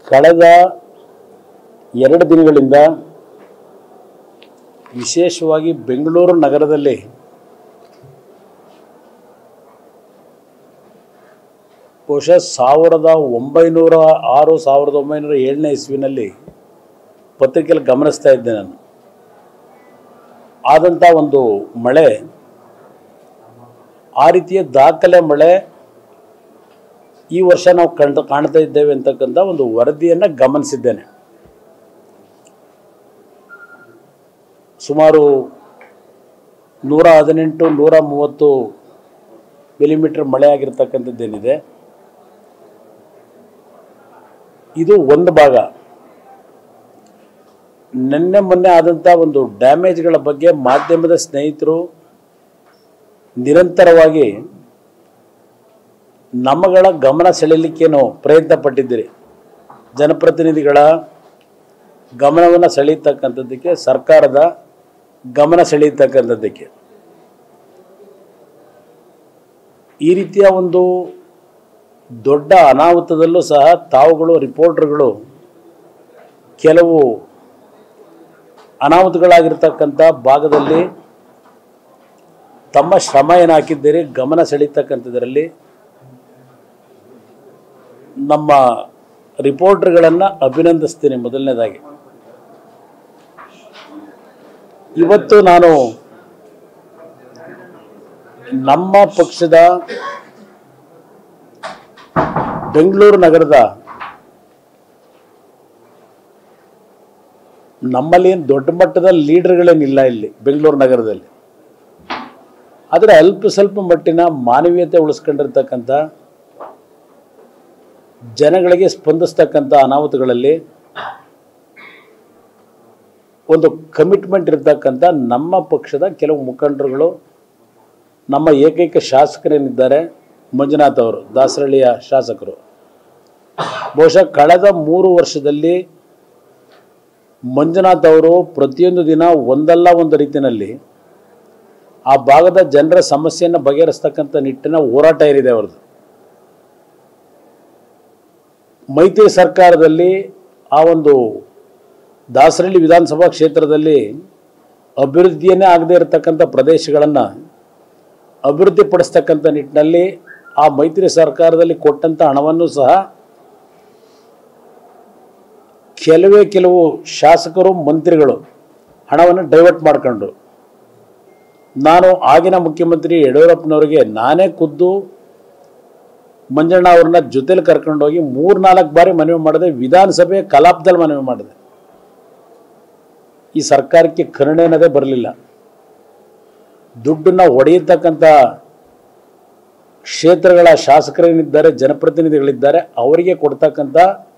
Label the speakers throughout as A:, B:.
A: ಕಳೆದ ಎರಡು ದಿನಗಳಿಂದ ವಿಶೇಷವಾಗಿ ಬೆಂಗಳೂರು ನಗರದಲ್ಲಿ ಬಹುಶಃ ಸಾವಿರದ ಒಂಬೈನೂರ ಆರು ಸಾವಿರದ ಒಂಬೈನೂರ ಏಳನೇ ಇಸ್ವಿನಲ್ಲಿ ಪತ್ರಿಕೆಯಲ್ಲಿ ಗಮನಿಸ್ತಾ ಇದ್ದೆ ನಾನು ಆದಂಥ ಒಂದು ಮಳೆ ಆ ರೀತಿಯ ದಾಖಲೆ ಮಳೆ ಈ ವರ್ಷ ನಾವು ಕಂಡು ಕಾಣ್ತಾ ಇದ್ದೇವೆ ಅಂತಕ್ಕಂಥ ಒಂದು ವರದಿಯನ್ನು ಗಮನಿಸಿದ್ದೇನೆ ಸುಮಾರು ನೂರ ಹದಿನೆಂಟು ನೂರ ಮೂವತ್ತು ಮಿಲಿಮೀಟರ್ ಮಳೆ ಆಗಿರ್ತಕ್ಕಂಥದ್ದೇನಿದೆ ಇದು ಒಂದು ಭಾಗ ನಿನ್ನೆ ಮೊನ್ನೆ ಆದಂಥ ಒಂದು ಡ್ಯಾಮೇಜ್ಗಳ ಬಗ್ಗೆ ಮಾಧ್ಯಮದ ಸ್ನೇಹಿತರು ನಿರಂತರವಾಗಿ ನಮ್ಮಗಳ ಗಮನ ಸೆಳೆಯಲಿಕ್ಕೇನು ಪ್ರಯತ್ನ ಪಟ್ಟಿದ್ದೀರಿ ಜನಪ್ರತಿನಿಧಿಗಳ ಗಮನವನ್ನು ಸೆಳೆಯತಕ್ಕಂಥದ್ದಕ್ಕೆ ಸರ್ಕಾರದ ಗಮನ ಸೆಳೆಯತಕ್ಕಂಥದ್ದಕ್ಕೆ ಈ ರೀತಿಯ ಒಂದು ದೊಡ್ಡ ಅನಾಹುತದಲ್ಲೂ ಸಹ ತಾವುಗಳು ರಿಪೋರ್ಟರ್ಗಳು ಕೆಲವು ಅನಾಹುತಗಳಾಗಿರ್ತಕ್ಕಂಥ ಭಾಗದಲ್ಲಿ ತಮ್ಮ ಶ್ರಮ ಏನು ಹಾಕಿದ್ದೀರಿ ಗಮನ ಸೆಳೀತಕ್ಕಂಥದ್ರಲ್ಲಿ ನಮ್ಮ ರಿಪೋರ್ಟರ್ಗಳನ್ನು ಅಭಿನಂದಿಸ್ತೀನಿ ಮೊದಲನೇದಾಗಿ ಇವತ್ತು ನಾನು ನಮ್ಮ ಪಕ್ಷದ ಬೆಂಗಳೂರು ನಗರದ ನಮ್ಮಲ್ಲಿ ಏನು ದೊಡ್ಡ ಮಟ್ಟದ ಲೀಡರ್ಗಳೇನಿಲ್ಲ ಇಲ್ಲಿ ಬೆಂಗಳೂರು ನಗರದಲ್ಲಿ ಆದರೆ ಅಲ್ಪ ಸ್ವಲ್ಪ ಮಟ್ಟಿನ ಮಾನವೀಯತೆ ಉಳಿಸ್ಕೊಂಡಿರ್ತಕ್ಕಂಥ ಜನಗಳಿಗೆ ಸ್ಪಂದಿಸ್ತಕ್ಕಂಥ ಅನಾಹುತಗಳಲ್ಲಿ ಒಂದು ಕಮಿಟ್ಮೆಂಟ್ ಇರ್ತಕ್ಕಂಥ ನಮ್ಮ ಪಕ್ಷದ ಕೆಲವು ಮುಖಂಡರುಗಳು ನಮ್ಮ ಏಕೈಕ ಶಾಸಕರೇನಿದ್ದಾರೆ ಮಂಜುನಾಥ್ ಅವರು ದಾಸರಳ್ಳಿಯ ಶಾಸಕರು ಬಹುಶಃ ಕಳೆದ ಮೂರು ವರ್ಷದಲ್ಲಿ ಮಂಜುನಾಥ್ ಅವರು ಪ್ರತಿಯೊಂದು ದಿನ ಒಂದಲ್ಲ ಒಂದು ರೀತಿಯಲ್ಲಿ ಆ ಭಾಗದ ಜನರ ಸಮಸ್ಯೆಯನ್ನು ಬಗೆಹರಿಸ್ತಕ್ಕಂಥ ನಿಟ್ಟಿನ ಹೋರಾಟ ಏನಿದೆ ಅವ್ರದ್ದು ಮೈತ್ರಿ ಸರ್ಕಾರದಲ್ಲಿ ಆ ಒಂದು ದಾಸರಳ್ಳಿ ವಿಧಾನಸಭಾ ಕ್ಷೇತ್ರದಲ್ಲಿ ಅಭಿವೃದ್ಧಿಯನ್ನೇ ಆಗದೇ ಇರತಕ್ಕಂಥ ಪ್ರದೇಶಗಳನ್ನು ಅಭಿವೃದ್ಧಿ ಪಡಿಸ್ತಕ್ಕಂಥ ನಿಟ್ಟಿನಲ್ಲಿ ಆ ಮೈತ್ರಿ ಸರ್ಕಾರದಲ್ಲಿ ಕೊಟ್ಟಂಥ ಹಣವನ್ನು ಸಹ ಕೆಲವೇ ಕೆಲವು ಶಾಸಕರು ಮಂತ್ರಿಗಳು ಹಣವನ್ನು ಡೈವರ್ಟ್ ಮಾಡ್ಕೊಂಡ್ರು ನಾನು ಆಗಿನ ಮುಖ್ಯಮಂತ್ರಿ ಯಡಿಯೂರಪ್ಪನವರಿಗೆ ನಾನೇ ಖುದ್ದು ಮಂಜಣ್ಣ ಅವ್ರನ್ನ ಜೊತೆಲಿ ಕರ್ಕೊಂಡೋಗಿ ಮೂರ್ನಾಲ್ಕು ಬಾರಿ ಮನವಿ ಮಾಡಿದೆ ವಿಧಾನಸಭೆ ಕಲಾಪದಲ್ಲಿ ಮನವಿ ಮಾಡಿದೆ ಈ ಸರ್ಕಾರಕ್ಕೆ ಕರುಣೆ ಅನ್ನೋದೇ ಬರಲಿಲ್ಲ ದುಡ್ಡನ್ನ ಹೊಡೆಯತಕ್ಕಂಥ ಕ್ಷೇತ್ರಗಳ ಶಾಸಕರೇನಿದ್ದಾರೆ ಜನಪ್ರತಿನಿಧಿಗಳಿದ್ದಾರೆ ಅವರಿಗೆ ಕೊಡ್ತಕ್ಕಂಥ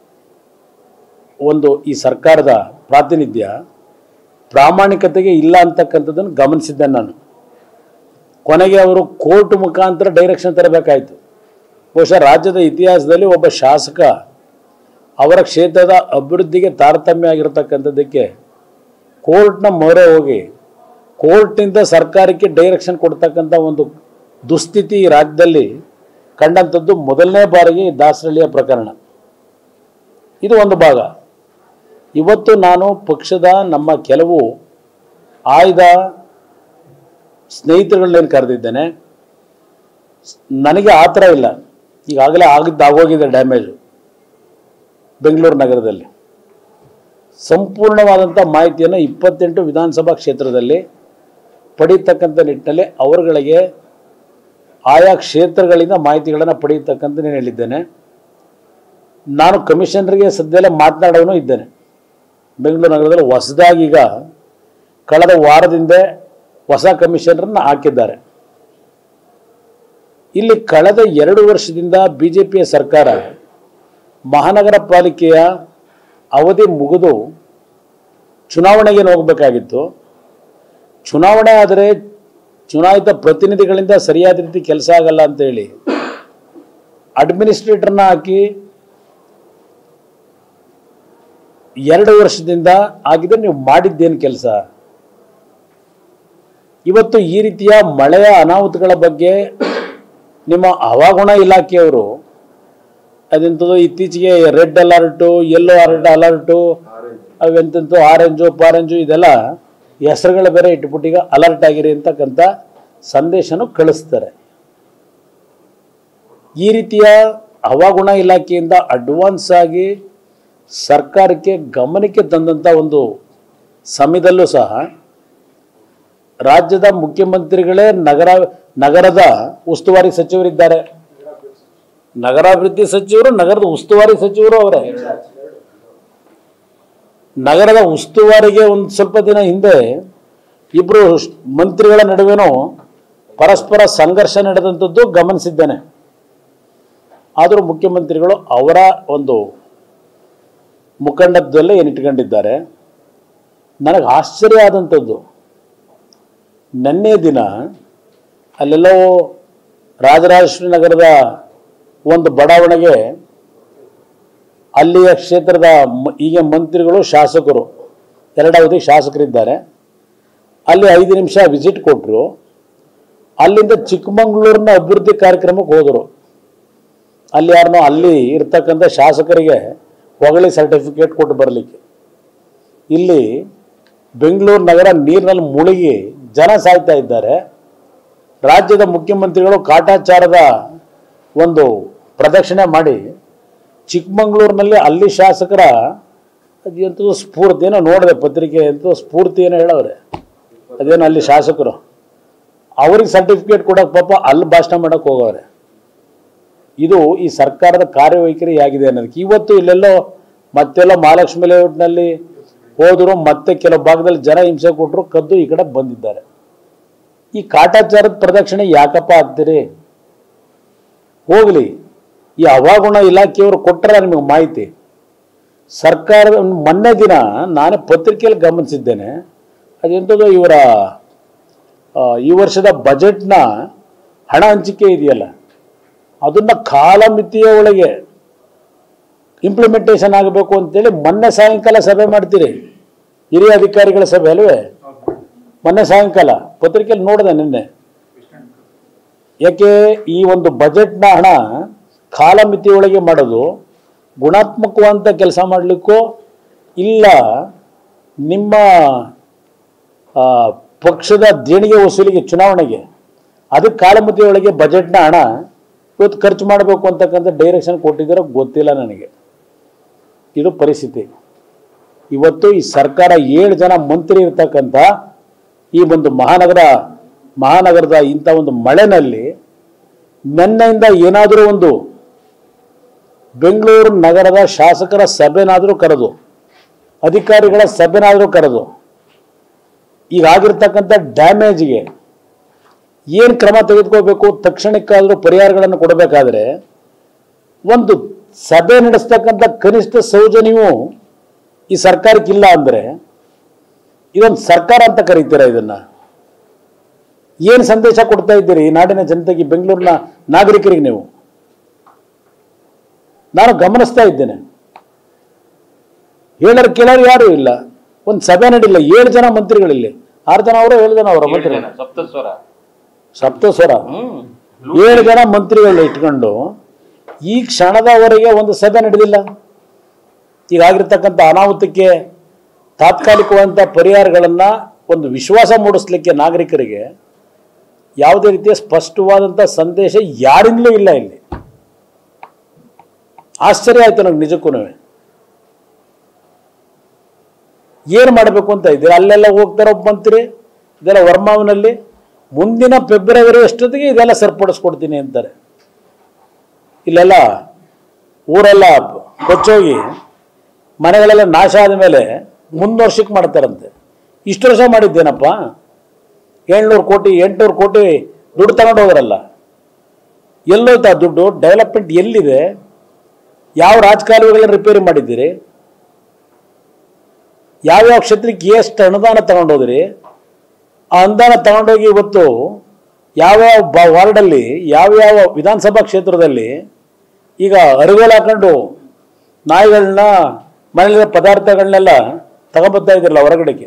A: ಒಂದು ಈ ಸರ್ಕಾರದ ಪ್ರಾತಿನಿಧ್ಯ ಪ್ರಾಮಾಣಿಕತೆಗೆ ಇಲ್ಲ ಅಂತಕ್ಕಂಥದ್ದನ್ನು ಗಮನಿಸಿದ್ದೆ ನಾನು ಕೊನೆಗೆ ಅವರು ಕೋರ್ಟ್ ಮುಖಾಂತರ ಡೈರೆಕ್ಷನ್ ತರಬೇಕಾಯಿತು ಬಹುಶಃ ರಾಜ್ಯದ ಇತಿಹಾಸದಲ್ಲಿ ಒಬ್ಬ ಶಾಸಕ ಅವರ ಕ್ಷೇತ್ರದ ಅಭಿವೃದ್ಧಿಗೆ ತಾರತಮ್ಯ ಆಗಿರತಕ್ಕಂಥದ್ದಕ್ಕೆ ಕೋರ್ಟ್ನ ಮೊರೆ ಹೋಗಿ ಕೋರ್ಟ್ನಿಂದ ಸರ್ಕಾರಕ್ಕೆ ಡೈರೆಕ್ಷನ್ ಕೊಡ್ತಕ್ಕಂಥ ಒಂದು ದುಸ್ಥಿತಿ ಈ ರಾಜ್ಯದಲ್ಲಿ ಕಂಡಂಥದ್ದು ಮೊದಲನೇ ಬಾರಿಗೆ ಈ ದಾಸರಳ್ಳಿಯ ಪ್ರಕರಣ ಇದು ಒಂದು ಭಾಗ ಇವತ್ತು ನಾನು ಪಕ್ಷದ ನಮ್ಮ ಕೆಲವು ಆಯ್ದ ಸ್ನೇಹಿತರುಗಳನ್ನೇನು ಕರೆದಿದ್ದೇನೆ ನನಗೆ ಆ ಥರ ಇಲ್ಲ ಈಗಾಗಲೇ ಆಗಿದ್ದು ಆಗೋಗಿದೆ ಡ್ಯಾಮೇಜು ಬೆಂಗಳೂರು ನಗರದಲ್ಲಿ ಸಂಪೂರ್ಣವಾದಂಥ ಮಾಹಿತಿಯನ್ನು ಇಪ್ಪತ್ತೆಂಟು ವಿಧಾನಸಭಾ ಕ್ಷೇತ್ರದಲ್ಲಿ ಪಡೀತಕ್ಕಂಥ ನಿಟ್ಟಿನಲ್ಲಿ ಅವರುಗಳಿಗೆ ಆಯಾ ಕ್ಷೇತ್ರಗಳಿಂದ ಮಾಹಿತಿಗಳನ್ನು ಪಡೆಯತಕ್ಕಂಥ ನಾನು ಹೇಳಿದ್ದೇನೆ ನಾನು ಕಮಿಷನರ್ಗೆ ಸದ್ಯದಲ್ಲೇ ಮಾತನಾಡೋನು ಇದ್ದೇನೆ ಬೆಂಗಳೂರು ನಗರದಲ್ಲಿ ಹೊಸದಾಗಿ ಈಗ ಕಳೆದ ವಾರದಿಂದ ಹೊಸ ಕಮಿಷನರನ್ನ ಹಾಕಿದ್ದಾರೆ ಇಲ್ಲಿ ಕಳೆದ ಎರಡು ವರ್ಷದಿಂದ ಬಿ ಜೆ ಪಿಯ ಸರ್ಕಾರ ಮಹಾನಗರ ಪಾಲಿಕೆಯ ಅವಧಿ ಮುಗಿದು ಚುನಾವಣೆಗೆ ಹೋಗಬೇಕಾಗಿತ್ತು ಚುನಾವಣೆ ಆದರೆ ಚುನಾಯಿತ ಪ್ರತಿನಿಧಿಗಳಿಂದ ಸರಿಯಾದ ರೀತಿ ಕೆಲಸ ಆಗಲ್ಲ ಅಂತೇಳಿ ಅಡ್ಮಿನಿಸ್ಟ್ರೇಟರ್ನ ಹಾಕಿ ಎರಡು ವರ್ಷದಿಂದ ಆಗಿದೆ ನೀವು ಮಾಡಿದ್ದೇನು ಕೆಲಸ ಇವತ್ತು ಈ ರೀತಿಯ ಮಳೆಯ ಅನಾಹುತಗಳ ಬಗ್ಗೆ ನಿಮ್ಮ ಹವಾಗುಣ ಇಲಾಖೆಯವರು ಅದೆಂಥದ್ದು ಇತ್ತೀಚೆಗೆ red alert yellow alert alert ಅವೆಂತಂತು ಆರೆಂಜು ಪಾರೆಂಜು ಇದೆಲ್ಲ ಹೆಸರುಗಳು ಬೇರೆ ಇಟ್ಬಿಟ್ಟು ಈಗ ಅಲರ್ಟ್ ಆಗಿರಿ ಅಂತಕ್ಕಂಥ ಸಂದೇಶನೂ ಕಳಿಸ್ತಾರೆ ಈ ರೀತಿಯ ಹವಾಗುಣ ಇಲಾಖೆಯಿಂದ ಅಡ್ವಾನ್ಸ್ ಆಗಿ ಸರ್ಕಾರಕ್ಕೆ ಗಮನಕ್ಕೆ ತಂದಂಥ ಒಂದು ಸಮಯದಲ್ಲೂ ಸಹ ರಾಜ್ಯದ ಮುಖ್ಯಮಂತ್ರಿಗಳೇ ನಗರ ನಗರದ ಉಸ್ತುವಾರಿ ಸಚಿವರಿದ್ದಾರೆ ನಗರಾಭಿವೃದ್ಧಿ ಸಚಿವರು ನಗರದ ಉಸ್ತುವಾರಿ ಸಚಿವರು ಅವರೇ ನಗರದ ಉಸ್ತುವಾರಿಗೆ ಒಂದು ಸ್ವಲ್ಪ ದಿನ ಹಿಂದೆ ಇಬ್ಬರು ಮಂತ್ರಿಗಳ ನಡುವೆನೂ ಪರಸ್ಪರ ಸಂಘರ್ಷ ನಡೆದಂಥದ್ದು ಗಮನಿಸಿದ್ದೇನೆ ಆದರೂ ಮುಖ್ಯಮಂತ್ರಿಗಳು ಅವರ ಒಂದು ಮುಖಂಡತ್ವದಲ್ಲೇ ಏನಿಟ್ಕೊಂಡಿದ್ದಾರೆ ನನಗೆ ಆಶ್ಚರ್ಯ ಆದಂಥದ್ದು ನಿನ್ನೆ ದಿನ ಅಲ್ಲೆಲ್ಲೋ ರಾಜರಾಜೇಶ್ವರಿ ನಗರದ ಒಂದು ಬಡಾವಣೆಗೆ ಅಲ್ಲಿಯ ಕ್ಷೇತ್ರದ ಮ- ಈಗ ಮಂತ್ರಿಗಳು ಶಾಸಕರು ಎರಡವಧಿ ಶಾಸಕರಿದ್ದಾರೆ ಅಲ್ಲಿ ಐದು ನಿಮಿಷ ವಿಸಿಟ್ ಕೊಟ್ಟರು ಅಲ್ಲಿಂದ ಚಿಕ್ಕಮಂಗ್ಳೂರಿನ ಅಭಿವೃದ್ಧಿ ಕಾರ್ಯಕ್ರಮಕ್ಕೆ ಹೋದರು ಅಲ್ಲಿ ಯಾರನ್ನೋ ಅಲ್ಲಿ ಇರ್ತಕ್ಕಂಥ ಶಾಸಕರಿಗೆ ಹೊಗಳಿ ಸರ್ಟಿಫಿಕೇಟ್ ಕೊಟ್ಟು ಬರಲಿಕ್ಕೆ ಇಲ್ಲಿ ಬೆಂಗಳೂರು ನಗರ ನೀರಿನಲ್ಲಿ ಮುಳುಗಿ ಜನ ಸಾಯ್ತಾ ಇದ್ದಾರೆ ರಾಜ್ಯದ ಮುಖ್ಯಮಂತ್ರಿಗಳು ಕಾಟಾಚಾರದ ಒಂದು ಪ್ರದಕ್ಷಿಣೆ ಮಾಡಿ ಚಿಕ್ಕಮಂಗ್ಳೂರಿನಲ್ಲಿ ಅಲ್ಲಿ ಶಾಸಕರ ಅದೇಂತೂ ಸ್ಫೂರ್ತಿ ಏನೋ ನೋಡಿದೆ ಪತ್ರಿಕೆ ಅಂತೂ ಸ್ಫೂರ್ತಿ ಏನೋ ಹೇಳವ್ರೆ ಅದೇನೋ ಅಲ್ಲಿ ಶಾಸಕರು ಅವ್ರಿಗೆ ಸರ್ಟಿಫಿಕೇಟ್ ಕೊಡೋಕೆ ಪಾಪ ಅಲ್ಲಿ ಭಾಷಣ ಮಾಡೋಕೆ ಹೋಗವ್ರೆ ಇದು ಈ ಸರ್ಕಾರದ ಕಾರ್ಯವೈಖರಿ ಆಗಿದೆ ಅನ್ನೋದಕ್ಕೆ ಇವತ್ತು ಇಲ್ಲೆಲ್ಲೋ ಮತ್ತೆಲ್ಲೋ ಮಹಾಲಕ್ಷ್ಮಿ ಲೇಔಟ್ನಲ್ಲಿ ಹೋದರು ಮತ್ತೆ ಕೆಲವು ಭಾಗದಲ್ಲಿ ಜನ ಹಿಂಸೆ ಕೊಟ್ಟರು ಕದ್ದು ಈ ಕಡೆ ಬಂದಿದ್ದಾರೆ ಈ ಕಾಟಾಚಾರದ ಪ್ರದಕ್ಷಿಣೆ ಯಾಕಪ್ಪ ಆಗ್ತೀರಿ ಹೋಗಲಿ ಈ ಹವಾಗುಣ ಇಲಾಖೆಯವರು ಕೊಟ್ಟರ ನಿಮಗೆ ಮಾಹಿತಿ ಸರ್ಕಾರದ ಮೊನ್ನೆ ದಿನ ನಾನೇ ಪತ್ರಿಕೆಯಲ್ಲಿ ಗಮನಿಸಿದ್ದೇನೆ ಅದೆಂಥದ್ದು ಇವರ ಆ, ಈ ವರ್ಷದ ಬಜೆಟ್ನ ಹಣ ಹಂಚಿಕೆ ಇದೆಯಲ್ಲ ಅದನ್ನ ಕಾಲಮಿತಿಯ ಒಳಗೆ ಇಂಪ್ಲಿಮೆಂಟೇಷನ್ ಆಗಬೇಕು ಅಂತೇಳಿ ಮೊನ್ನೆ ಸಾಯಂಕಾಲ ಸಭೆ ಮಾಡ್ತೀರಿ ಹಿರಿಯ ಅಧಿಕಾರಿಗಳ ಸಭೆ ಅಲ್ವೇ ಮೊನ್ನೆ ಸಾಯಂಕಾಲ ಪತ್ರಿಕೆಯಲ್ಲಿ ನೋಡಿದೆ ನಿನ್ನೆ ಯಾಕೆ ಈ ಒಂದು ಬಜೆಟ್ನ ಹಣ ಕಾಲಮಿತಿಯೊಳಗೆ ಮಾಡೋದು ಗುಣಾತ್ಮಕವಂತ ಕೆಲಸ ಮಾಡಲಿಕ್ಕೋ ಇಲ್ಲ ನಿಮ್ಮ ಆ, ಪಕ್ಷದ ದೇಣಿಗೆ ವಸೂಲಿಗೆ ಚುನಾವಣೆಗೆ ಅದಕ್ಕೆ ಕಾಲಮಿತಿಯೊಳಗೆ ಬಜೆಟ್ನ ಹಣ ಇವತ್ತು ಖರ್ಚು ಮಾಡಬೇಕು ಅಂತಕ್ಕಂಥ ಡೈರೆಕ್ಷನ್ ಕೊಟ್ಟಿದ್ದೀರೋ ಗೊತ್ತಿಲ್ಲ ನನಗೆ ಇದು ಪರಿಸ್ಥಿತಿ ಇವತ್ತು ಈ ಸರ್ಕಾರ ಏಳು ಜನ ಮಂತ್ರಿ ಇರ್ತಕ್ಕಂಥ ಈ ಒಂದು ಮಹಾನಗರ ಮಹಾನಗರದ ಇಂಥ ಒಂದು ಮಳೆನಲ್ಲಿ ನಿನ್ನೆಯಿಂದ ಏನಾದರೂ ಒಂದು ಬೆಂಗಳೂರು ನಗರದ ಶಾಸಕರ ಸಭೆನಾದರೂ ಕರೆದು ಅಧಿಕಾರಿಗಳ ಸಭೆನಾದರೂ ಕರೆದು ಈಗ ಆಗಿರ್ತಕ್ಕಂಥ ಡ್ಯಾಮೇಜ್ಗೆ ಏನು ಕ್ರಮ ತೆಗೆದುಕೋಬೇಕು ತಕ್ಷಣಕ್ಕಾದರೂ ಪರಿಹಾರಗಳನ್ನು ಕೊಡಬೇಕಾದ್ರೆ ಒಂದು ಸಭೆ ನಡೆಸ್ತಕ್ಕಂಥ ಕನಿಷ್ಠ ಸೌಜನ್ಯವೂ ಈ ಸರ್ಕಾರಕ್ಕಿಲ್ಲ ಅಂದರೆ ಇದೊಂದು ಸರ್ಕಾರ ಅಂತ ಕರೀತೀರಾ ಇದನ್ನ ಏನು ಸಂದೇಶ ಕೊಡ್ತಾ ಇದ್ದೀರಿ ಈ ನಾಡಿನ ಜನತೆಗೆ ಬೆಂಗಳೂರಿನ ನಾಗರಿಕರಿಗೆ ನೀವು ನಾನು ಗಮನಿಸ್ತಾ ಇದ್ದೇನೆ ಹೇಳೋರು ಕೇಳೋರು ಯಾರೂ ಇಲ್ಲ ಒಂದು ಸಭೆ ನಡಿಲ್ಲ ಏಳು ಜನ ಮಂತ್ರಿಗಳಿಲ್ಲಿ ಆರು ಜನ ಅವರು ಏಳು ಜನ ಅವರ ಮಂತ್ರಿ
B: ಸಪ್ತಸ್ವರ
A: ಸಪ್ತಸ್ವರ
B: ಹ್ಮ್
A: ಏಳು ಜನ ಮಂತ್ರಿಗಳನ್ನ ಇಟ್ಕೊಂಡು ಈ ಕ್ಷಣದವರೆಗೆ ಒಂದು ಸಭೆ ನಡೆದಿಲ್ಲ ಈಗ ಆಗಿರ್ತಕ್ಕಂಥ ಅನಾಹುತಕ್ಕೆ ತಾತ್ಕಾಲಿಕವಾದಂಥ ಪರಿಹಾರಗಳನ್ನು ಒಂದು ವಿಶ್ವಾಸ ಮೂಡಿಸ್ಲಿಕ್ಕೆ ನಾಗರಿಕರಿಗೆ ಯಾವುದೇ ರೀತಿಯ ಸ್ಪಷ್ಟವಾದಂಥ ಸಂದೇಶ ಯಾರಿಂದಲೂ ಇಲ್ಲ ಇಲ್ಲಿ ಆಶ್ಚರ್ಯ ಆಯ್ತು ನನಗೆ ನಿಜಕ್ಕೂ ಏನು ಮಾಡಬೇಕು ಅಂತ ಇದ್ದೀರಾ ಅಲ್ಲೆಲ್ಲ ಹೋಗ್ತಾರ ಒಬ್ಬ ಮಂತ್ರಿ ಇದೆಲ್ಲ ವರ್ಮಾವಿನಲ್ಲಿ ಮುಂದಿನ ಫೆಬ್ರವರಿ ಅಷ್ಟೊತ್ತಿಗೆ ಇದೆಲ್ಲ ಸರಿಪಡಿಸ್ಕೊಡ್ತೀನಿ ಅಂತಾರೆ ಇಲ್ಲೆಲ್ಲ ಊರೆಲ್ಲ ಕೊಚ್ಚೋಗಿ ಮನೆಗಳೆಲ್ಲ ನಾಶ ಆದಮೇಲೆ ಮುಂದೆ ವರ್ಷಕ್ಕೆ ಮಾಡ್ತಾರಂತೆ ಇಷ್ಟು ವರ್ಷ ಮಾಡಿದ್ದೇನಪ್ಪ ಏಳ್ನೂರು ಕೋಟಿ ಎಂಟುನೂರು ಕೋಟಿ ದುಡ್ಡು ತಗೊಂಡು ಹೋದ್ರಲ್ಲ ಎಲ್ಲೋಯ್ತು ಆ ದುಡ್ಡು ಡೆವಲಪ್ಮೆಂಟ್ ಎಲ್ಲಿದೆ ಯಾವ ರಾಜಕಾಲುವೆಗಳನ್ನ ರಿಪೇರಿ ಮಾಡಿದ್ದೀರಿ ಯಾವ್ಯಾವ ಕ್ಷೇತ್ರಕ್ಕೆ ಎಷ್ಟು ಅನುದಾನ ತಗೊಂಡೋದ್ರಿ ಆ ಅನುದಾನ ತಗೊಂಡೋಗಿ ಇವತ್ತು ಯಾವ್ಯಾವ ಬ ವಾರ್ಡಲ್ಲಿ ಯಾವ್ಯಾವ ವಿಧಾನಸಭಾ ಕ್ಷೇತ್ರದಲ್ಲಿ ಈಗ ಅರುಗಳು ಹಾಕೊಂಡು ನಾಯಿಗಳನ್ನ ಮನೆಯಲ್ಲಿರೋ ಪದಾರ್ಥಗಳನ್ನೆಲ್ಲ ತಗೊಂಬರ್ತಾ ಇದ್ರಲ್ಲ ಹೊರಗಡೆಗೆ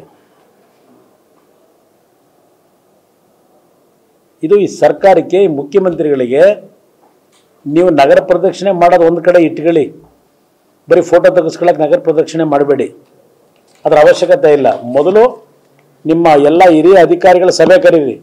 A: ಇದು ಈ ಸರ್ಕಾರಕ್ಕೆ ಈ ಮುಖ್ಯಮಂತ್ರಿಗಳಿಗೆ ನೀವು ನಗರ ಪ್ರದಕ್ಷಿಣೆ ಮಾಡೋದು ಒಂದು ಕಡೆ ಇಟ್ಕೊಳ್ಳಿ ಬರೀ ಫೋಟೋ ತೆಗೆಸ್ಕೊಳಕ್ಕೆ ನಗರ ಪ್ರದಕ್ಷಿಣೆ ಮಾಡಬೇಡಿ ಅದರ ಅವಶ್ಯಕತೆ ಇಲ್ಲ ಮೊದಲು ನಿಮ್ಮ ಎಲ್ಲ ಹಿರಿಯ ಅಧಿಕಾರಿಗಳ ಸಭೆ ಕರೀರಿ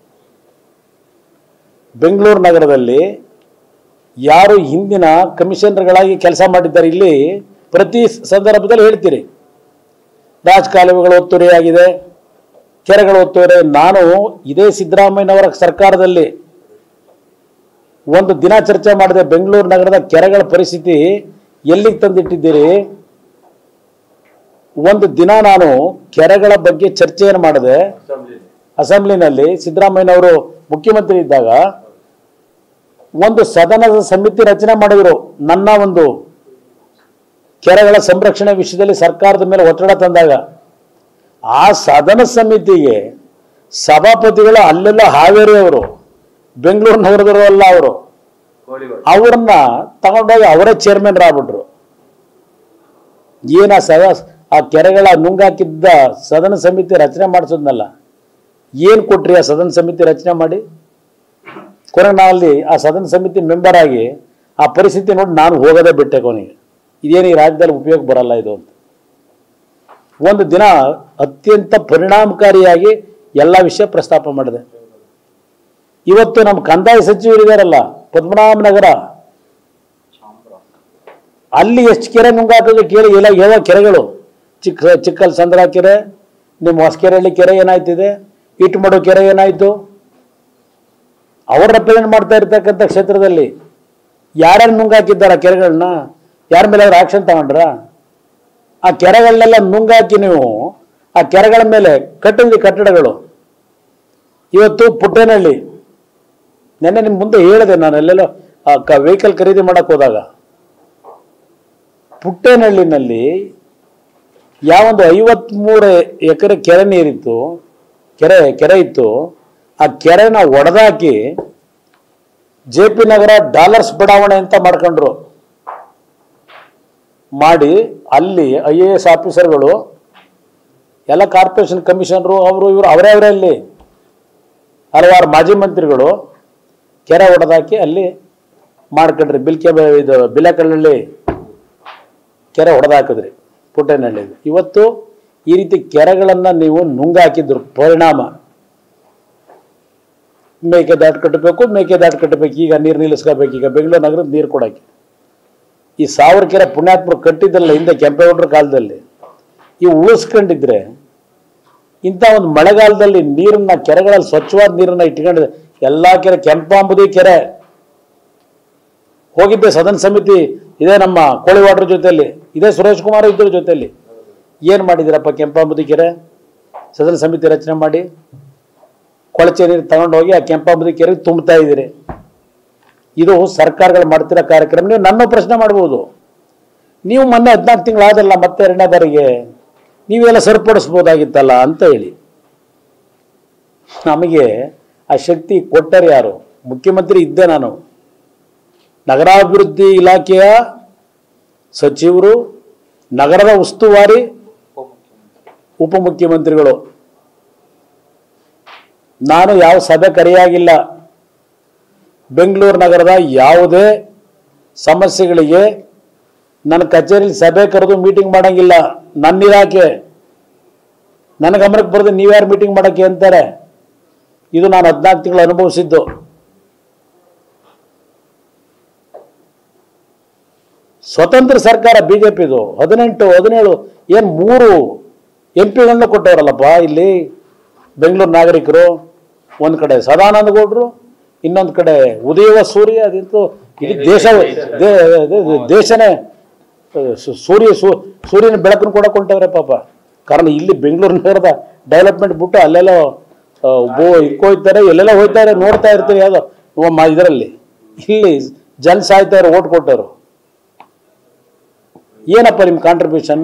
A: ಬೆಂಗಳೂರು ನಗರದಲ್ಲಿ ಯಾರು ಹಿಂದಿನ ಕಮಿಷನರ್ಗಳಾಗಿ ಕೆಲಸ ಮಾಡಿದ್ದಾರೆ ಇಲ್ಲಿ ಪ್ರತಿ ಸಂದರ್ಭದಲ್ಲಿ ಹೇಳ್ತೀರಿ ರಾಜಕಾಲುವೆಗಳು ಒತ್ತುವರಿಯಾಗಿದೆ ಕೆರೆಗಳು ಒತ್ತುವರಿ ನಾನು ಇದೇ ಸಿದ್ದರಾಮಯ್ಯನವರ ಸರ್ಕಾರದಲ್ಲಿ ಒಂದು ದಿನ ಚರ್ಚೆ ಮಾಡಿದೆ ಬೆಂಗಳೂರು ನಗರದ ಕೆರೆಗಳ ಪರಿಸ್ಥಿತಿ ಎಲ್ಲಿಗೆ ತಂದಿಟ್ಟಿದ್ದೀರಿ ಒಂದು ದಿನ ನಾನು ಕೆರೆಗಳ ಬಗ್ಗೆ ಚರ್ಚೆಯನ್ನು ಮಾಡಿದೆ ಅಸೆಂಬ್ಲಿನಲ್ಲಿ ಸಿದ್ದರಾಮಯ್ಯನವರು ಮುಖ್ಯಮಂತ್ರಿ ಇದ್ದಾಗ ಒಂದು ಸದನದ ಸಮಿತಿ ರಚನೆ ಮಾಡಿದರು ನನ್ನ ಒಂದು ಕೆರೆಗಳ ಸಂರಕ್ಷಣೆ ವಿಷಯದಲ್ಲಿ ಸರ್ಕಾರದ ಮೇಲೆ ಒತ್ತಡ ತಂದಾಗ ಆ ಸದನ ಸಮಿತಿಗೆ ಸಭಾಪತಿಗಳು ಅಲ್ಲೆಲ್ಲ ಹಾವೇರಿ ಅವರು ಬೆಂಗಳೂರು ನಗರದವರು ಅಲ್ಲ ಅವರು ಅವ್ರನ್ನ ತಗೊಂಡೋಗಿ ಅವರೇ ಚೇರ್ಮನ್ ಆಗ್ಬಿಟ್ರು ಏನ ಸದ ಆ ಕೆರೆಗಳ ನುಂಗಾಕಿದ್ದ ಸದನ ಸಮಿತಿ ರಚನೆ ಮಾಡಿಸೋದ್ನಲ್ಲ ಏನು ಕೊಟ್ರಿ ಆ ಸದನ ಸಮಿತಿ ರಚನೆ ಮಾಡಿ ಕೊನೆ ನಾವಲ್ಲಿ ಆ ಸದನ ಸಮಿತಿ ಮೆಂಬರ್ ಆಗಿ ಆ ಪರಿಸ್ಥಿತಿ ನೋಡಿ ನಾನು ಹೋಗೋದೇ ಬಿಟ್ಟೆ ಕೊನೆಗೆ ಇದೇನು ಈ ರಾಜ್ಯದಲ್ಲಿ ಉಪಯೋಗ ಬರಲ್ಲ ಇದು ಅಂತ ಒಂದು ದಿನ ಅತ್ಯಂತ ಪರಿಣಾಮಕಾರಿಯಾಗಿ ಎಲ್ಲ ವಿಷಯ ಪ್ರಸ್ತಾಪ ಮಾಡಿದೆ ಇವತ್ತು ನಮ್ಮ ಕಂದಾಯ ಸಚಿವರಿದಾರಲ್ಲ ಪದ್ಮನಾಭನಗರ ಅಲ್ಲಿ ಎಷ್ಟು ಕೆರೆ ನುಂಗಾಕಿದ್ರೆ ಕೇಳಿ ಎಲ್ಲ ಯಾವ ಕೆರೆಗಳು ಚಿಕ್ಕ ಚಿಕ್ಕಲ್ ಸಂದ್ರ ಕೆರೆ ನಿಮ್ಮ ಹೊಸಕೆರೆಹಳ್ಳಿ ಕೆರೆ ಏನಾಯ್ತಿದೆ ಇಟ್ಮಡು ಕೆರೆ ಏನಾಯ್ತು ಅವ್ರು ರೆಪ್ರೆಸೆಂಟ್ ಮಾಡ್ತಾ ಇರ್ತಕ್ಕಂಥ ಕ್ಷೇತ್ರದಲ್ಲಿ ಯಾರ್ಯಾರು ನುಂಗಾಕಿದ್ದಾರೆ ಆ ಕೆರೆಗಳನ್ನ ಯಾರ ಮೇಲೆ ಅವ್ರು ಆಕ್ಷನ್ ತಗೊಂಡ್ರ ಆ ಕೆರೆಗಳನ್ನೆಲ್ಲ ನುಂಗಾಕಿ ನೀವು ಆ ಕೆರೆಗಳ ಮೇಲೆ ಕಟ್ಟಿದ್ರಿ ಕಟ್ಟಡಗಳು ಇವತ್ತು ಪುಟ್ಟೇನಹಳ್ಳಿ ನೆನ್ನೆ ನಿಮ್ಮ ಮುಂದೆ ಹೇಳಿದೆ ನಾನು ಎಲ್ಲೆಲ್ಲೋ ವೆಹಿಕಲ್ ಖರೀದಿ ಮಾಡಕ್ಕೆ ಹೋದಾಗ ಪುಟ್ಟೇನಹಳ್ಳಿನಲ್ಲಿ ಯಾವೊಂದು ಐವತ್ಮೂರು ಎಕರೆ ಕೆರೆ ನೀರಿತ್ತು ಕೆರೆ ಕೆರೆ ಇತ್ತು ಆ ಕೆರೆನ ಒಡೆದಾಕಿ ಜೆ ಪಿ ನಗರ ಡಾಲರ್ಸ್ ಬಡಾವಣೆ ಅಂತ ಮಾಡ್ಕೊಂಡ್ರು ಮಾಡಿ ಅಲ್ಲಿ ಐ ಎ ಎಸ್ ಆಫೀಸರ್ಗಳು ಎಲ್ಲ ಕಾರ್ಪೊರೇಷನ್ ಕಮಿಷನರು ಅವರು ಇವರು ಅವರೇ ಅವರೇ ಅಲ್ಲಿ ಹಲವಾರು ಮಾಜಿ ಮಂತ್ರಿಗಳು ಕೆರೆ ಹೊಡೆದಾಕಿ ಅಲ್ಲಿ ಮಾಡ್ಕೊಂಡ್ರಿ ಬಿಲ್ಕೆ ಇದು ಬಿಲಕಳ್ಳಲ್ಲಿ ಕೆರೆ ಹೊಡೆದಾಕಿದ್ರಿ ಪುಟ್ಟೇನಹಳ್ಳಿ ಇವತ್ತು ಈ ರೀತಿ ಕೆರೆಗಳನ್ನು ನೀವು ನುಂಗಾಕಿದ್ರು ಪರಿಣಾಮ ಮೇಕೆ ದಾಟ್ ಕಟ್ಟಬೇಕು ಮೇಕೆ ದಾಟ್ ಕಟ್ಟಬೇಕು ಈಗ ನೀರು ನಿಲ್ಲಿಸ್ಕೋಬೇಕು ಈಗ ಬೆಂಗಳೂರು ನಗರದ ನೀರು ಕೊಡೋಕ್ಕೆ ಈ ಸಾವಿರ ಕೆರೆ ಪುಣ್ಯಾತ್ಮರು ಕಟ್ಟಿದ್ದಲ್ಲ ಹಿಂದೆ ಕೆಂಪೇಗೌಡರ ಕಾಲದಲ್ಲಿ ಇವು ಉಳಿಸ್ಕೊಂಡಿದ್ರೆ ಇಂಥ ಒಂದು ಮಳೆಗಾಲದಲ್ಲಿ ನೀರನ್ನ ಕೆರೆಗಳಲ್ಲಿ ಸ್ವಚ್ಛವಾದ ನೀರನ್ನ ಇಟ್ಕೊಂಡಿದೆ ಎಲ್ಲ ಕೆರೆ ಕೆಂಪಾಂಬುದಿ ಕೆರೆ ಹೋಗಿದ್ದೆ ಸದನ ಸಮಿತಿ ಇದೇ ನಮ್ಮ ಕೋಳಿವಾಡ್ರ ಜೊತೆಯಲ್ಲಿ ಇದೇ ಸುರೇಶ್ ಕುಮಾರ್ ಇದ್ರ ಜೊತೆಯಲ್ಲಿ ಏನು ಮಾಡಿದ್ದೀರಪ್ಪ ಕೆಂಪಾಂಬುದಿ ಕೆರೆ ಸದನ ಸಮಿತಿ ರಚನೆ ಮಾಡಿ ಕೊಳಚೆ ನೀರು ತಗೊಂಡೋಗಿ ಆ ಕೆಂಪಾಂಬುದಿ ಕೆರೆ ತುಂಬ್ತಾ ಇದ್ದೀರಿ ಇದು ಸರ್ಕಾರಗಳು ಮಾಡ್ತಿರೋ ಕಾರ್ಯಕ್ರಮ ನೀವು ನನ್ನ ಪ್ರಶ್ನೆ ಮಾಡ್ಬೋದು ನೀವು ಮೊನ್ನೆ ಹದಿನಾಲ್ಕು ತಿಂಗಳು ಆದಲ್ಲ ಮತ್ತೆ ಎರಡನೇ ಬಾರಿಗೆ ನೀವೆಲ್ಲ ಸರಿಪಡಿಸ್ಬೋದಾಗಿತ್ತಲ್ಲ ಅಂತ ಹೇಳಿ ನಮಗೆ ಆ ಶಕ್ತಿ ಕೊಟ್ಟರು ಯಾರು ಮುಖ್ಯಮಂತ್ರಿ ಇದ್ದೆ ನಾನು ನಗರಾಭಿವೃದ್ಧಿ ಇಲಾಖೆಯ ಸಚಿವರು ನಗರದ ಉಸ್ತುವಾರಿ ಉಪಮುಖ್ಯಮಂತ್ರಿಗಳು ನಾನು ಯಾವ ಸಭೆ ಕರೆಯಾಗಿಲ್ಲ ಬೆಂಗಳೂರು ನಗರದ ಯಾವುದೇ ಸಮಸ್ಯೆಗಳಿಗೆ ನನ್ನ ಕಚೇರಿಲಿ ಸಭೆ ಕರೆದು ಮೀಟಿಂಗ್ ಮಾಡಂಗಿಲ್ಲ ನನ್ನ ಇಲಾಖೆ ನನ್ನ ಗಮನಕ್ಕೆ ಬರೆದು ನೀವ್ಯಾರು ಮೀಟಿಂಗ್ ಮಾಡೋಕ್ಕೆ ಅಂತಾರೆ ಇದು ನಾನು ಹದಿನಾಲ್ಕು ತಿಂಗಳು ಅನುಭವಿಸಿದ್ದು ಸ್ವತಂತ್ರ ಸರ್ಕಾರ ಬಿ ಜೆ ಪಿದು ಹದಿನೆಂಟು ಹದಿನೇಳು ಏನು ಮೂರು ಎಂ ಪಿಗಳನ್ನ ಕೊಟ್ಟವರಲ್ಲಪ್ಪ ಇಲ್ಲಿ ಬೆಂಗಳೂರು ನಾಗರಿಕರು ಒಂದು ಕಡೆ ಸದಾನಂದ ಗೌಡ್ರು ಇನ್ನೊಂದು ಕಡೆ ಉದಯವ ಸೂರ್ಯ ಅದಂತೂ ಇಡೀ ದೇಶ ದೇ- ದೇ- ದೇಶನೇ ಸು- ಸೂರ್ಯ ಸೂ- ಸೂರ್ಯನ ಬೆಳಕನ್ನು ಕೂಡ ಕೊಂಡವ್ರೆ ಪಾಪ ಕಾರಣ ಇಲ್ಲಿ ಬೆಂಗಳೂರು ನಗರದ ಡೆವಲಪ್ಮೆಂಟ್ ಬಿಟ್ಟು ಅಲ್ಲೆಲ್ಲೋ ಆ, ಬೋ ಇಕ್ಕೋಯ್ತಾರೆ ಎಲ್ಲೆಲ್ಲ ಹೋಯ್ತಾರೆ ನೋಡ್ತಾ ಇರ್ತೀರಿ ಯಾವುದೋ ಇದರಲ್ಲಿ ಇಲ್ಲಿ ಜನ ಸಾಯ್ತಾರೆ ಓಟ್ ಕೊಟ್ಟವರು ಏನಪ್ಪ ನಿಮ್ಮ ಕಾಂಟ್ರಿಬ್ಯೂಷನ್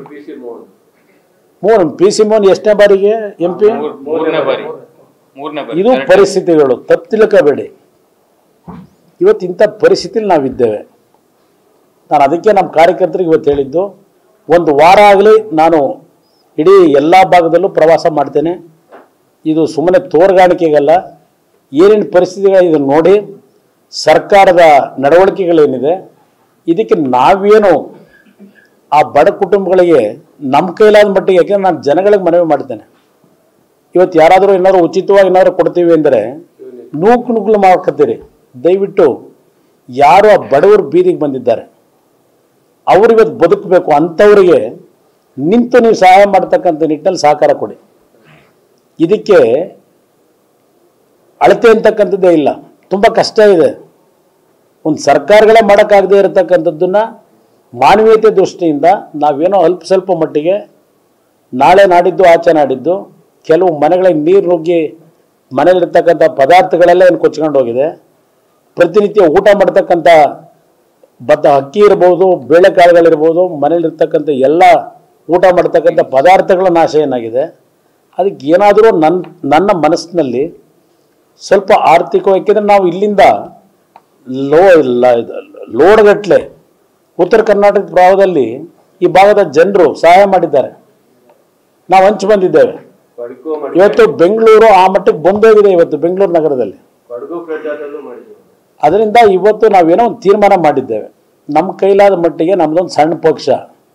A: ಮೂರು ಪಿ ಸಿ ಮೋಹನ್ ಎಷ್ಟನೇ ಬಾರಿಗೆ ಎಂ ಪಿ
B: ಮೂರ್- ಮೂರನೇ ಬಾರಿ ಮೂರನೇ ಬಾರಿ
A: ಇದು
B: Correct.
A: ಪರಿಸ್ಥಿತಿಗಳು ತಪ್ಪು ತಿಳ್ಕೋಬೇಡಿ ಇವತ್ತು ಇಂಥ ಪರಿಸ್ಥಿತಿಲಿ ನಾವಿದ್ದೇವೆ ನಾನು ಅದಕ್ಕೆ ನಮ್ಮ ಕಾರ್ಯಕರ್ತರಿಗೆ ಇವತ್ತು ಹೇಳಿದ್ದು ಒಂದು ವಾರ ಆಗಲಿ ನಾನು ಇಡೀ ಎಲ್ಲ ಭಾಗದಲ್ಲೂ ಪ್ರವಾಸ ಮಾಡ್ತೇನೆ ಇದು ಸುಮ್ಮನೆ ತೋರ್ಗಾಣಿಕೆಗಲ್ಲ ಏನೇನು ಪರಿಸ್ಥಿತಿಗಳು ಇದನ್ನು ನೋಡಿ ಸರ್ಕಾರದ ನಡವಳಿಕೆಗಳೇನಿದೆ ಇದಕ್ಕೆ ನಾವೇನು ಆ ಬಡ ಕುಟುಂಬಗಳಿಗೆ ನಮ್ಮ ಕೈಲಾದ ಮಟ್ಟಿಗೆ ಯಾಕೆಂದ್ರೆ ನಾನು ಜನಗಳಿಗೆ ಮನವಿ ಮಾಡ್ತೇನೆ ಇವತ್ತು ಯಾರಾದರೂ ಏನಾದ್ರು ಉಚಿತವಾಗಿ ಏನಾದ್ರು ಕೊಡ್ತೀವಿ ಅಂದರೆ ನೂಕು ನುಗ್ಲು ಮಾಡ್ಕೊತೀರಿ ದಯವಿಟ್ಟು ಯಾರು ಆ ಬಡವರು ಬೀದಿಗೆ ಬಂದಿದ್ದಾರೆ ಅವ್ರು ಇವತ್ತು ಬದುಕಬೇಕು ಅಂಥವ್ರಿಗೆ ನಿಂತು ನೀವು ಸಹಾಯ ಮಾಡ್ತಕ್ಕಂಥ ನಿಟ್ಟಿನಲ್ಲಿ ಸಹಕಾರ ಕೊಡಿ ಇದಕ್ಕೆ ಅಳತೆ ಅಂತಕ್ಕಂಥದ್ದೇ ಇಲ್ಲ ತುಂಬ ಕಷ್ಟ ಇದೆ ಒಂದು ಸರ್ಕಾರಗಳೇ ಮಾಡೋಕ್ಕಾಗದೇ ಇರತಕ್ಕಂಥದ್ದನ್ನ ಮಾನವೀಯತೆ ದೃಷ್ಟಿಯಿಂದ ನಾವೇನೋ ಅಲ್ಪ ಸ್ವಲ್ಪ ಮಟ್ಟಿಗೆ ನಾಳೆ ನಾಡಿದ್ದು ಆಚೆ ನಾಡಿದ್ದು ಕೆಲವು ಮನೆಗಳಿಗೆ ನೀರು ನುಗ್ಗಿ ಮನೇಲಿರ್ತಕ್ಕಂಥ ಪದಾರ್ಥಗಳೆಲ್ಲ ಏನು ಕೊಚ್ಕೊಂಡು ಹೋಗಿದೆ ಪ್ರತಿನಿತ್ಯ ಊಟ ಮಾಡ್ತಕ್ಕಂಥ ಭತ್ತ ಅಕ್ಕಿ ಇರ್ಬೋದು ಬೇಳೆಕಾಳುಗಳಿರ್ಬೋದು ಮನೇಲಿರ್ತಕ್ಕಂಥ ಎಲ್ಲ ಊಟ ಮಾಡ್ತಕ್ಕಂಥ ಪದಾರ್ಥಗಳ ನಾಶ ಏನಾಗಿದೆ ಅದಕ್ಕೆ ಏನಾದರೂ ನನ್ನ ನನ್ನ ಮನಸ್ಸಿನಲ್ಲಿ ಸ್ವಲ್ಪ ಆರ್ಥಿಕ ಯಾಕೆಂದರೆ ನಾವು ಇಲ್ಲಿಂದ ಲೋ ಲೋಡ್ಗಟ್ಲೆ ಉತ್ತರ ಕರ್ನಾಟಕ ಭಾಗದಲ್ಲಿ ಈ ಭಾಗದ ಜನರು ಸಹಾಯ ಮಾಡಿದ್ದಾರೆ ನಾವು ಹಂಚಿ ಬಂದಿದ್ದೇವೆ
C: ಕೊಡಗು ಮಾಡಿ
A: ಇವತ್ತು ಬೆಂಗಳೂರು ಆ ಮಟ್ಟಕ್ಕೆ ಬಂದೋಗಿದೆ ಇವತ್ತು ಬೆಂಗಳೂರು ನಗರದಲ್ಲಿ
C: ಕೊಡಗು ಪ್ರಚಾರದಲ್ಲೂ ಮಾಡಿದ್ದೀವಿ
A: ಅದರಿಂದ ಇವತ್ತು ನಾವೇನೋ ಒಂದು ತೀರ್ಮಾನ ಮಾಡಿದ್ದೇವೆ ನಮ್ಮ ಕೈಲಾದ ಮಟ್ಟಿಗೆ ನಮ್ಮದೊಂದು ಸಣ್ಣ ಪಕ್ಷ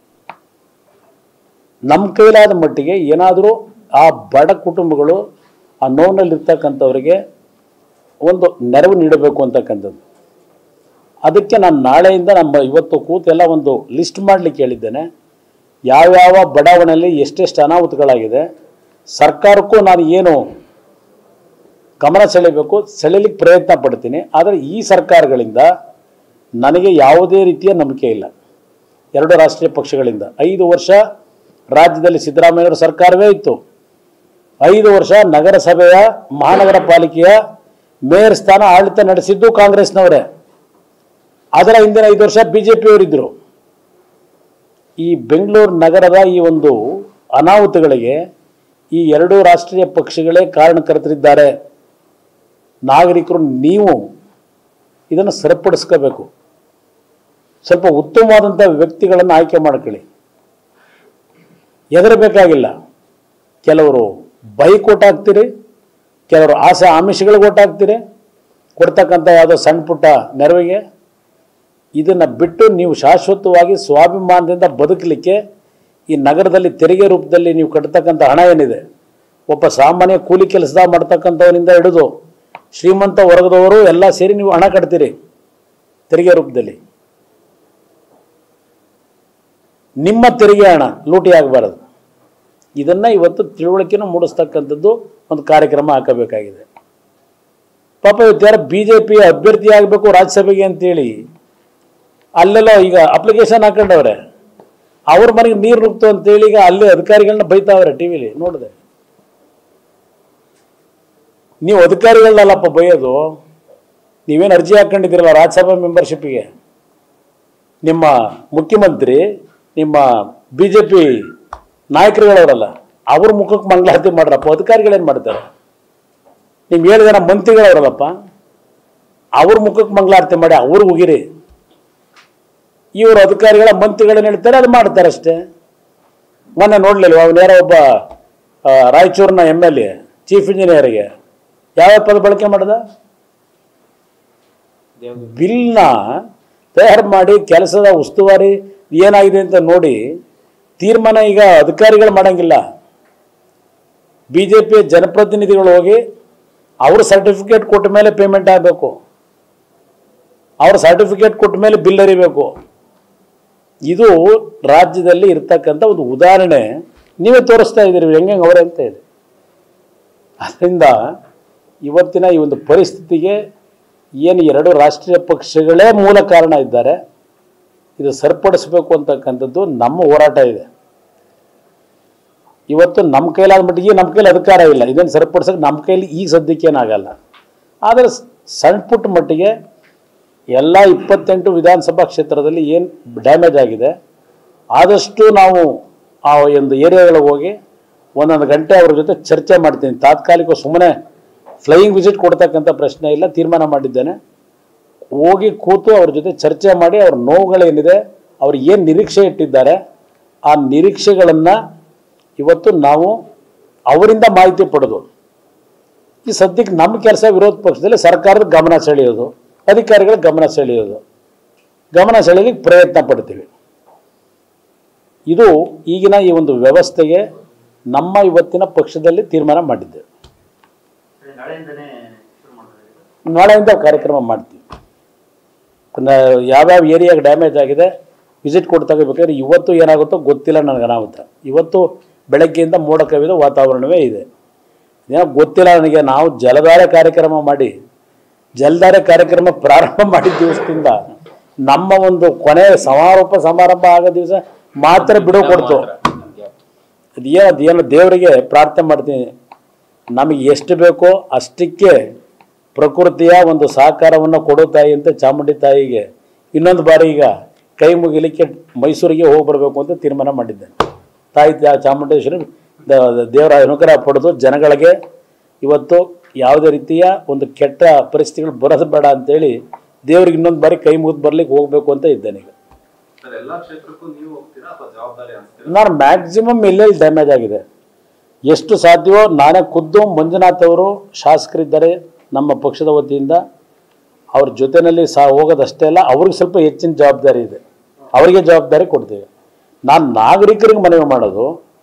A: ನಮ್ಮ ಕೈಲಾದ ಮಟ್ಟಿಗೆ ಏನಾದರೂ ಆ ಬಡ ಕುಟುಂಬಗಳು ಆ ನೋವಿನಲ್ಲಿರ್ತಕ್ಕಂಥವ್ರಿಗೆ ಒಂದು ನೆರವು ನೀಡಬೇಕು ಅಂತಕ್ಕಂಥದ್ದು ಅದಕ್ಕೆ ನಾನು ನಾಳೆಯಿಂದ ನಮ್ಮ ಇವತ್ತು ಕೂತೆಲ್ಲ ಒಂದು ಲಿಸ್ಟ್ ಮಾಡಲಿಕ್ಕೆ ಹೇಳಿದ್ದೇನೆ ಯಾವ್ಯಾವ ಬಡಾವಣೆಯಲ್ಲಿ ಎಷ್ಟೆಷ್ಟು ಅನಾಹುತಗಳಾಗಿದೆ ಸರ್ಕಾರಕ್ಕೂ ನಾನು ಏನು ಗಮನ ಸೆಳೆಯಬೇಕು ಸೆಳೆಯಲಿಕ್ಕೆ ಪ್ರಯತ್ನ ಪಡ್ತೀನಿ ಆದರೆ ಈ ಸರ್ಕಾರಗಳಿಂದ ನನಗೆ ಯಾವುದೇ ರೀತಿಯ ನಂಬಿಕೆ ಇಲ್ಲ ಎರಡು ರಾಷ್ಟ್ರೀಯ ಪಕ್ಷಗಳಿಂದ ಐದು ವರ್ಷ ರಾಜ್ಯದಲ್ಲಿ ಸಿದ್ದರಾಮಯ್ಯವರ ಸರ್ಕಾರವೇ ಇತ್ತು ಐದು ವರ್ಷ ನಗರಸಭೆಯ ಮಹಾನಗರ ಪಾಲಿಕೆಯ ಮೇಯರ್ ಸ್ಥಾನ ಆಡಳಿತ ನಡೆಸಿದ್ದು ಕಾಂಗ್ರೆಸ್ನವರೇ ಅದರ ಹಿಂದಿನ ಐದು ವರ್ಷ ಬಿ ಜೆ ಪಿಯವರಿದ್ದರು ಈ ಬೆಂಗಳೂರು ನಗರದ ಈ ಒಂದು ಅನಾಹುತಗಳಿಗೆ ಈ ಎರಡೂ ರಾಷ್ಟ್ರೀಯ ಪಕ್ಷಗಳೇ ಕಾರಣಕರ್ತರಿದ್ದಾರೆ ನಾಗರಿಕರು ನೀವು ಇದನ್ನು ಸರಿಪಡಿಸ್ಕೋಬೇಕು ಸ್ವಲ್ಪ ಉತ್ತಮವಾದಂಥ ವ್ಯಕ್ತಿಗಳನ್ನು ಆಯ್ಕೆ ಮಾಡ್ಕೊಳ್ಳಿ ಹೆದರಬೇಕಾಗಿಲ್ಲ ಕೆಲವರು ಬೈಕ್ ಹಾಕ್ತೀರಿ ಕೆಲವರು ಆಸೆ ಆಮಿಷಗಳಿಗೆ ಹಾಕ್ತೀರಿ ಕೊಡ್ತಕ್ಕಂಥ ಯಾವುದೋ ಸಣ್ಣ ಪುಟ್ಟ ನೆರವಿಗೆ ಇದನ್ನು ಬಿಟ್ಟು ನೀವು ಶಾಶ್ವತವಾಗಿ ಸ್ವಾಭಿಮಾನದಿಂದ ಬದುಕಲಿಕ್ಕೆ ಈ ನಗರದಲ್ಲಿ ತೆರಿಗೆ ರೂಪದಲ್ಲಿ ನೀವು ಕಟ್ಟತಕ್ಕಂಥ ಹಣ ಏನಿದೆ ಒಬ್ಬ ಸಾಮಾನ್ಯ ಕೂಲಿ ಕೆಲಸದ ಮಾಡ್ತಕ್ಕಂಥವನಿಂದ ಹಿಡಿದು ಶ್ರೀಮಂತ ವರ್ಗದವರು ಎಲ್ಲ ಸೇರಿ ನೀವು ಹಣ ಕಟ್ತೀರಿ ತೆರಿಗೆ ರೂಪದಲ್ಲಿ ನಿಮ್ಮ ತೆರಿಗೆ ಹಣ ಲೂಟಿ ಆಗಬಾರದು ಇದನ್ನು ಇವತ್ತು ತಿಳುವಳಿಕೆನೂ ಮೂಡಿಸ್ತಕ್ಕಂಥದ್ದು ಒಂದು ಕಾರ್ಯಕ್ರಮ ಹಾಕಬೇಕಾಗಿದೆ ಪಾಪ ಇವತ್ತು ಯಾರು ಬಿ ಜೆ ಪಿ ಅಭ್ಯರ್ಥಿ ಆಗಬೇಕು ರಾಜ್ಯಸಭೆಗೆ ಅಂತೇಳಿ ಅಲ್ಲೆಲ್ಲ ಈಗ ಅಪ್ಲಿಕೇಶನ್ ಹಾಕೊಂಡವ್ರೆ ಅವ್ರ ಮನೆಗೆ ನೀರು ನುಗ್ತು ಅಂತೇಳಿ ಈಗ ಅಲ್ಲಿ ಅಧಿಕಾರಿಗಳನ್ನ ಬೈತಾವ್ರೆ ಟಿ ವಿಲಿ ನೋಡಿದೆ ನೀವು ಅಧಿಕಾರಿಗಳನ್ನಲ್ಲಪ್ಪ ಬೈಯೋದು ನೀವೇನು ಅರ್ಜಿ ಹಾಕೊಂಡಿದ್ದೀರಲ್ಲ ರಾಜ್ಯಸಭಾ ಮೆಂಬರ್ಶಿಪ್ಗೆ ನಿಮ್ಮ ಮುಖ್ಯಮಂತ್ರಿ ನಿಮ್ಮ ಬಿ ಜೆ ಪಿ ನಾಯಕರುಗಳವರಲ್ಲ ಅವ್ರ ಮುಖಕ್ಕೆ ಮಂಗಳಾರತಿ ಮಾಡ್ರಪ್ಪ ಅಧಿಕಾರಿಗಳೇನು ಮಾಡ್ತಾರೆ ನಿಮ್ಗೆ ಏಳು ಜನ ಮಂತ್ರಿಗಳವರಲ್ಲಪ್ಪ ಅವ್ರ ಮುಖಕ್ಕೆ ಮಂಗಳಾರತಿ ಮಾಡಿ ಅವ್ರಿಗೆ ಹೋಗಿರಿ ಇವರು ಅಧಿಕಾರಿಗಳ ಮಂತ್ರಿಗಳೇನು ಹೇಳ್ತಾರೆ ಅದು ಮಾಡ್ತಾರೆ ಅಷ್ಟೇ ಮೊನ್ನೆ ನೋಡ್ಲಿಲ್ವ ಅವನು ಯಾರೋ ಒಬ್ಬ ಆ, ರಾಯಚೂರಿನ ಎಮ್ ಎಲ್ ಎ ಚೀಫ್ ಇಂಜಿನಿಯರ್ಗೆ ಯಾವ ಪದ ಬಳಕೆ ಮಾಡ್ದ ಬಿಲ್ನ ತಯಾರು ಮಾಡಿ ಕೆಲಸದ ಉಸ್ತುವಾರಿ ಏನಾಗಿದೆ ಅಂತ ನೋಡಿ ತೀರ್ಮಾನ ಈಗ ಅಧಿಕಾರಿಗಳು ಮಾಡಂಗಿಲ್ಲ ಬಿ ಜೆ ಪಿ ಜನಪ್ರತಿನಿಧಿಗಳು ಹೋಗಿ ಅವರು ಸರ್ಟಿಫಿಕೇಟ್ ಕೊಟ್ಟ ಮೇಲೆ ಪೇಮೆಂಟ್ ಆಗಬೇಕು ಅವ್ರ ಸರ್ಟಿಫಿಕೇಟ್ ಕೊಟ್ಟ ಮೇಲೆ ಬಿಲ್ ಅರಿಬೇಕು ಇದು ರಾಜ್ಯದಲ್ಲಿ ಇರ್ತಕ್ಕಂಥ ಒಂದು ಉದಾಹರಣೆ ನೀವೇ ತೋರಿಸ್ತಾ ಇದ್ದೀರಿ ಹೆಂಗೆ ಅವರೇ ಅಂತ ಹೇಳಿ ಅದರಿಂದ ಇವತ್ತಿನ ಈ ಒಂದು ಪರಿಸ್ಥಿತಿಗೆ ಏನು ಎರಡು ರಾಷ್ಟ್ರೀಯ ಪಕ್ಷಗಳೇ ಮೂಲ ಕಾರಣ ಇದ್ದಾರೆ ಇದು ಸರಿಪಡಿಸ್ಬೇಕು ಅಂತಕ್ಕಂಥದ್ದು ನಮ್ಮ ಹೋರಾಟ ಇದೆ ಇವತ್ತು ನಮ್ಮ ಕೈಲಾದ ಮಟ್ಟಿಗೆ ನಮ್ಮ ಕೈಲಿ ಅಧಿಕಾರ ಇಲ್ಲ ಇದನ್ನು ಸರಿಪಡಿಸೋಕೆ ನಮ್ಮ ಕೈಲಿ ಈಗ ಸದ್ಯಕ್ಕೇನಾಗಲ್ಲ ಆದರೆ ಸ್- ಸಣ್ಣ ಪುಟ್ಟ ಮಟ್ಟಿಗೆ ಎಲ್ಲ ಇಪ್ಪತ್ತೆಂಟು ವಿಧಾನಸಭಾ ಕ್ಷೇತ್ರದಲ್ಲಿ ಏನು ಡ್ಯಾಮೇಜ್ ಆಗಿದೆ ಆದಷ್ಟು ನಾವು ಆ ಒಂದು ಏರಿಯಾಗಳಿಗೆ ಹೋಗಿ ಒಂದೊಂದು ಗಂಟೆ ಅವ್ರ ಜೊತೆ ಚರ್ಚೆ ಮಾಡ್ತೀನಿ ತಾತ್ಕಾಲಿಕ ಸುಮ್ಮನೆ ಫ್ಲೈಯಿಂಗ್ ವಿಸಿಟ್ ಕೊಡ್ತಕ್ಕಂಥ ಪ್ರಶ್ನೆ ಇಲ್ಲ ತೀರ್ಮಾನ ಮಾಡಿದ್ದೇನೆ ಹೋಗಿ ಕೂತು ಅವ್ರ ಜೊತೆ ಚರ್ಚೆ ಮಾಡಿ ಅವ್ರ ನೋವುಗಳೇನಿದೆ ಅವ್ರು ಏನು ನಿರೀಕ್ಷೆ ಇಟ್ಟಿದ್ದಾರೆ ಆ ನಿರೀಕ್ಷೆಗಳನ್ನು ಇವತ್ತು ನಾವು ಅವರಿಂದ ಮಾಹಿತಿ ಪಡೆದು ಈ ಸದ್ಯಕ್ಕೆ ನಮ್ಮ ಕೆಲಸ ವಿರೋಧ ಪಕ್ಷದಲ್ಲಿ ಸರ್ಕಾರದ ಗಮನ ಸೆಳೆಯೋದು ಅಧಿಕಾರಿಗಳ ಗಮನ ಸೆಳೆಯೋದು ಗಮನ ಸೆಳೆಯಲಿಕ್ಕೆ ಪ್ರಯತ್ನ ಪಡ್ತೀವಿ ಇದು ಈಗಿನ ಈ ಒಂದು ವ್ಯವಸ್ಥೆಗೆ ನಮ್ಮ ಇವತ್ತಿನ ಪಕ್ಷದಲ್ಲಿ ತೀರ್ಮಾನ ಮಾಡಿದ್ದೇವೆ
D: ನಾಳೆಯಿಂದನೇ ಶುರು ಮಾಡ್ತಾರೆ
A: ನಾಳೆಯಿಂದ ಕಾರ್ಯಕ್ರಮ ಮಾಡ್ತೀವಿ ನ- ಯಾವ್ಯಾವ ಏರಿಯಾಗೆ ಡ್ಯಾಮೇಜ್ ಆಗಿದೆ ವಿಸಿಟ್ ಕೊಟ್ಟು ತೆಗಿಬೇಕಾದ್ರೆ ಇವತ್ತು ಏನಾಗುತ್ತೋ ಗೊತ್ತಿಲ್ಲ ನನಗೆ ಅನಾಹುತ ಇವತ್ತು ಬೆಳಗ್ಗೆಯಿಂದ ಮೋಡ ಕವಿದ ವಾತಾವರಣವೇ ಇದೆ ಏನೋ ಗೊತ್ತಿಲ್ಲ ನನಗೆ ನಾವು ಜಲಧಾರೆ ಕಾರ್ಯಕ್ರಮ ಮಾಡಿ ಜಲಧಾರೆ ಕಾರ್ಯಕ್ರಮ ಪ್ರಾರಂಭ ಮಾಡಿದ ದಿವಸದಿಂದ ನಮ್ಮ ಒಂದು ಕೊನೆಯ ಸಮಾರೋಪ ಸಮಾರಂಭ ಆಗೋ ದಿವಸ ಮಾತ್ರ ಬಿಡುವು ಕೊಡ್ತು ಅದೇನು ಅದೇನು ದೇವರಿಗೆ ಪ್ರಾರ್ಥನೆ ಮಾಡ್ತೀನಿ ನಮಗೆ ಎಷ್ಟು ಬೇಕೋ ಅಷ್ಟಕ್ಕೆ ಪ್ರಕೃತಿಯ ಒಂದು ಸಹಕಾರವನ್ನು ಕೊಡೋ ತಾಯಿ ಅಂತ ಚಾಮುಂಡಿ ತಾಯಿಗೆ ಇನ್ನೊಂದು ಬಾರಿ ಈಗ ಕೈ ಮುಗಿಲಿಕ್ಕೆ ಮೈಸೂರಿಗೆ ಹೋಗಿ ಬರಬೇಕು ಅಂತ ತೀರ್ಮಾನ ಮಾಡಿದ್ದೇನೆ ತಾಯಿ ಚಾ- ಚಾಮುಂಡೇಶ್ವರಿ ದ- ದ- ದೇವರ ಅನುಗ್ರಹ ಪಡೆದು ಜನಗಳಿಗೆ ಇವತ್ತು ಯಾವುದೇ ರೀತಿಯ ಒಂದು ಕೆಟ್ಟ ಪರಿಸ್ಥಿತಿಗಳು ಬರೋದು ಬೇಡ ಅಂತೇಳಿ ದೇವ್ರಿಗೆ ಇನ್ನೊಂದು ಬಾರಿ ಕೈ ಮುಗಿದು ಬರ್ಲಿಕ್ಕೆ ಹೋಗಬೇಕು ಅಂತ ಇದ್ದೇನೆ ಈಗ
E: ಸರ್ ಎಲ್ಲಾ ಕ್ಷೇತ್ರಕ್ಕೂ ನೀವು ಹೋಗ್ತೀರಾ ಅಥವಾ ಜವಾಬ್ದಾರಿ ಅನ್ಸ್ತೀರಾ
A: ನಾನು ಮ್ಯಾಕ್ಸಿಮಮ್ ಎಲ್ಲೆಲ್ಲಿ ಡ್ಯಾಮೇಜ್ ಆಗಿದೆ ಎಷ್ಟು ಸಾಧ್ಯವೋ ನಾನೇ ಖುದ್ದು ಮಂಜುನಾಥ್ ಅವರು ಶಾಸಕರಿದ್ದಾರೆ ನಮ್ಮ ಪಕ್ಷದ ವತಿಯಿಂದ ಅವ್ರ ಜೊತೆಯಲ್ಲಿ ಸಹ ಹೋಗೋದಷ್ಟೇ ಅಲ್ಲ ಅವ್ರಿಗೆ ಸ್ವಲ್ಪ ಹೆಚ್ಚಿನ ಜವಾಬ್ದಾರಿ ಇದೆ ಅವರಿಗೆ ಜವಾಬ್ದಾರಿ ಕೊಡ್ತೀವಿ ನಾನು ನಾಗರಿಕರಿಗೆ ಮನವಿ ಮಾಡೋದು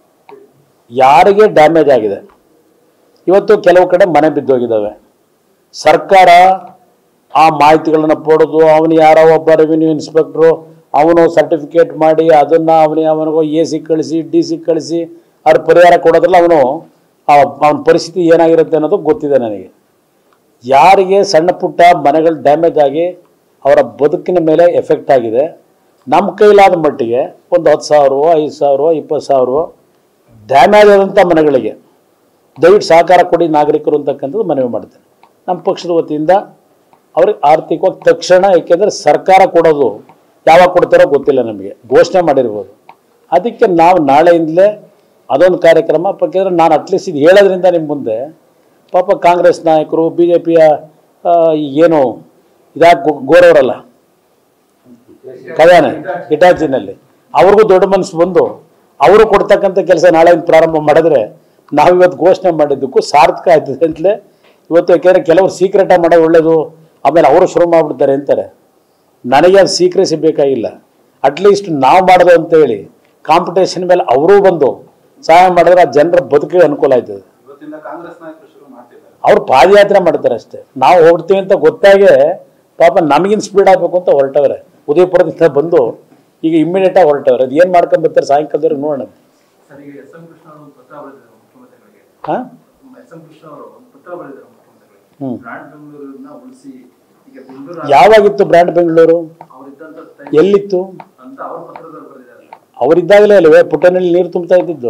A: ಯಾರಿಗೆ ಡ್ಯಾಮೇಜ್ ಆಗಿದೆ ಇವತ್ತು ಕೆಲವು ಕಡೆ ಮನೆ ಬಿದ್ದೋಗಿದ್ದಾವೆ ಸರ್ಕಾರ ಆ ಮಾಹಿತಿಗಳನ್ನು ಕೊಡೋದು ಅವನು ಯಾರೋ ಒಬ್ಬ ರೆವಿನ್ಯೂ ಇನ್ಸ್ಪೆಕ್ಟ್ರು ಅವನು ಸರ್ಟಿಫಿಕೇಟ್ ಮಾಡಿ ಅದನ್ನು ಅವನಿಗೆ ಅವನಿಗೂ ಎ ಸಿ ಕಳಿಸಿ ಡಿ ಸಿ ಕಳಿಸಿ ಅವ್ರ ಪರಿಹಾರ ಕೊಡೋದ್ರಲ್ಲಿ ಅವನು ಅವನ ಪರಿಸ್ಥಿತಿ ಏನಾಗಿರುತ್ತೆ ಅನ್ನೋದು ಗೊತ್ತಿದೆ ನನಗೆ ಯಾರಿಗೆ ಸಣ್ಣ ಪುಟ್ಟ ಮನೆಗಳು ಡ್ಯಾಮೇಜ್ ಆಗಿ ಅವರ ಬದುಕಿನ ಮೇಲೆ ಎಫೆಕ್ಟ್ ಆಗಿದೆ ನಮ್ಮ ಕೈಲಾದ ಮಟ್ಟಿಗೆ ಒಂದು ಹತ್ತು ಸಾವಿರವೋ ಐದು ಸಾವಿರವೋ ಇಪ್ಪತ್ತು ಸಾವಿರವೋ ಡ್ಯಾಮೇಜ್ ಆದಂಥ ಮನೆಗಳಿಗೆ ದಯವಿಟ್ಟು ಸಹಕಾರ ಕೊಡಿ ನಾಗರಿಕರು ಅಂತಕ್ಕಂಥದ್ದು ಮನವಿ ಮಾಡ್ತೇನೆ ನಮ್ಮ ಪಕ್ಷದ ವತಿಯಿಂದ ಅವ್ರಿಗೆ ಆರ್ಥಿಕವಾಗಿ ತಕ್ಷಣ ಏಕೆಂದರೆ ಸರ್ಕಾರ ಕೊಡೋದು ಯಾವಾಗ ಕೊಡ್ತಾರೋ ಗೊತ್ತಿಲ್ಲ ನಮಗೆ ಘೋಷಣೆ ಮಾಡಿರ್ಬೋದು ಅದಕ್ಕೆ ನಾವು ನಾಳೆಯಿಂದಲೇ ಅದೊಂದು ಕಾರ್ಯಕ್ರಮ ಯಾಕೆಂದರೆ ನಾನು ಅಟ್ಲೀಸ್ಟ್ ಇದು ಹೇಳೋದ್ರಿಂದ ನಿಮ್ಮ ಮುಂದೆ ಪಾಪ ಕಾಂಗ್ರೆಸ್ ನಾಯಕರು ಬಿ ಜೆ ಪಿಯ ಏನು ಇದಾಗಿ ಗೋರವರಲ್ಲ ಖಜಾನೆ ಇಟಾಚಿನಲ್ಲಿ ಅವ್ರಿಗೂ ದೊಡ್ಡ ಮನಸ್ಸು ಬಂದು ಅವರು ಕೊಡ್ತಕ್ಕಂಥ ಕೆಲಸ ನಾಳೆಯಿಂದ ಪ್ರಾರಂಭ ಮಾಡಿದ್ರೆ ನಾವು ಇವತ್ತು ಘೋಷಣೆ ಮಾಡಿದ್ದಕ್ಕೂ ಸಾರ್ಥಕ ಆಯ್ತದೆ ಅಂತಲೇ ಇವತ್ತು ಯಾಕೆಂದರೆ ಕೆಲವರು ಸೀಕ್ರೆಟಾಗಿ ಮಾಡೋದು ಒಳ್ಳೇದು ಆಮೇಲೆ ಅವರು ಶುರು ಮಾಡಿಬಿಡ್ತಾರೆ ಅಂತಾರೆ ನನಗೆ ಅದು ಸೀಕ್ರೆಸಿ ಬೇಕಾಗಿಲ್ಲ ಅಟ್ಲೀಸ್ಟ್ ನಾವು ಮಾಡೋದು ಅಂತೇಳಿ ಕಾಂಪಿಟೇಷನ್ ಮೇಲೆ ಅವರೂ ಬಂದು ಸಹಾಯ ಮಾಡಿದ್ರೆ ಆ ಜನರ ಬದುಕಿಗೆ ಅನುಕೂಲ ಆಯ್ತದೆ
E: ಇವತ್ತಿಂದ ಕಾಂಗ್ರೆಸ್ ನಾಯಕರು ಶುರು ಮಾಡ್ತಿದ್ದಾರೆ
A: ಅವ್ರು ಪಾದಯಾತ್ರೆ ಮಾಡ್ತಾರೆ ಅಷ್ಟೇ ನಾವು ಹೋಗ್ತೀವಿ ಅಂತ ಗೊತ್ತಾಗೆ ಪಾಪ ನಮಗಿನ್ ಸ್ಪೀಡ್ ಆಗಬೇಕು ಅಂತ ಹೊರಟವ್ರೆ ಉದಯಪುರದಿಂದ ಬಂದು ಈಗ ಇಮ್ಮಿಡಿಯೇಟಾಗಿ ಹೊರಟವ್ರೆ ಅದು ಏನು ಮಾಡ್ಕೊಂಡು ಬರ್ತಾರೆ ಸಾಯಂಕಾಲದವ್ರಿಗೆ ನೋಡೋಣ
D: ಸರ್ ಈಗ ಎಸ್ ಎಂ ಕೃಷ್ಣ ಅವರು ಒಂದು ಪತ್ರ ಬರೆದಿದ್ದಾರೆ ಮುಖ್ಯಮಂತ್ರಿಗಳಿಗೆ
A: ಹಾಂ
D: ಎಸ್ ಎಂ ಕೃಷ್ಣ ಅವರು ಒಂದು ಪತ್ರ ಬರೆದಿದ್ದಾರೆ ಮುಖ್ಯಮಂತ್ರಿಗಳಿಗೆ
A: ಹ್ಮ್.
D: ಬ್ರಾಂಡ್ ಬೆಂಗಳೂರನ್ನ ಉಳಿಸಿ ಈಗ ಬೆಂಗಳೂರು
A: ಯಾವಾಗಿತ್ತು ಬ್ರ್ಯಾಂಡ್ ಬೆಂಗಳೂರು
D: ಅವರಿದ್ದಂತ
A: ಎಲ್ಲಿತ್ತು
D: ಅಂತ ಅವ್ರ ಪತ್ರದಲ್ಲಿ ಬರೆದಿದ್ದಾರೆ
A: ಅವರಿದ್ದಾಗಲೇ ಅಲ್ವೇ ಪುಟ್ಟನಲ್ಲಿ ನೀರು ತುಂಬ್ತಾ ಇದ್ದಿದ್ದು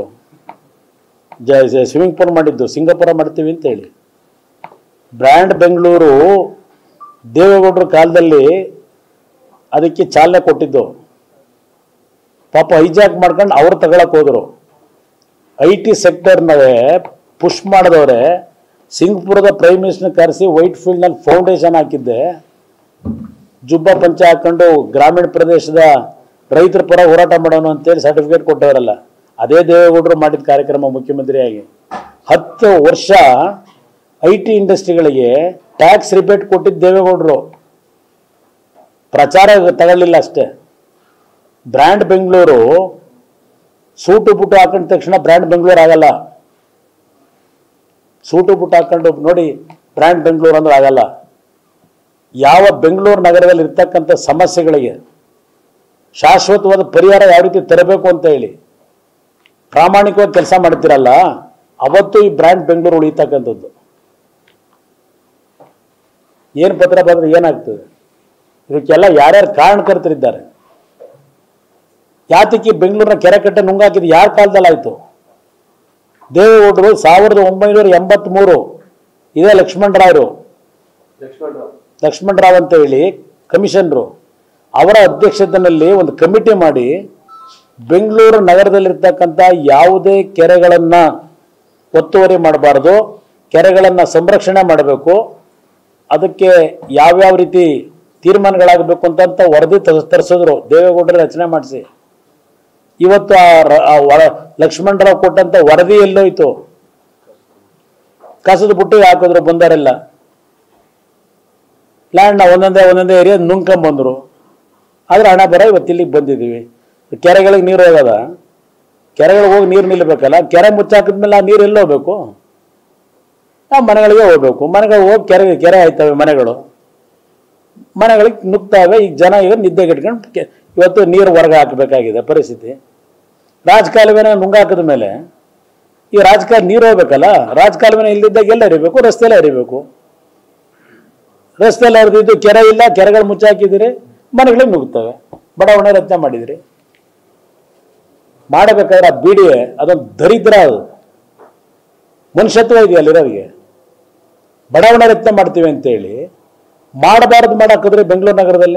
A: ಜ ಸ್ವಿಮ್ಮಿಂಗ್ ಪೂಲ್ ಮಾಡಿದ್ದು ಸಿಂಗಾಪುರ ಮಾಡ್ತೀವಿ ಅಂತೇಳಿ ಬ್ರ್ಯಾಂಡ್ ಬೆಂಗಳೂರು ದೇವೇಗೌಡರ ಕಾಲದಲ್ಲಿ ಅದಕ್ಕೆ ಚಾಲನೆ ಕೊಟ್ಟಿದ್ದು ಪಾಪ ಹೈಜಾಕ್ ಮಾಡ್ಕೊಂಡು ಅವ್ರು ತಗೊಳಕ್ ಹೋದ್ರು ಐ ಟಿ ಸೆಕ್ಟರ್ನವೇ ಪುಷ್ ಮಾಡಿದವ್ರೆ ಸಿಂಗ್ಪುರದ ಪ್ರೈಮ್ ಮಿನಿಸ್ಟರ್ ಕರೆಸಿ ವೈಟ್ ಫೀಲ್ಡ್ನಲ್ಲಿ ಫೌಂಡೇಶನ್ ಹಾಕಿದ್ದೆ ಜುಬ್ಬ ಪಂಚ ಹಾಕೊಂಡು ಗ್ರಾಮೀಣ ಪ್ರದೇಶದ ರೈತರ ಪರ ಹೋರಾಟ ಮಾಡೋಣ ಅಂತೇಳಿ ಸರ್ಟಿಫಿಕೇಟ್ ಕೊಟ್ಟವರಲ್ಲ ಅದೇ ದೇವೇಗೌಡರು ಮಾಡಿದ ಕಾರ್ಯಕ್ರಮ ಮುಖ್ಯಮಂತ್ರಿಯಾಗಿ ಹತ್ತು ವರ್ಷ ಐ ಟಿ ಇಂಡಸ್ಟ್ರಿಗಳಿಗೆ ಟ್ಯಾಕ್ಸ್ ರಿಬೇಟ್ ಕೊಟ್ಟಿದ್ದು ದೇವೇಗೌಡರು ಪ್ರಚಾರ ತಗೊಳ್ಳಿಲ್ಲ ಅಷ್ಟೇ ಬ್ರ್ಯಾಂಡ್ ಬೆಂಗಳೂರು ಸೂಟು ಬುಟ್ಟು ಹಾಕೊಂಡ ತಕ್ಷಣ ಬ್ರ್ಯಾಂಡ್ ಬೆಂಗಳೂರು ಆಗಲ್ಲ ಸೂಟು ಬುಟ್ಟು ಹಾಕೊಂಡು ನೋಡಿ ಬ್ರ್ಯಾಂಡ್ ಬೆಂಗಳೂರು ಅಂದ್ರೆ ಆಗಲ್ಲ ಯಾವ ಬೆಂಗಳೂರು ನಗರದಲ್ಲಿ ಇರ್ತಕ್ಕಂಥ ಸಮಸ್ಯೆಗಳಿಗೆ ಶಾಶ್ವತವಾದ ಪರಿಹಾರ ಯಾವ ರೀತಿ ತರಬೇಕು ಅಂತ ಹೇಳಿ ಪ್ರಾಮಾಣಿಕವಾಗಿ ಕೆಲಸ ಮಾಡ್ತಿರಲ್ಲ ಅವತ್ತು ಈ ಬ್ರ್ಯಾಂಡ್ ಬೆಂಗಳೂರು ಉಳಿತಕ್ಕಂಥದ್ದು ಏನು ಪತ್ರ ಬಂದ್ರೆ ಏನಾಗ್ತದೆ ಇದಕ್ಕೆಲ್ಲ ಯಾರ್ಯಾರು ಕಾರಣಕರ್ತರಿದ್ದಾರೆ ಯಾತಕ್ಕೆ ಈ ಬೆಂಗಳೂರಿನ ಕೆರೆ ಕಟ್ಟೆ ನುಂಗಾಕಿದ್ದು ಯಾರ ಕಾಲದಲ್ಲಿ ಆಯಿತು ದೇವೇಗೌಡರು ಸಾವಿರದ ಒಂಬೈನೂರ ಎಂಬತ್ತ್ಮೂರು ಇದೇ ಲಕ್ಷ್ಮಣರಾಯರು
C: ಲಕ್ಷ್ಮಣರಾವ್
A: ಲಕ್ಷ್ಮಣರಾವ್ ಅಂತ ಹೇಳಿ ಕಮಿಷನರು ಅವರ ಅಧ್ಯಕ್ಷತೆಯಲ್ಲಿ ಒಂದು ಕಮಿಟಿ ಮಾಡಿ ಬೆಂಗಳೂರು ನಗರದಲ್ಲಿರ್ತಕ್ಕಂಥ ಯಾವುದೇ ಕೆರೆಗಳನ್ನು ಒತ್ತುವರಿ ಮಾಡಬಾರ್ದು ಕೆರೆಗಳನ್ನು ಸಂರಕ್ಷಣೆ ಮಾಡಬೇಕು ಅದಕ್ಕೆ ಯಾವ್ಯಾವ ರೀತಿ ತೀರ್ಮಾನಗಳಾಗಬೇಕು ಅಂತ ವರದಿ ತ- ತರಿಸಿದ್ರು ದೇವೇಗೌಡರು ರಚನೆ ಮಾಡಿಸಿ ಇವತ್ತು ಆ ರ- ಆ ವರ ಲಕ್ಷ್ಮಣರಾವ್ ಕೊಟ್ಟಂತ ವರದಿ ಎಲ್ಲೋಯ್ತು ಕಸದ ಬುಟ್ಟಿಗೆ ಹಾಕಿದ್ರು ಬಂದವರೆಲ್ಲ ಲ್ಯಾಂಡ್ನ ಒಂದೊಂದೇ ಒಂದೊಂದೇ ಏರಿಯಾ ನುಂಗ್ಕೊಂಬಂದರು ಆದರೆ ಹಣ ಬರ ಇವತ್ತು ಇಲ್ಲಿಗೆ ಬಂದಿದ್ದೀವಿ ಕೆರೆಗಳಿಗೆ ನೀರು ಹೋಗದ ಕೆರೆಗಳಿಗೆ ಹೋಗಿ ನೀರು ನಿಲ್ಲಬೇಕಲ್ಲ ಕೆರೆ ಮುಚ್ಚಾಕಿದ್ಮೇಲೆ ಆ ನೀರು ಎಲ್ಲಿ ಹೋಗ್ಬೇಕು ಆ ಮನೆಗಳಿಗೆ ಹೋಗ್ಬೇಕು ಮನೆಗಳಿಗೆ ಹೋಗಿ ಕೆರೆ ಕೆರೆ ಆಯ್ತವೆ ಮನೆಗಳು ಮನೆಗಳಿಗೆ ನುಗ್ತಾವೆ ಈಗ ಜನ ಈಗ ನಿದ್ದೆ ಕಟ್ಕೊಂಡು ಕೆ- ಇವತ್ತು ನೀರು ಹೊರಗೆ ಹಾಕಬೇಕಾಗಿದೆ ಪರಿಸ್ಥಿತಿ ರಾಜಕಾಲುವೆನ ನುಂಗಾಕಿದ ಮೇಲೆ ಈ ರಾಜಕಾಲ ನೀರು ಹೋಗ್ಬೇಕಲ್ಲ ರಾಜಕಾಲುವೆನ ಇಲ್ದಿದ್ದಾಗ ಎಲ್ಲ ಹರಿಬೇಕು ರಸ್ತೆಯಲ್ಲೇ ಹರಿಬೇಕು ರಸ್ತೆಯಲ್ಲಿ ಹರಿದಿದ್ದು ಕೆರೆ ಇಲ್ಲ ಕೆರೆಗಳು ಮುಚ್ಚಾಕಿದಿರಿ ಮನೆಗಳಿಗೆ ನುಗ್ತವೆ ಬಡಾವಣೆ ರಚನೆ ಮಾಡಿದಿರಿ ಮಾಡಬೇಕಾದ್ರೆ ಆ ಬಿಡಿ ಅದೊಂದು ದರಿದ್ರ ಅದು ಮನುಷ್ಯತ್ವ ಇದೆಯಾ ಅಲ್ಲಿರೋರಿಗೆ ಬಡಾವಣೆ ರಚನೆ ಮಾಡ್ತೀವಿ ಅಂತೇಳಿ ಮಾಡಬಾರದು ಮಾಡಾಕಿದ್ರೆ ಬೆಂಗಳೂರು ನಗರದಲ್ಲಿ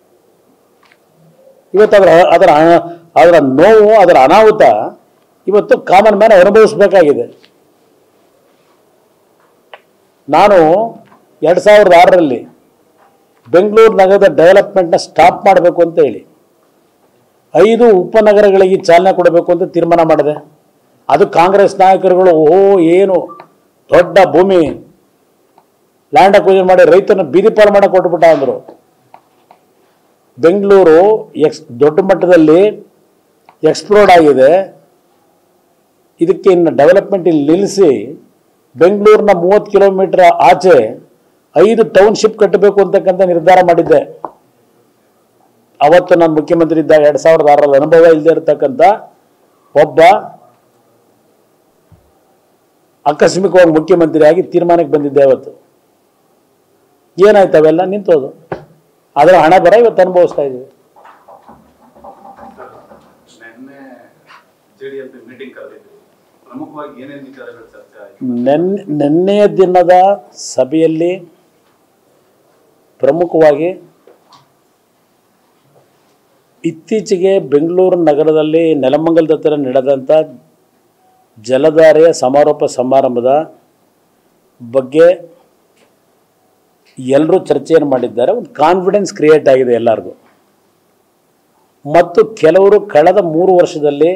A: ಇವತ್ತು ಅದರ ಅದರ ಅನ- ಅದರ ನೋವು ಅದರ ಅನಾಹುತ ಇವತ್ತು ಕಾಮನ್ ಮ್ಯಾನ್ ಅನುಭವಿಸ್ಬೇಕಾಗಿದೆ ನಾನು ಎರಡು ಸಾವಿರದ ಆರರಲ್ಲಿ ಬೆಂಗಳೂರು ನಗರದ ಡೆವಲಪ್ಮೆಂಟ್ನ ಸ್ಟಾಪ್ ಮಾಡಬೇಕು ಅಂತ ಹೇಳಿ ಐದು ಉಪನಗರಗಳಿಗೆ ಚಾಲನೆ ಕೊಡಬೇಕು ಅಂತ ತೀರ್ಮಾನ ಮಾಡಿದೆ ಅದು ಕಾಂಗ್ರೆಸ್ ನಾಯಕರುಗಳು ಓ ಏನು ದೊಡ್ಡ ಭೂಮಿ ಲ್ಯಾಂಡ್ ಅಕ್ವಿಷನ್ ಮಾಡಿ ರೈತನ ಬೀದಿ ಪಾಲು ಮಾಡಕ್ಕೆ ಕೊಟ್ಬಿಟ್ಟ ಅಂದರು ಬೆಂಗಳೂರು ಎಕ್ಸ್ ದೊಡ್ಡ ಮಟ್ಟದಲ್ಲಿ ಎಕ್ಸ್ಪ್ಲೋರ್ಡ್ ಆಗಿದೆ ಇದಕ್ಕೆ ಇನ್ನು ಡೆವಲಪ್ಮೆಂಟ್ ಇಲ್ಲಿ ನಿಲ್ಲಿಸಿ ಬೆಂಗಳೂರಿನ ಮೂವತ್ತು ಕಿಲೋಮೀಟರ್ ಆಚೆ ಐದು ಟೌನ್ಶಿಪ್ ಕಟ್ಟಬೇಕು ಅಂತಕ್ಕಂಥ ನಿರ್ಧಾರ ಮಾಡಿದ್ದೆ ಅವತ್ತು ನಾನು ಮುಖ್ಯಮಂತ್ರಿ ಇದ್ದಾಗ ಎರಡು ಸಾವಿರದ ಆರರಲ್ಲಿ ಅನುಭವ ಇಲ್ಲದೆ ಇರತಕ್ಕಂಥ ಒಬ್ಬ ಆಕಸ್ಮಿಕವಾಗಿ ಮುಖ್ಯಮಂತ್ರಿಯಾಗಿ ತೀರ್ಮಾನಕ್ಕೆ ಬಂದಿದ್ದೆ ಅವತ್ತು ಏನಾಯ್ತು ಅವೆಲ್ಲ ನಿಂತೋದು ಅದರ ಹಣ ಬರ ಇವತ್ತು ಅನುಭವಿಸ್ತಾ ಇದ್ದೀವಿ
E: ನಿನ್ನೆ ಜೆಡಿಎಸ್ ಮೀಟಿಂಗ್ ಕರೆದಿದ್ರು ಪ್ರಮುಖವಾಗಿ ಏನೇನು ವಿಚಾರಗಳು ಚರ್ಚೆ ಆಯಿತು
A: ನೆನ್ ನಿನ್ನೆಯ ದಿನದ ಸಭೆಯಲ್ಲಿ ಪ್ರಮುಖವಾಗಿ ಇತ್ತೀಚೆಗೆ ಬೆಂಗಳೂರು ನಗರದಲ್ಲಿ ನೆಲಮಂಗಲದ ಹತ್ತಿರ ನಡೆದಂಥ ಜಲಧಾರೆಯ ಸಮಾರೋಪ ಸಮಾರಂಭದ ಬಗ್ಗೆ ಎಲ್ಲರೂ ಚರ್ಚೆಯನ್ನು ಮಾಡಿದ್ದಾರೆ ಒಂದು ಕಾನ್ಫಿಡೆನ್ಸ್ ಕ್ರಿಯೇಟ್ ಆಗಿದೆ ಎಲ್ಲರಿಗೂ ಮತ್ತು ಕೆಲವರು ಕಳೆದ ಮೂರು ವರ್ಷದಲ್ಲಿ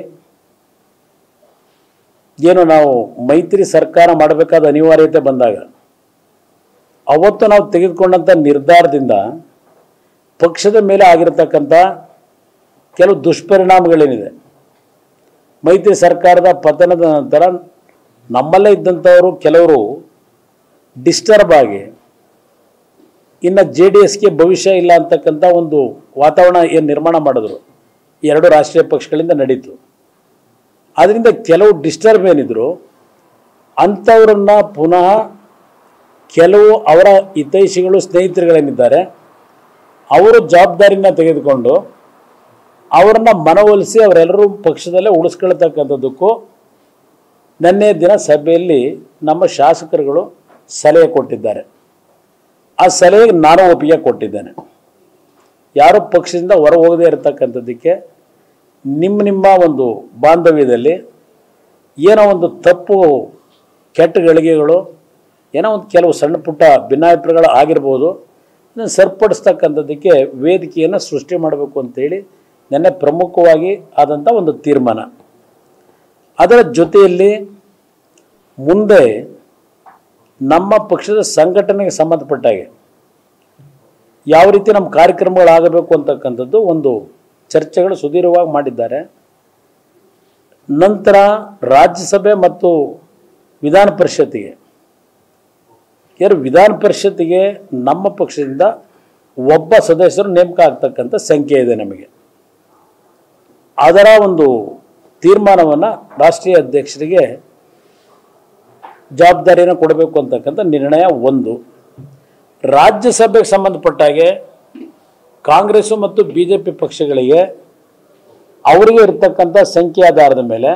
A: ಏನು ನಾವು ಮೈತ್ರಿ ಸರ್ಕಾರ ಮಾಡಬೇಕಾದ ಅನಿವಾರ್ಯತೆ ಬಂದಾಗ ಅವತ್ತು ನಾವು ತೆಗೆದುಕೊಂಡಂಥ ನಿರ್ಧಾರದಿಂದ ಪಕ್ಷದ ಮೇಲೆ ಆಗಿರತಕ್ಕಂಥ ಕೆಲವು ದುಷ್ಪರಿಣಾಮಗಳೇನಿದೆ ಮೈತ್ರಿ ಸರ್ಕಾರದ ಪತನದ ನಂತರ ನಮ್ಮಲ್ಲೇ ಇದ್ದಂಥವರು ಕೆಲವರು ಡಿಸ್ಟರ್ಬ್ ಆಗಿ ಇನ್ನು ಜೆ ಡಿ ಎಸ್ಗೆ ಭವಿಷ್ಯ ಇಲ್ಲ ಅಂತಕ್ಕಂಥ ಒಂದು ವಾತಾವರಣ ಏನು ನಿರ್ಮಾಣ ಮಾಡಿದ್ರು ಎರಡು ರಾಷ್ಟ್ರೀಯ ಪಕ್ಷಗಳಿಂದ ನಡೀತು ಅದರಿಂದ ಕೆಲವು ಡಿಸ್ಟರ್ಬ್ ಏನಿದ್ರು ಅಂಥವ್ರನ್ನ ಪುನಃ ಕೆಲವು ಅವರ ಹಿತೈಷಿಗಳು ಸ್ನೇಹಿತರುಗಳೇನಿದ್ದಾರೆ ಅವರು ಜವಾಬ್ದಾರಿನ ತೆಗೆದುಕೊಂಡು ಅವರನ್ನ ಮನವೊಲಿಸಿ ಅವರೆಲ್ಲರೂ ಪಕ್ಷದಲ್ಲೇ ಉಳಿಸ್ಕೊಳ್ತಕ್ಕಂಥದ್ದಕ್ಕೂ ನಿನ್ನೆ ದಿನ ಸಭೆಯಲ್ಲಿ ನಮ್ಮ ಶಾಸಕರುಗಳು ಸಲಹೆ ಕೊಟ್ಟಿದ್ದಾರೆ ಆ ಸಲಹೆಗೆ ನಾನು ಒಪ್ಪಿಗೆ ಕೊಟ್ಟಿದ್ದೇನೆ ಯಾರು ಪಕ್ಷದಿಂದ ಹೊರ ಹೋಗದೇ ಇರತಕ್ಕಂಥದ್ದಕ್ಕೆ ನಿಮ್ಮ ನಿಮ್ಮ ಒಂದು ಬಾಂಧವ್ಯದಲ್ಲಿ ಏನೋ ಒಂದು ತಪ್ಪು ಕೆಟ್ಟ ಗಳಿಗೆಗಳು ಏನೋ ಒಂದು ಕೆಲವು ಸಣ್ಣ ಪುಟ್ಟ ಭಿನ್ನಾಭಿಪ್ರಾಯಗಳು ಆಗಿರ್ಬೋದು ಅದನ್ನು ಸರಿಪಡಿಸ್ತಕ್ಕಂಥದ್ದಕ್ಕೆ ವೇದಿಕೆಯನ್ನು ಸೃಷ್ಟಿ ಮಾಡಬೇಕು ಅಂತೇಳಿ ನೆನ್ನೆ ಪ್ರಮುಖವಾಗಿ ಆದಂಥ ಒಂದು ತೀರ್ಮಾನ ಅದರ ಜೊತೆಯಲ್ಲಿ ಮುಂದೆ ನಮ್ಮ ಪಕ್ಷದ ಸಂಘಟನೆಗೆ ಸಂಬಂಧಪಟ್ಟ ಹಾಗೆ ಯಾವ ರೀತಿ ನಮ್ಮ ಕಾರ್ಯಕ್ರಮಗಳಾಗಬೇಕು ಅಂತಕ್ಕಂಥದ್ದು ಒಂದು ಚರ್ಚೆಗಳು ಸುದೀರ್ಘವಾಗಿ ಮಾಡಿದ್ದಾರೆ ನಂತರ ರಾಜ್ಯಸಭೆ ಮತ್ತು ವಿಧಾನ ಪರಿಷತ್ತಿಗೆ ಯಾರು ವಿಧಾನ ಪರಿಷತ್ತಿಗೆ ನಮ್ಮ ಪಕ್ಷದಿಂದ ಒಬ್ಬ ಸದಸ್ಯರು ನೇಮಕ ಆಗ್ತಕ್ಕಂಥ ಸಂಖ್ಯೆ ಇದೆ ನಮಗೆ ಅದರ ಒಂದು ತೀರ್ಮಾನವನ್ನು ರಾಷ್ಟ್ರೀಯ ಅಧ್ಯಕ್ಷರಿಗೆ ಜವಾಬ್ದಾರಿಯನ್ನು ಕೊಡಬೇಕು ಅಂತಕ್ಕಂಥ ನಿರ್ಣಯ ಒಂದು ರಾಜ್ಯಸಭೆಗೆ ಸಂಬಂಧಪಟ್ಟ ಹಾಗೆ ಕಾಂಗ್ರೆಸ್ಸು ಮತ್ತು ಬಿ ಜೆ ಪಿ ಪಕ್ಷಗಳಿಗೆ ಅವರಿಗೆ ಇರತಕ್ಕಂಥ ಸಂಖ್ಯೆ ಆಧಾರದ ಮೇಲೆ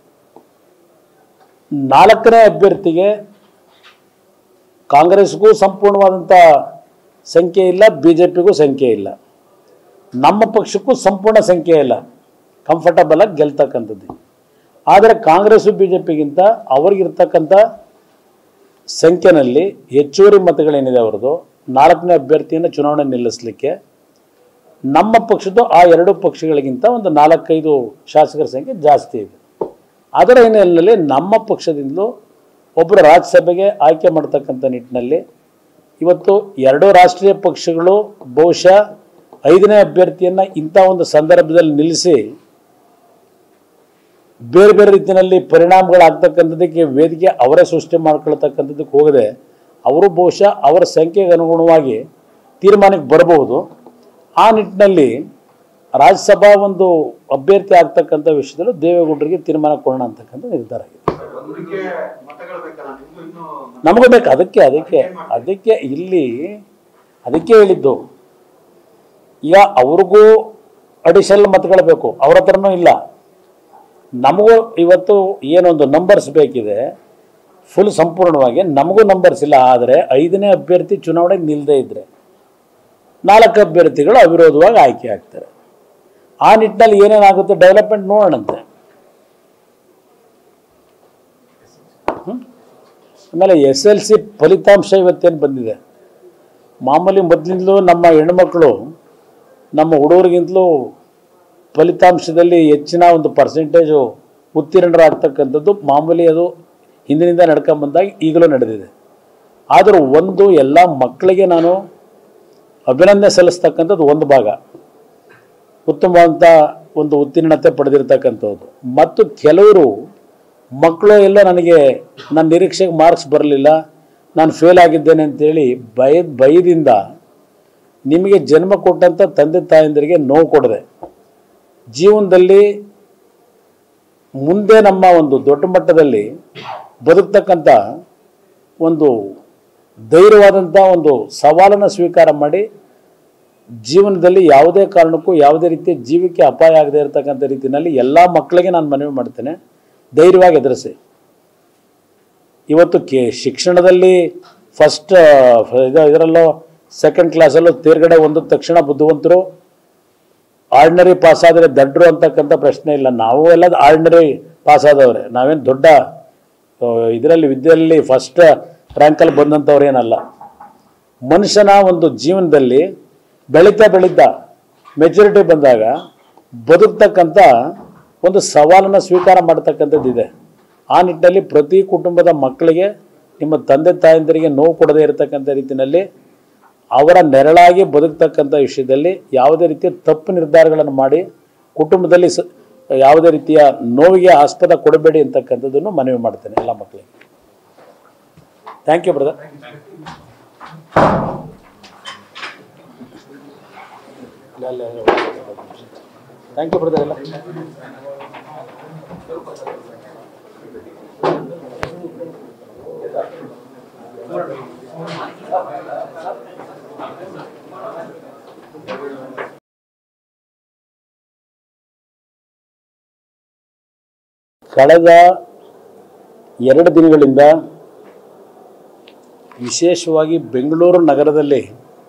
A: ನಾಲ್ಕನೇ ಅಭ್ಯರ್ಥಿಗೆ ಕಾಂಗ್ರೆಸ್ಗೂ ಸಂಪೂರ್ಣವಾದಂಥ ಸಂಖ್ಯೆ ಇಲ್ಲ ಬಿ ಜೆ ಪಿಗೂ ಸಂಖ್ಯೆ ಇಲ್ಲ ನಮ್ಮ ಪಕ್ಷಕ್ಕೂ ಸಂಪೂರ್ಣ ಸಂಖ್ಯೆ ಇಲ್ಲ ಕಂಫರ್ಟಬಲ್ ಆಗಿ ಗೆಲ್ತಕ್ಕಂಥದ್ದು ಆದರೆ ಕಾಂಗ್ರೆಸ್ಸು ಬಿ ಜೆ ಪಿಗಿಂತ ಅವ್ರಿಗಿರ್ತಕ್ಕಂಥ ಸಂಖ್ಯೆನಲ್ಲಿ ಹೆಚ್ಚುವರಿ ಮತಗಳೇನಿದೆ ಅವರದು ನಾಲ್ಕನೇ ಅಭ್ಯರ್ಥಿಯನ್ನು ಚುನಾವಣೆ ನಿಲ್ಲಿಸಲಿಕ್ಕೆ ನಮ್ಮ ಪಕ್ಷದ್ದು ಆ ಎರಡು ಪಕ್ಷಗಳಿಗಿಂತ ಒಂದು ನಾಲ್ಕೈದು ಶಾಸಕರ ಸಂಖ್ಯೆ ಜಾಸ್ತಿ ಇದೆ ಅದರ ಹಿನ್ನೆಲೆಯಲ್ಲಿ ನಮ್ಮ ಪಕ್ಷದಿಂದಲೂ ಒಬ್ಬರು ರಾಜ್ಯಸಭೆಗೆ ಆಯ್ಕೆ ಮಾಡ್ತಕ್ಕಂಥ ನಿಟ್ಟಿನಲ್ಲಿ ಇವತ್ತು ಎರಡೂ ರಾಷ್ಟ್ರೀಯ ಪಕ್ಷಗಳು ಬಹುಶಃ ಐದನೇ ಅಭ್ಯರ್ಥಿಯನ್ನು ಇಂಥ ಒಂದು ಸಂದರ್ಭದಲ್ಲಿ ನಿಲ್ಲಿಸಿ ಬೇರೆ ಬೇರೆ ರೀತಿಯಲ್ಲಿ ಪರಿಣಾಮಗಳಾಗ್ತಕ್ಕಂಥದ್ದಕ್ಕೆ ವೇದಿಕೆ ಅವರೇ ಸೃಷ್ಟಿ ಮಾಡ್ಕೊಳ್ತಕ್ಕಂಥದ್ದಕ್ಕೆ ಹೋಗದೆ ಅವರು ಬಹುಶಃ ಅವರ ಸಂಖ್ಯೆಗೆ ಅನುಗುಣವಾಗಿ ತೀರ್ಮಾನಕ್ಕೆ ಬರಬಹುದು ಆ ನಿಟ್ಟಿನಲ್ಲಿ ರಾಜ್ಯಸಭಾ ಒಂದು ಅಭ್ಯರ್ಥಿ ಆಗ್ತಕ್ಕಂಥ ವಿಷಯದಲ್ಲೂ ದೇವೇಗೌಡರಿಗೆ ತೀರ್ಮಾನ ಕೊಡೋಣ ಅಂತಕ್ಕಂಥ ನಿರ್ಧಾರ ಆಗಿದೆ
E: ಒಂದಕ್ಕೆ ಮತಗಳು ಬೇಕಲ್ಲ ನಿಮ್ಗೂ ಇನ್ನೂ
A: ನಮಗೂ ಬೇಕು ಅದಕ್ಕೆ ಅದಕ್ಕೆ ಅದಕ್ಕೆ ಇಲ್ಲಿ ಅದಕ್ಕೆ ಹೇಳಿದ್ದು ಈಗ ಅವ್ರಿಗೂ ಅಡಿಷನಲ್ ಮತಗಳು ಬೇಕು ಅವ್ರ ಹತ್ರನೂ ಇಲ್ಲ ನಮಗೂ ಇವತ್ತು ಏನೊಂದು ನಂಬರ್ಸ್ ಬೇಕಿದೆ ಫುಲ್ ಸಂಪೂರ್ಣವಾಗಿ ನಮಗೂ ನಂಬರ್ಸ್ ಇಲ್ಲ ಆದರೆ ಐದನೇ ಅಭ್ಯರ್ಥಿ ಚುನಾವಣೆಗೆ ನಿಲ್ಲದೇ ಇದ್ದರೆ ನಾಲ್ಕು ಅಭ್ಯರ್ಥಿಗಳು ಅವಿರೋಧವಾಗಿ ಆಯ್ಕೆ ಆಗ್ತಾರೆ ಆ ನಿಟ್ಟಿನಲ್ಲಿ ಏನೇನಾಗುತ್ತೆ ಡೆವಲಪ್ಮೆಂಟ್ ನೋಡೋಣಂತೆ ಆಮೇಲೆ ಎಸ್ ಎಲ್ ಸಿ ಫಲಿತಾಂಶ ಇವತ್ತೇನು ಬಂದಿದೆ ಮಾಮೂಲಿ ಮೊದಲಿಂದಲೂ ನಮ್ಮ ಹೆಣ್ಮಕ್ಳು ನಮ್ಮ ಹುಡುಗರಿಗಿಂತಲೂ ಫಲಿತಾಂಶದಲ್ಲಿ ಹೆಚ್ಚಿನ ಒಂದು ಪರ್ಸೆಂಟೇಜು ಉತ್ತೀರ್ಣರಾಗ್ತಕ್ಕಂಥದ್ದು ಮಾಮೂಲಿ ಅದು ಹಿಂದಿನಿಂದ ನಡ್ಕೊಂಬಂದಾಗ ಈಗಲೂ ನಡೆದಿದೆ ಆದರೂ ಒಂದು ಎಲ್ಲ ಮಕ್ಕಳಿಗೆ ನಾನು ಅಭಿನಂದನೆ ಸಲ್ಲಿಸ್ತಕ್ಕಂಥದ್ದು ಒಂದು ಭಾಗ ಉತ್ತಮವಾದಂಥ ಒಂದು ಉತ್ತೀರ್ಣತೆ ಪಡೆದಿರ್ತಕ್ಕಂಥದ್ದು ಮತ್ತು ಕೆಲವರು ಮಕ್ಕಳು ಎಲ್ಲ ನನಗೆ ನನ್ನ ನಿರೀಕ್ಷೆಗೆ ಮಾರ್ಕ್ಸ್ ಬರಲಿಲ್ಲ ನಾನು ಫೇಲ್ ಆಗಿದ್ದೇನೆ ಅಂತೇಳಿ ಭಯ ಭಯದಿಂದ ನಿಮಗೆ ಜನ್ಮ ಕೊಟ್ಟಂಥ ತಂದೆ ತಾಯಂದಿರಿಗೆ ನೋವು ಕೊಡದೆ ಜೀವನದಲ್ಲಿ ಮುಂದೆ ನಮ್ಮ ಒಂದು ದೊಡ್ಡ ಮಟ್ಟದಲ್ಲಿ ಬದುಕ್ತಕ್ಕಂಥ ಒಂದು ಧೈರ್ಯವಾದಂಥ ಒಂದು ಸವಾಲನ್ನು ಸ್ವೀಕಾರ ಮಾಡಿ ಜೀವನದಲ್ಲಿ ಯಾವುದೇ ಕಾರಣಕ್ಕೂ ಯಾವುದೇ ರೀತಿಯ ಜೀವಕ್ಕೆ ಅಪಾಯ ಆಗದೆ ಇರತಕ್ಕಂಥ ರೀತಿಯಲ್ಲಿ ಎಲ್ಲ ಮಕ್ಕಳಿಗೆ ನಾನು ಮನವಿ ಮಾಡ್ತೇನೆ ಧೈರ್ಯವಾಗಿ ಎದುರಿಸಿ ಇವತ್ತು ಕೆ ಶಿಕ್ಷಣದಲ್ಲಿ ಫಸ್ಟ್ ಇದರಲ್ಲೋ ಸೆಕೆಂಡ್ ಕ್ಲಾಸಲ್ಲೂ ತೇರ್ಗಡೆ ಒಂದು ತಕ್ಷಣ ಬುದ್ಧಿವಂತರು ಆರ್ಡಿನರಿ ಪಾಸ್ ಆದರೆ ದಡ್ರು ಅಂತಕ್ಕಂಥ ಪ್ರಶ್ನೆ ಇಲ್ಲ ನಾವು ಎಲ್ಲ ಆರ್ಡಿನರಿ ಪಾಸ್ ಆದವ್ರೆ ನಾವೇನು ದೊಡ್ಡ ಇದರಲ್ಲಿ ವಿದ್ಯೆಯಲ್ಲಿ ಫಸ್ಟ್ ರ್ಯಾಂಕಲ್ಲಿ ಬಂದಂಥವ್ರು ಏನಲ್ಲ ಮನುಷ್ಯನ ಒಂದು ಜೀವನದಲ್ಲಿ ಬೆಳೀತಾ ಬೆಳೀತಾ ಮೆಚುರಿಟಿ ಬಂದಾಗ ಬದುಕ್ತಕ್ಕಂಥ ಒಂದು ಸವಾಲನ್ನು ಸ್ವೀಕಾರ ಮಾಡ್ತಕ್ಕಂಥದ್ದು ಇದೆ ಆ ನಿಟ್ಟಿನಲ್ಲಿ ಪ್ರತಿ ಕುಟುಂಬದ ಮಕ್ಕಳಿಗೆ ನಿಮ್ಮ ತಂದೆ ತಾಯಂದಿರಿಗೆ ನೋವು ಕೊಡದೇ ಇರತಕ್ಕಂಥ ರೀತಿಯಲ್ಲಿ ಅವರ ನೆರಳಾಗಿ ಬದುಕ್ತಕ್ಕಂಥ ವಿಷಯದಲ್ಲಿ ಯಾವುದೇ ರೀತಿಯ ತಪ್ಪು ನಿರ್ಧಾರಗಳನ್ನು ಮಾಡಿ ಕುಟುಂಬದಲ್ಲಿ ಸ ಯಾವುದೇ ರೀತಿಯ ನೋವಿಗೆ ಆಸ್ಪದ ಕೊಡಬೇಡಿ ಅಂತಕ್ಕಂಥದ್ದನ್ನು ಮನವಿ ಮಾಡ್ತೇನೆ ಎಲ್ಲ ಮಕ್ಕಳಿಗೆ thank you brother thank you brother ಎಲ್ಲ ಕಳೆದ ಎರಡು ದಿನಗಳಿಂದ ವಿಶೇಷವಾಗಿ ಬೆಂಗಳೂರು ನಗರದಲ್ಲಿ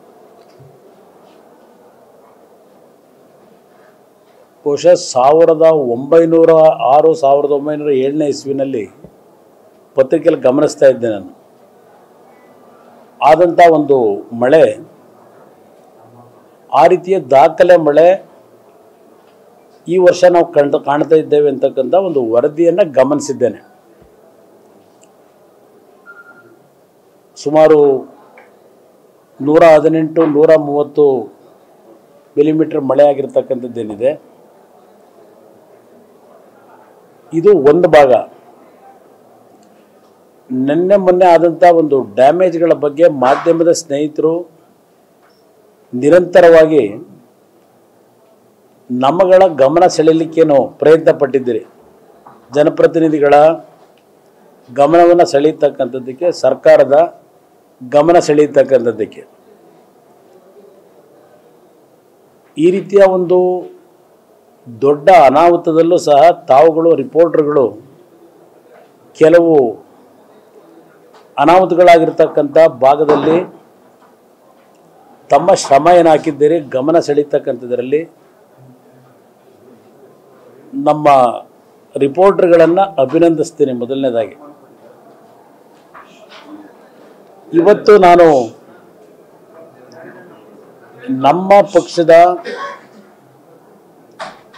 A: ಬಹುಶಃ ಸಾವಿರದ ಒಂಬೈನೂರ ಆರು ಸಾವಿರದ ಒಂಬೈನೂರ ಏಳನೇ ಇಸ್ವಿನಲ್ಲಿ ಪತ್ರಿಕೆಯಲ್ಲಿ ಗಮನಿಸ್ತಾ ಇದ್ದೆ ನಾನು ಆದಂಥ ಒಂದು ಮಳೆ ಆ ರೀತಿಯ ದಾಖಲೆ ಮಳೆ ಈ ವರ್ಷ ನಾವು ಕಂಡು ಕಾಣ್ತಾ ಇದ್ದೇವೆ ಅಂತಕ್ಕಂಥ ಒಂದು ವರದಿಯನ್ನು ಗಮನಿಸಿದ್ದೇನೆ ಸುಮಾರು ನೂರ ಹದಿನೆಂಟು ನೂರ ಮೂವತ್ತು ಮಿಲಿಮೀಟರ್ ಮಳೆ ಆಗಿರ್ತಕ್ಕಂಥದ್ದೇನಿದೆ ಇದು ಒಂದು ಭಾಗ ನಿನ್ನೆ ಮೊನ್ನೆ ಆದಂಥ ಒಂದು ಡ್ಯಾಮೇಜ್ಗಳ ಬಗ್ಗೆ ಮಾಧ್ಯಮದ ಸ್ನೇಹಿತರು ನಿರಂತರವಾಗಿ ನಮ್ಮಗಳ ಗಮನ ಸೆಳೆಯಲಿಕ್ಕೇನು ಪ್ರಯತ್ನ ಪಟ್ಟಿದ್ದೀರಿ ಜನಪ್ರತಿನಿಧಿಗಳ ಗಮನವನ್ನು ಸೆಳೆಯತಕ್ಕಂಥದ್ದಕ್ಕೆ ಸರ್ಕಾರದ ಗಮನ ಸೆಳೆಯತಕ್ಕಂಥದ್ದಕ್ಕೆ ಈ ರೀತಿಯ ಒಂದು ದೊಡ್ಡ ಅನಾಹುತದಲ್ಲೂ ಸಹ ತಾವುಗಳು ರಿಪೋರ್ಟರ್ಗಳು ಕೆಲವು ಅನಾಹುತಗಳಾಗಿರ್ತಕ್ಕಂಥ ಭಾಗದಲ್ಲಿ ತಮ್ಮ ಶ್ರಮ ಏನು ಹಾಕಿದ್ದೀರಿ ಗಮನ ಸೆಳೀತಕ್ಕಂಥದ್ರಲ್ಲಿ ನಮ್ಮ ರಿಪೋರ್ಟರ್ಗಳನ್ನು ಅಭಿನಂದಿಸ್ತೀನಿ ಮೊದಲನೇದಾಗಿ ಇವತ್ತು ನಾನು ನಮ್ಮ ಪಕ್ಷದ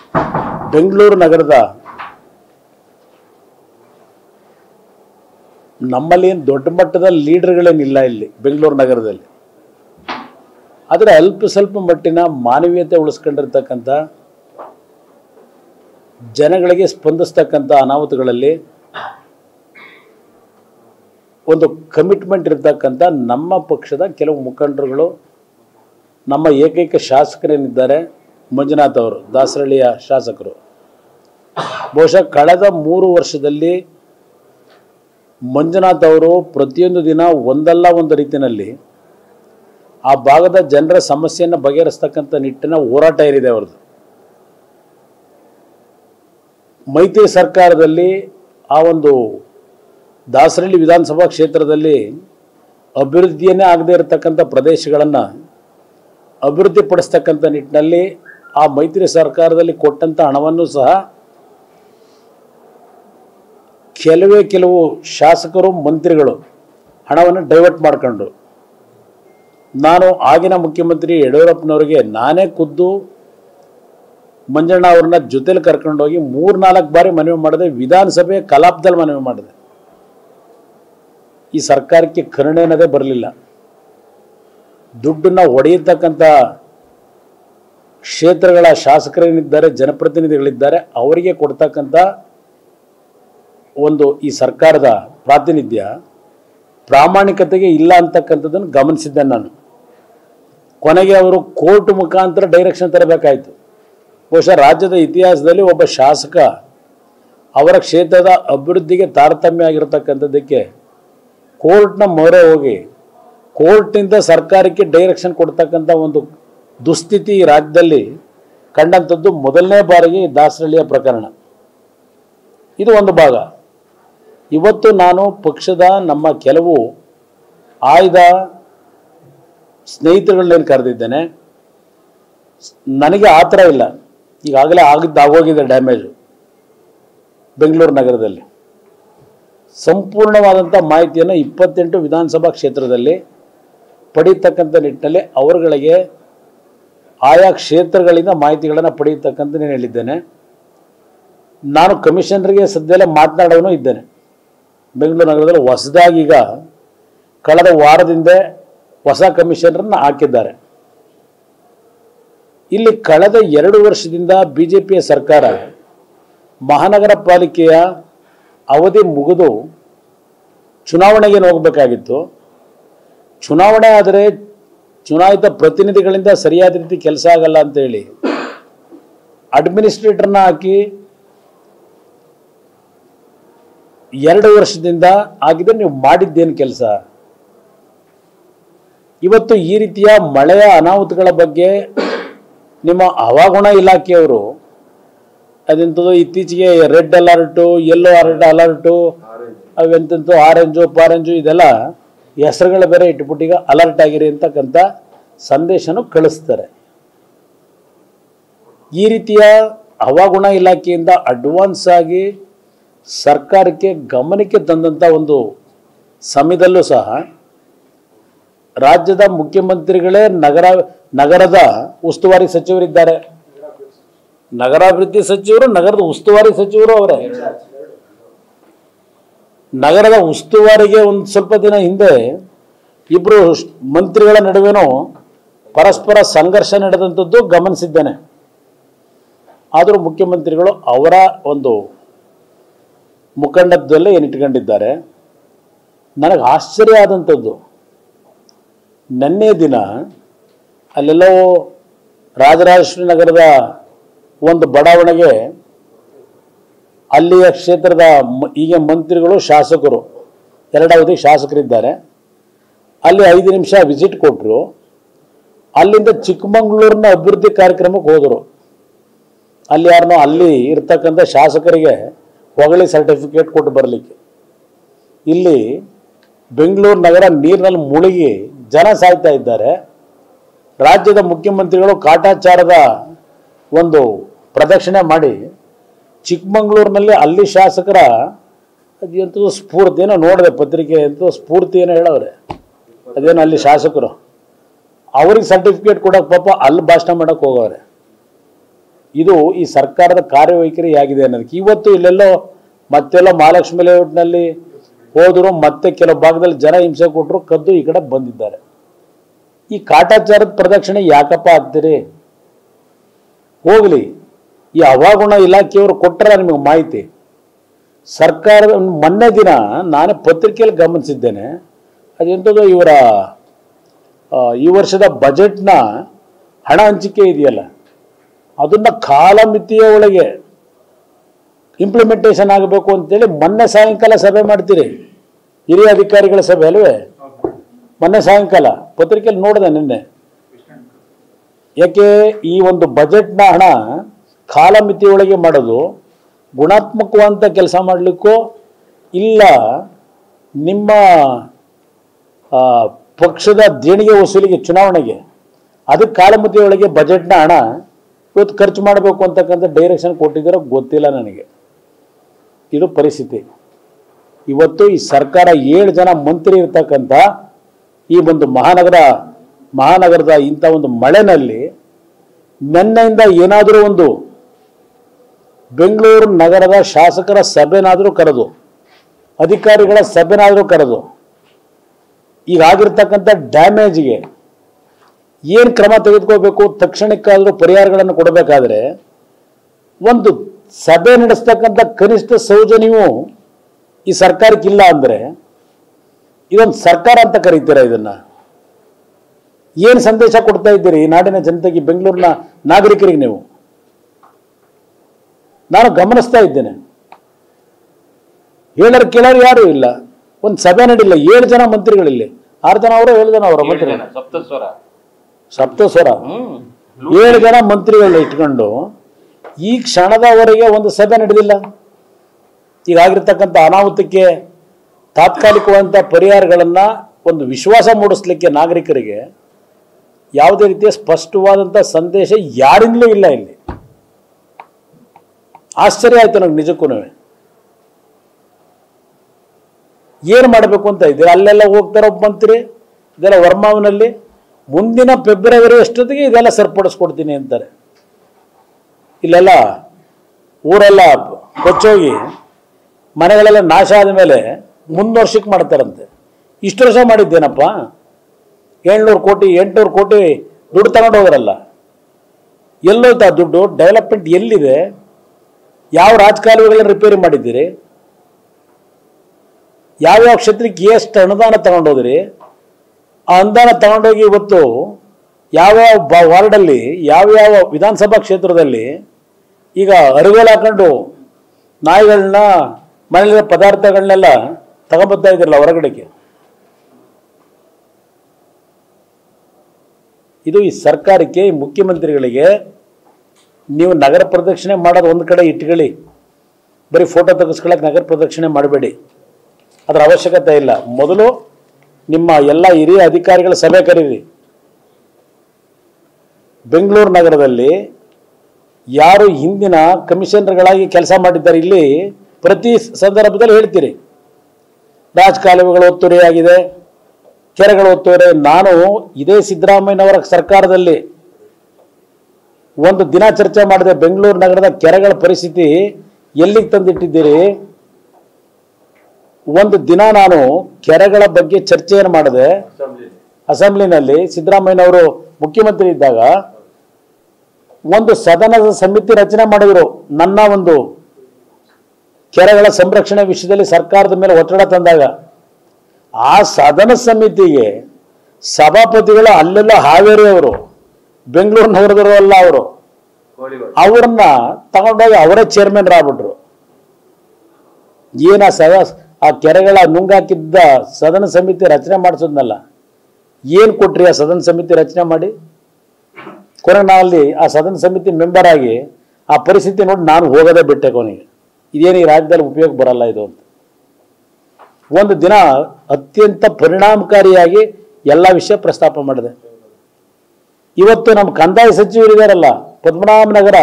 A: ಬೆಂಗಳೂರು ನಗರದ ನಮ್ಮಲ್ಲಿ ಏನು ದೊಡ್ಡ ಮಟ್ಟದ ಲೀಡರ್ಗಳೇನಿಲ್ಲ ಇಲ್ಲಿ ಬೆಂಗಳೂರು ನಗರದಲ್ಲಿ ಆದರೆ ಅಲ್ಪ ಸ್ವಲ್ಪ ಮಟ್ಟಿನ ಮಾನವೀಯತೆ ಉಳಿಸ್ಕೊಂಡಿರ್ತಕ್ಕಂಥ ಜನಗಳಿಗೆ ಸ್ಪಂದಿಸ್ತಕ್ಕಂಥ ಅನಾಹುತಗಳಲ್ಲಿ ಒಂದು ಕಮಿಟ್ಮೆಂಟ್ ಇರ್ತಕ್ಕಂಥ ನಮ್ಮ ಪಕ್ಷದ ಕೆಲವು ಮುಖಂಡರುಗಳು ನಮ್ಮ ಏಕೈಕ ಶಾಸಕರೇನಿದ್ದಾರೆ ಮಂಜುನಾಥ್ ಅವರು ದಾಸರಳ್ಳಿಯ ಶಾಸಕರು ಬಹುಶಃ ಕಳೆದ ಮೂರು ವರ್ಷದಲ್ಲಿ ಮಂಜುನಾಥ್ ಅವರು ಪ್ರತಿಯೊಂದು ದಿನ ಒಂದಲ್ಲ ಒಂದು ರೀತಿಯಲ್ಲಿ ಆ ಭಾಗದ ಜನರ ಸಮಸ್ಯೆಯನ್ನು ಬಗೆಹರಿಸ್ತಕ್ಕಂಥ ನಿಟ್ಟಿನ ಹೋರಾಟ ಏನಿದೆ ಅವ್ರದ್ದು ಮೈತ್ರಿ ಸರ್ಕಾರದಲ್ಲಿ ಆ ಒಂದು ದಾಸರಳ್ಳಿ ವಿಧಾನಸಭಾ ಕ್ಷೇತ್ರದಲ್ಲಿ ಅಭಿವೃದ್ಧಿಯನ್ನೇ ಆಗದೇ ಇರತಕ್ಕಂಥ ಪ್ರದೇಶಗಳನ್ನು ಅಭಿವೃದ್ಧಿಪಡಿಸ್ತಕ್ಕಂಥ ನಿಟ್ಟಿನಲ್ಲಿ ಆ ಮೈತ್ರಿ ಸರ್ಕಾರದಲ್ಲಿ ಕೊಟ್ಟಂಥ ಹಣವನ್ನು ಸಹ ಕೆಲವೇ ಕೆಲವು ಶಾಸಕರು ಮಂತ್ರಿಗಳು ಹಣವನ್ನು ಡೈವರ್ಟ್ ಮಾಡ್ಕೊಂಡು ನಾನು ಆಗಿನ ಮುಖ್ಯಮಂತ್ರಿ ಯಡಿಯೂರಪ್ಪನವರಿಗೆ ನಾನೇ ಖುದ್ದು ಮಂಜಣ್ಣ ಅವ್ರನ್ನ ಜೊತೆಲಿ ಕರ್ಕೊಂಡೋಗಿ ಮೂರ್ನಾಲ್ಕು ಬಾರಿ ಮನವಿ ಮಾಡಿದೆ ವಿಧಾನಸಭೆ ಕಲಾಪದಲ್ಲಿ ಮನವಿ ಮಾಡಿದೆ ಈ ಸರ್ಕಾರಕ್ಕೆ ಕರುಣೆ ಅನ್ನೋದೇ ಬರಲಿಲ್ಲ ದುಡ್ಡನ್ನ ಹೊಡೆಯತಕ್ಕಂಥ ಕ್ಷೇತ್ರಗಳ ಶಾಸಕರೇನಿದ್ದಾರೆ ಜನಪ್ರತಿನಿಧಿಗಳಿದ್ದಾರೆ ಅವರಿಗೆ ಕೊಡ್ತಕ್ಕಂಥ ಒಂದು ಈ ಸರ್ಕಾರದ ಪ್ರಾತಿನಿಧ್ಯ ಪ್ರಾಮಾಣಿಕತೆಗೆ ಇಲ್ಲ ಅಂತಕ್ಕಂಥದ್ದನ್ನು ಗಮನಿಸಿದ್ದೆ ನಾನು ಕೊನೆಗೆ ಅವರು ಕೋರ್ಟ್ ಮುಖಾಂತರ ಡೈರೆಕ್ಷನ್ ತರಬೇಕಾಯಿತು ಬಹುಶಃ ರಾಜ್ಯದ ಇತಿಹಾಸದಲ್ಲಿ ಒಬ್ಬ ಶಾಸಕ ಅವರ ಕ್ಷೇತ್ರದ ಅಭಿವೃದ್ಧಿಗೆ ತಾರತಮ್ಯ ಆಗಿರತಕ್ಕಂಥದ್ದಕ್ಕೆ ಕೋರ್ಟ್ನ ಮೊರೆ ಹೋಗಿ ಕೋರ್ಟ್ನಿಂದ ಸರ್ಕಾರಕ್ಕೆ ಡೈರೆಕ್ಷನ್ ಕೊಡ್ತಕ್ಕಂಥ ಒಂದು ದುಸ್ಥಿತಿ ಈ ರಾಜ್ಯದಲ್ಲಿ ಕಂಡಂಥದ್ದು ಮೊದಲನೇ ಬಾರಿಗೆ ಈ ದಾಸರಳ್ಳಿಯ ಪ್ರಕರಣ ಇದು ಒಂದು ಭಾಗ ಇವತ್ತು ನಾನು ಪಕ್ಷದ ನಮ್ಮ ಕೆಲವು ಆಯ್ದ ಸ್ನೇಹಿತರುಗಳನ್ನೇನು ಕರೆದಿದ್ದೇನೆ ನನಗೆ ಆ ಥರ ಇಲ್ಲ ಈಗಾಗಲೇ ಆಗಿದ್ದು ಆಗೋಗಿದೆ ಡ್ಯಾಮೇಜು ಬೆಂಗಳೂರು ನಗರದಲ್ಲಿ ಸಂಪೂರ್ಣವಾದಂಥ ಮಾಹಿತಿಯನ್ನು ಇಪ್ಪತ್ತೆಂಟು ವಿಧಾನಸಭಾ ಕ್ಷೇತ್ರದಲ್ಲಿ ಪಡೀತಕ್ಕಂಥ ನಿಟ್ಟಿನಲ್ಲಿ ಅವರುಗಳಿಗೆ ಆಯಾ ಕ್ಷೇತ್ರಗಳಿಂದ ಮಾಹಿತಿಗಳನ್ನು ಪಡೆಯತಕ್ಕಂಥ ನಾನು ಹೇಳಿದ್ದೇನೆ ನಾನು ಕಮಿಷನರ್ಗೆ ಸದ್ಯದಲ್ಲೇ ಮಾತನಾಡೋನು ಇದ್ದೇನೆ ಬೆಂಗಳೂರು ನಗರದಲ್ಲಿ ಹೊಸದಾಗಿ ಈಗ ಕಳೆದ ವಾರದಿಂದ ಹೊಸ ಕಮಿಷನರನ್ನು ಹಾಕಿದ್ದಾರೆ ಇಲ್ಲಿ ಕಳೆದ ಎರಡು ವರ್ಷದಿಂದ ಬಿ ಜೆ ಪಿಯ ಸರ್ಕಾರ ಮಹಾನಗರ ಪಾಲಿಕೆಯ ಅವಧಿ ಮುಗಿದು ಚುನಾವಣೆಗೆ ಹೋಗಬೇಕಾಗಿತ್ತು ಚುನಾವಣೆ ಆದರೆ ಚುನಾಯಿತ ಪ್ರತಿನಿಧಿಗಳಿಂದ ಸರಿಯಾದ ರೀತಿ ಕೆಲಸ ಆಗಲ್ಲ ಅಂತೇಳಿ ಅಡ್ಮಿನಿಸ್ಟ್ರೇಟರ್ನ ಹಾಕಿ ಎರಡು ವರ್ಷದಿಂದ ಆಗಿದೆ ನೀವು ಮಾಡಿದ್ದೇನು ಕೆಲಸ ಇವತ್ತು ಈ ರೀತಿಯ ಮಳೆಯ ಅನಾಹುತಗಳ ಬಗ್ಗೆ ನಿಮ್ಮ ಹವಾಗುಣ ಇಲಾಖೆಯವರು ಅದೆಂಥದ್ದು ಇತ್ತೀಚೆಗೆ red alert yellow alert alert ಅವೆಂತಂತು ಆರೆಂಜು ಪಾರೆಂಜು ಇದೆಲ್ಲ ಹೆಸರುಗಳ ಬೇರೆ ಇಟ್ಬಿಟ್ಟು ಈಗ ಅಲರ್ಟ್ ಆಗಿರಿ ಅಂತಕ್ಕಂಥ ಸಂದೇಶನೂ ಕಳಿಸ್ತಾರೆ ಈ ರೀತಿಯ ಹವಾಗುಣ ಇಲಾಖೆಯಿಂದ ಅಡ್ವಾನ್ಸ್ ಆಗಿ ಸರ್ಕಾರಕ್ಕೆ ಗಮನಕ್ಕೆ ತಂದಂಥ ಒಂದು ಸಮಯದಲ್ಲೂ ಸಹ ರಾಜ್ಯದ ಮುಖ್ಯಮಂತ್ರಿಗಳೇ ನಗರ ನಗರದ ಉಸ್ತುವಾರಿ ಸಚಿವರಿದ್ದಾರೆ ನಗರಾಭಿವೃದ್ಧಿ ಸಚಿವರು ನಗರದ ಉಸ್ತುವಾರಿ ಸಚಿವರು ಅವರೇ ನಗರದ ಉಸ್ತುವಾರಿಗೆ ಒಂದು ಸ್ವಲ್ಪ ದಿನ ಹಿಂದೆ ಇಬ್ಬರು ಮಂತ್ರಿಗಳ ನಡುವೆನೂ ಪರಸ್ಪರ ಸಂಘರ್ಷ ನಡೆದಂಥದ್ದು ಗಮನಿಸಿದ್ದೇನೆ ಆದರೂ ಮುಖ್ಯಮಂತ್ರಿಗಳು ಅವರ ಒಂದು ಮುಖಂಡತ್ವದಲ್ಲೇ ಏನು ಇಟ್ಕೊಂಡಿದ್ದಾರೆ ನನಗೆ ಆಶ್ಚರ್ಯ ಆದಂಥದ್ದು ನಿನ್ನೆ ದಿನ ಅಲ್ಲೆಲ್ಲೋ ರಾಜರಾಜೇಶ್ವರಿ ನಗರದ ಒಂದು ಬಡಾವಣೆಗೆ ಅಲ್ಲಿಯ ಕ್ಷೇತ್ರದ ಮ- ಈಗ ಮಂತ್ರಿಗಳು ಶಾಸಕರು ಎರಡವಧಿ ಶಾಸಕರಿದ್ದಾರೆ ಅಲ್ಲಿ ಐದು ನಿಮಿಷ ವಿಸಿಟ್ ಕೊಟ್ಟರು ಅಲ್ಲಿಂದ ಚಿಕ್ಕಮಗಳೂರಿನ ಅಭಿವೃದ್ಧಿ ಕಾರ್ಯಕ್ರಮಕ್ಕೆ ಹೋದರು ಅಲ್ಲಿ ಯಾರನ್ನೋ ಅಲ್ಲಿ ಇರ್ತಕ್ಕಂಥ ಶಾಸಕರಿಗೆ ಹೊಗಳಿ ಸರ್ಟಿಫಿಕೇಟ್ ಕೊಟ್ಟು ಬರಲಿಕ್ಕೆ ಇಲ್ಲಿ ಬೆಂಗಳೂರು ನಗರ ನೀರಿನಲ್ಲಿ ಮುಳುಗಿ ಜನ ಸಾಯ್ತಾ ಇದ್ದಾರೆ ರಾಜ್ಯದ ಮುಖ್ಯಮಂತ್ರಿಗಳು ಕಾಟಾಚಾರದ ಒಂದು ಪ್ರದಕ್ಷಿಣೆ ಮಾಡಿ ಚಿಕ್ಕಮಗಳೂರಿನಲ್ಲಿ ಅಲ್ಲಿ ಶಾಸಕರ ಅದಂತೂ ಸ್ಫೂರ್ತಿ ಏನೋ ನೋಡಿದೆ ಪತ್ರಿಕೆ ಅಂತೂ ಸ್ಫೂರ್ತಿ ಏನೋ ಹೇಳವ್ರೆ ಅದೇನೋ ಅಲ್ಲಿ ಶಾಸಕರು ಅವ್ರಿಗೆ ಸರ್ಟಿಫಿಕೇಟ್ ಕೊಡೋಕೆ ಪಾಪ ಅಲ್ಲಿ ಭಾಷಣ ಮಾಡೋಕೆ ಹೋಗವ್ರೆ ಇದು ಈ ಸರ್ಕಾರದ ಕಾರ್ಯವೈಖರಿ ಆಗಿದೆ ಅನ್ನೋದಕ್ಕೆ ಇವತ್ತು ಇಲ್ಲೆಲ್ಲೋ ಮತ್ತೆಲ್ಲೋ ಮಹಾಲಕ್ಷ್ಮಿ ಲೇಔಟ್ನಲ್ಲಿ ಹೋದರು ಮತ್ತೆ ಕೆಲವು ಭಾಗದಲ್ಲಿ ಜನ ಹಿಂಸೆ ಕೊಟ್ಟರು ಕದ್ದು ಈ ಕಡೆ ಬಂದಿದ್ದಾರೆ ಈ ಕಾಟಾಚಾರದ ಪ್ರದಕ್ಷಿಣೆ ಯಾಕಪ್ಪ ಆಗ್ತೀರಿ ಹೋಗಲಿ ಈ ಹವಾಗುಣ ಇಲಾಖೆಯವರು ಕೊಟ್ಟರ ನಿಮಗೆ ಮಾಹಿತಿ ಸರ್ಕಾರದ ಮೊನ್ನೆ ದಿನ ನಾನು ಪತ್ರಿಕೆಯಲ್ಲಿ ಗಮನಿಸಿದ್ದೇನೆ ಅದೆಂಥದ್ದು ಇವರ ಆ, ಈ ವರ್ಷದ ಬಜೆಟ್ನ ಹಣ ಹಂಚಿಕೆ ಇದೆಯಲ್ಲ ಅದನ್ನು ಕಾಲಮಿತಿಯ ಒಳಗೆ ಇಂಪ್ಲಿಮೆಂಟೇಷನ್ ಆಗಬೇಕು ಅಂತೇಳಿ ಮೊನ್ನೆ ಸಾಯಂಕಾಲ ಸಭೆ ಮಾಡ್ತೀರಿ ಹಿರಿಯ ಅಧಿಕಾರಿಗಳ ಸಭೆ ಅಲ್ವೇ ಮೊನ್ನೆ ಸಾಯಂಕಾಲ ಪತ್ರಿಕೆಯಲ್ಲಿ ನೋಡಿದೆ ನಿನ್ನೆ ಯಾಕೆ ಈ ಒಂದು ಬಜೆಟ್ನ ಹಣ ಕಾಲಮಿತಿಯೊಳಗೆ ಮಾಡೋದು ಗುಣಾತ್ಮಕವಂತ ಕೆಲಸ ಮಾಡಲಿಕ್ಕೋ ಇಲ್ಲ ನಿಮ್ಮ ಆ, ಪಕ್ಷದ ದೇಣಿಗೆ ವಸೂಲಿಗೆ ಚುನಾವಣೆಗೆ ಅದಕ್ಕೆ ಕಾಲಮಿತಿಯೊಳಗೆ ಬಜೆಟ್ನ ಹಣ ಇವತ್ತು ಖರ್ಚು ಮಾಡಬೇಕು ಅಂತಕ್ಕಂಥ ಡೈರೆಕ್ಷನ್ ಕೊಟ್ಟಿದ್ದೀರೋ ಗೊತ್ತಿಲ್ಲ ನನಗೆ ಇದು ಪರಿಸ್ಥಿತಿ ಇವತ್ತು ಈ ಸರ್ಕಾರ ಏಳು ಜನ ಮಂತ್ರಿ ಇರ್ತಕ್ಕಂಥ ಈ ಒಂದು ಮಹಾನಗರ ಮಹಾನಗರದ ಇಂಥ ಒಂದು ಮಳೆನಲ್ಲಿ ನಿನ್ನೆಯಿಂದ ಏನಾದರೂ ಒಂದು ಬೆಂಗಳೂರು ನಗರದ ಶಾಸಕರ ಸಭೆನಾದರೂ ಕರೆದು ಅಧಿಕಾರಿಗಳ ಸಭೆನಾದರೂ ಕರೆದು ಈಗ ಆಗಿರ್ತಕ್ಕಂಥ ಡ್ಯಾಮೇಜ್ಗೆ ಏನು ಕ್ರಮ ತೆಗೆದುಕೋಬೇಕು ತಕ್ಷಣಕ್ಕಾದರೂ ಪರಿಹಾರಗಳನ್ನು ಕೊಡಬೇಕಾದ್ರೆ ಒಂದು ಸಭೆ ನಡೆಸ್ತಕ್ಕಂಥ ಕನಿಷ್ಠ ಸೌಜನ್ಯವೂ ಈ ಸರ್ಕಾರಕ್ಕಿಲ್ಲ ಅಂದರೆ ಇದೊಂದು ಸರ್ಕಾರ ಅಂತ ಕರೀತೀರಾ ಇದನ್ನ ಏನು ಸಂದೇಶ ಕೊಡ್ತಾ ಇದ್ದೀರಿ ಈ ನಾಡಿನ ಜನತೆಗೆ ಬೆಂಗಳೂರಿನ ನಾಗರಿಕರಿಗೆ ನೀವು ನಾನು ಗಮನಿಸ್ತಾ ಇದ್ದೇನೆ ಹೇಳೋರು ಕೇಳೋರು ಯಾರು ಇಲ್ಲ ಒಂದು ಸಭೆ ನಡಿಲ್ಲ ಏಳು ಜನ ಮಂತ್ರಿಗಳಿಲ್ಲಿ ಆರು ಜನ ಅವರು ಏಳು ಜನ ಅವರ
B: ಏಳು
A: ಮಂತ್ರಿ
B: ಜನ, ಸಪ್ತಸ್ವರ
A: ಸಪ್ತಸ್ವರ
B: ಹ್ಮ್
A: ಏಳು ಜನ ಮಂತ್ರಿಗಳನ್ನ ಇಟ್ಕೊಂಡು ಈ ಕ್ಷಣದವರೆಗೆ ಒಂದು ಸಭೆ ನಡೆದಿಲ್ಲ ಈಗ ಆಗಿರ್ತಕ್ಕಂಥ ಅನಾಹುತಕ್ಕೆ ತಾತ್ಕಾಲಿಕವಾದಂಥ ಪರಿಹಾರಗಳನ್ನ ಒಂದು ವಿಶ್ವಾಸ ಮೂಡಿಸ್ಲಿಕ್ಕೆ ನಾಗರಿಕರಿಗೆ ಯಾವುದೇ ರೀತಿಯ ಸ್ಪಷ್ಟವಾದಂಥ ಸಂದೇಶ ಯಾರಿಂದಲೂ ಇಲ್ಲ ಇಲ್ಲಿ ಆಶ್ಚರ್ಯ ಆಯ್ತು ನನಗೆ ನಿಜಕ್ಕೂ ಏನು ಮಾಡಬೇಕು ಅಂತ ಇದ್ದೀರಿ ಅಲ್ಲೆಲ್ಲ ಹೋಗ್ತಾರೆ ಒಬ್ಬ ಮಂತ್ರಿ ಇದೆಲ್ಲ ವರ್ಮಾವನಲ್ಲಿ ಮುಂದಿನ ಫೆಬ್ರವರಿ ಅಷ್ಟೊತ್ತಿಗೆ ಇದೆಲ್ಲ ಸರಿಪಡಿಸ್ಕೊಡ್ತೀನಿ ಅಂತಾರೆ ಇಲ್ಲೆಲ್ಲ ಊರೆಲ್ಲ ಕೊಚ್ಚೋಗಿ ಮನೆಗಳೆಲ್ಲ ನಾಶ ಆದಮೇಲೆ ಮುಂದೆ ವರ್ಷಕ್ಕೆ ಮಾಡ್ತಾರಂತೆ ಇಷ್ಟು ವರ್ಷ ಮಾಡಿದ್ದೇನಪ್ಪ ಏಳ್ನೂರು ಕೋಟಿ ಎಂಟುನೂರು ಕೋಟಿ ದುಡ್ಡು ತಗೊಂಡು ಹೋದ್ರಲ್ಲ ಎಲ್ಲೋಯ್ತು ಆ ದುಡ್ಡು ಡೆವಲಪ್ಮೆಂಟ್ ಎಲ್ಲಿದೆ ಯಾವ ರಾಜಕಾಲುವೆಗಳನ್ನ ರಿಪೇರಿ ಮಾಡಿದ್ದೀರಿ ಯಾವ್ಯಾವ ಕ್ಷೇತ್ರಕ್ಕೆ ಎಷ್ಟು ಅನುದಾನ ತಗೊಂಡೋದ್ರಿ ಆ ಅನುದಾನ ತಗೊಂಡೋಗಿ ಇವತ್ತು ಯಾವ್ಯಾವ ಬ ವಾರ್ಡಲ್ಲಿ ಯಾವ್ಯಾವ ವಿಧಾನಸಭಾ ಕ್ಷೇತ್ರದಲ್ಲಿ ಈಗ ಅರುಗೋಲು ಹಾಕೊಂಡು ನಾಯಿಗಳನ್ನ ಮನೆಯಲ್ಲಿರೋ ಪದಾರ್ಥಗಳನ್ನೆಲ್ಲ ತಗೊಂಬರ್ತಾ ಇದ್ರಲ್ಲ ಹೊರಗಡೆಗೆ ಇದು ಈ ಸರ್ಕಾರಕ್ಕೆ ಈ ಮುಖ್ಯಮಂತ್ರಿಗಳಿಗೆ ನೀವು ನಗರ ಪ್ರದಕ್ಷಿಣೆ ಮಾಡೋದು ಒಂದು ಕಡೆ ಇಟ್ಕೊಳ್ಳಿ ಬರೀ ಫೋಟೋ ತೆಗೆಸ್ಕೊಳ್ಳೋಕೆ ನಗರ ಪ್ರದಕ್ಷಿಣೆ ಮಾಡಬೇಡಿ ಅದರ ಅವಶ್ಯಕತೆ ಇಲ್ಲ ಮೊದಲು ನಿಮ್ಮ ಎಲ್ಲ ಹಿರಿಯ ಅಧಿಕಾರಿಗಳ ಸಭೆ ಕರೀರಿ ಬೆಂಗಳೂರು ನಗರದಲ್ಲಿ ಯಾರು ಹಿಂದಿನ ಕಮಿಷನರ್ಗಳಾಗಿ ಕೆಲಸ ಮಾಡಿದ್ದಾರೆ ಇಲ್ಲಿ ಪ್ರತಿ ಸಂದರ್ಭದಲ್ಲಿ ಹೇಳ್ತೀರಿ ರಾಜಕಾಲುವೆಗಳು ಒತ್ತುವರಿಯಾಗಿದೆ ಕೆರೆಗಳು ಒತ್ತುವರಿ ನಾನು ಇದೇ ಸಿದ್ದರಾಮಯ್ಯನವರ ಸರ್ಕಾರದಲ್ಲಿ ಒಂದು ದಿನ ಚರ್ಚೆ ಮಾಡಿದೆ ಬೆಂಗಳೂರು ನಗರದ ಕೆರೆಗಳ ಪರಿಸ್ಥಿತಿ ಎಲ್ಲಿಗೆ ತಂದಿಟ್ಟಿದ್ದೀರಿ ಒಂದು ದಿನ ನಾನು ಕೆರೆಗಳ ಬಗ್ಗೆ ಚರ್ಚೆಯನ್ನು ಮಾಡಿದೆ
C: ಅಸೆಂಬ್ಲಿ
A: ಅಸೆಂಬ್ಲಿನಲ್ಲಿ ಸಿದ್ದರಾಮಯ್ಯನವರು ಮುಖ್ಯಮಂತ್ರಿ ಇದ್ದಾಗ ಒಂದು ಸದನದ ಸಮಿತಿ ರಚನೆ ಮಾಡಿದರು ನನ್ನ ಒಂದು ಕೆರೆಗಳ ಸಂರಕ್ಷಣೆ ವಿಷಯದಲ್ಲಿ ಸರ್ಕಾರದ ಮೇಲೆ ಒತ್ತಡ ತಂದಾಗ ಆ ಸದನ ಸಮಿತಿಗೆ ಸಭಾಪತಿಗಳು ಅಲ್ಲೆಲ್ಲ ಹಾವೇರಿ ಅವರು ಬೆಂಗಳೂರು ನಗರದವರು ಅಲ್ಲ ಅವರು
C: ಕೋಳಿಗಳು
A: ಅವ್ರನ್ನ ತಗೊಂಡೋಗಿ ಅವರೇ ಚೇರ್ಮನ್ ಆಗ್ಬಿಟ್ರು ಏನ ಸದ ಆ ಕೆರೆಗಳ ನುಂಗಾಕಿದ್ದ ಸದನ ಸಮಿತಿ ರಚನೆ ಮಾಡಿಸೋದ್ನಲ್ಲ ಏನು ಕೊಟ್ರಿ ಆ ಸದನ ಸಮಿತಿ ರಚನೆ ಮಾಡಿ ಕೊನೆಗೆ ನಾ ಅಲ್ಲಿ ಆ ಸದನ ಸಮಿತಿ ಮೆಂಬರ್ ಆಗಿ ಆ ಪರಿಸ್ಥಿತಿ ನೋಡಿ ನಾನು ಹೋಗೋದೇ ಬಿಟ್ಟೆ ಕೊನೆಗೆ ಇದೇನು ಈ ರಾಜ್ಯದಲ್ಲಿ ಉಪಯೋಗ ಬರಲ್ಲ ಇದು ಅಂತ ಒಂದು ದಿನ ಅತ್ಯಂತ ಪರಿಣಾಮಕಾರಿಯಾಗಿ ಎಲ್ಲ ವಿಷಯ ಪ್ರಸ್ತಾಪ ಮಾಡಿದೆ ಇವತ್ತು ನಮ್ಮ ಕಂದಾಯ ಸಚಿವರಿದಾರಲ್ಲ ಪದ್ಮನಾಭನಗರ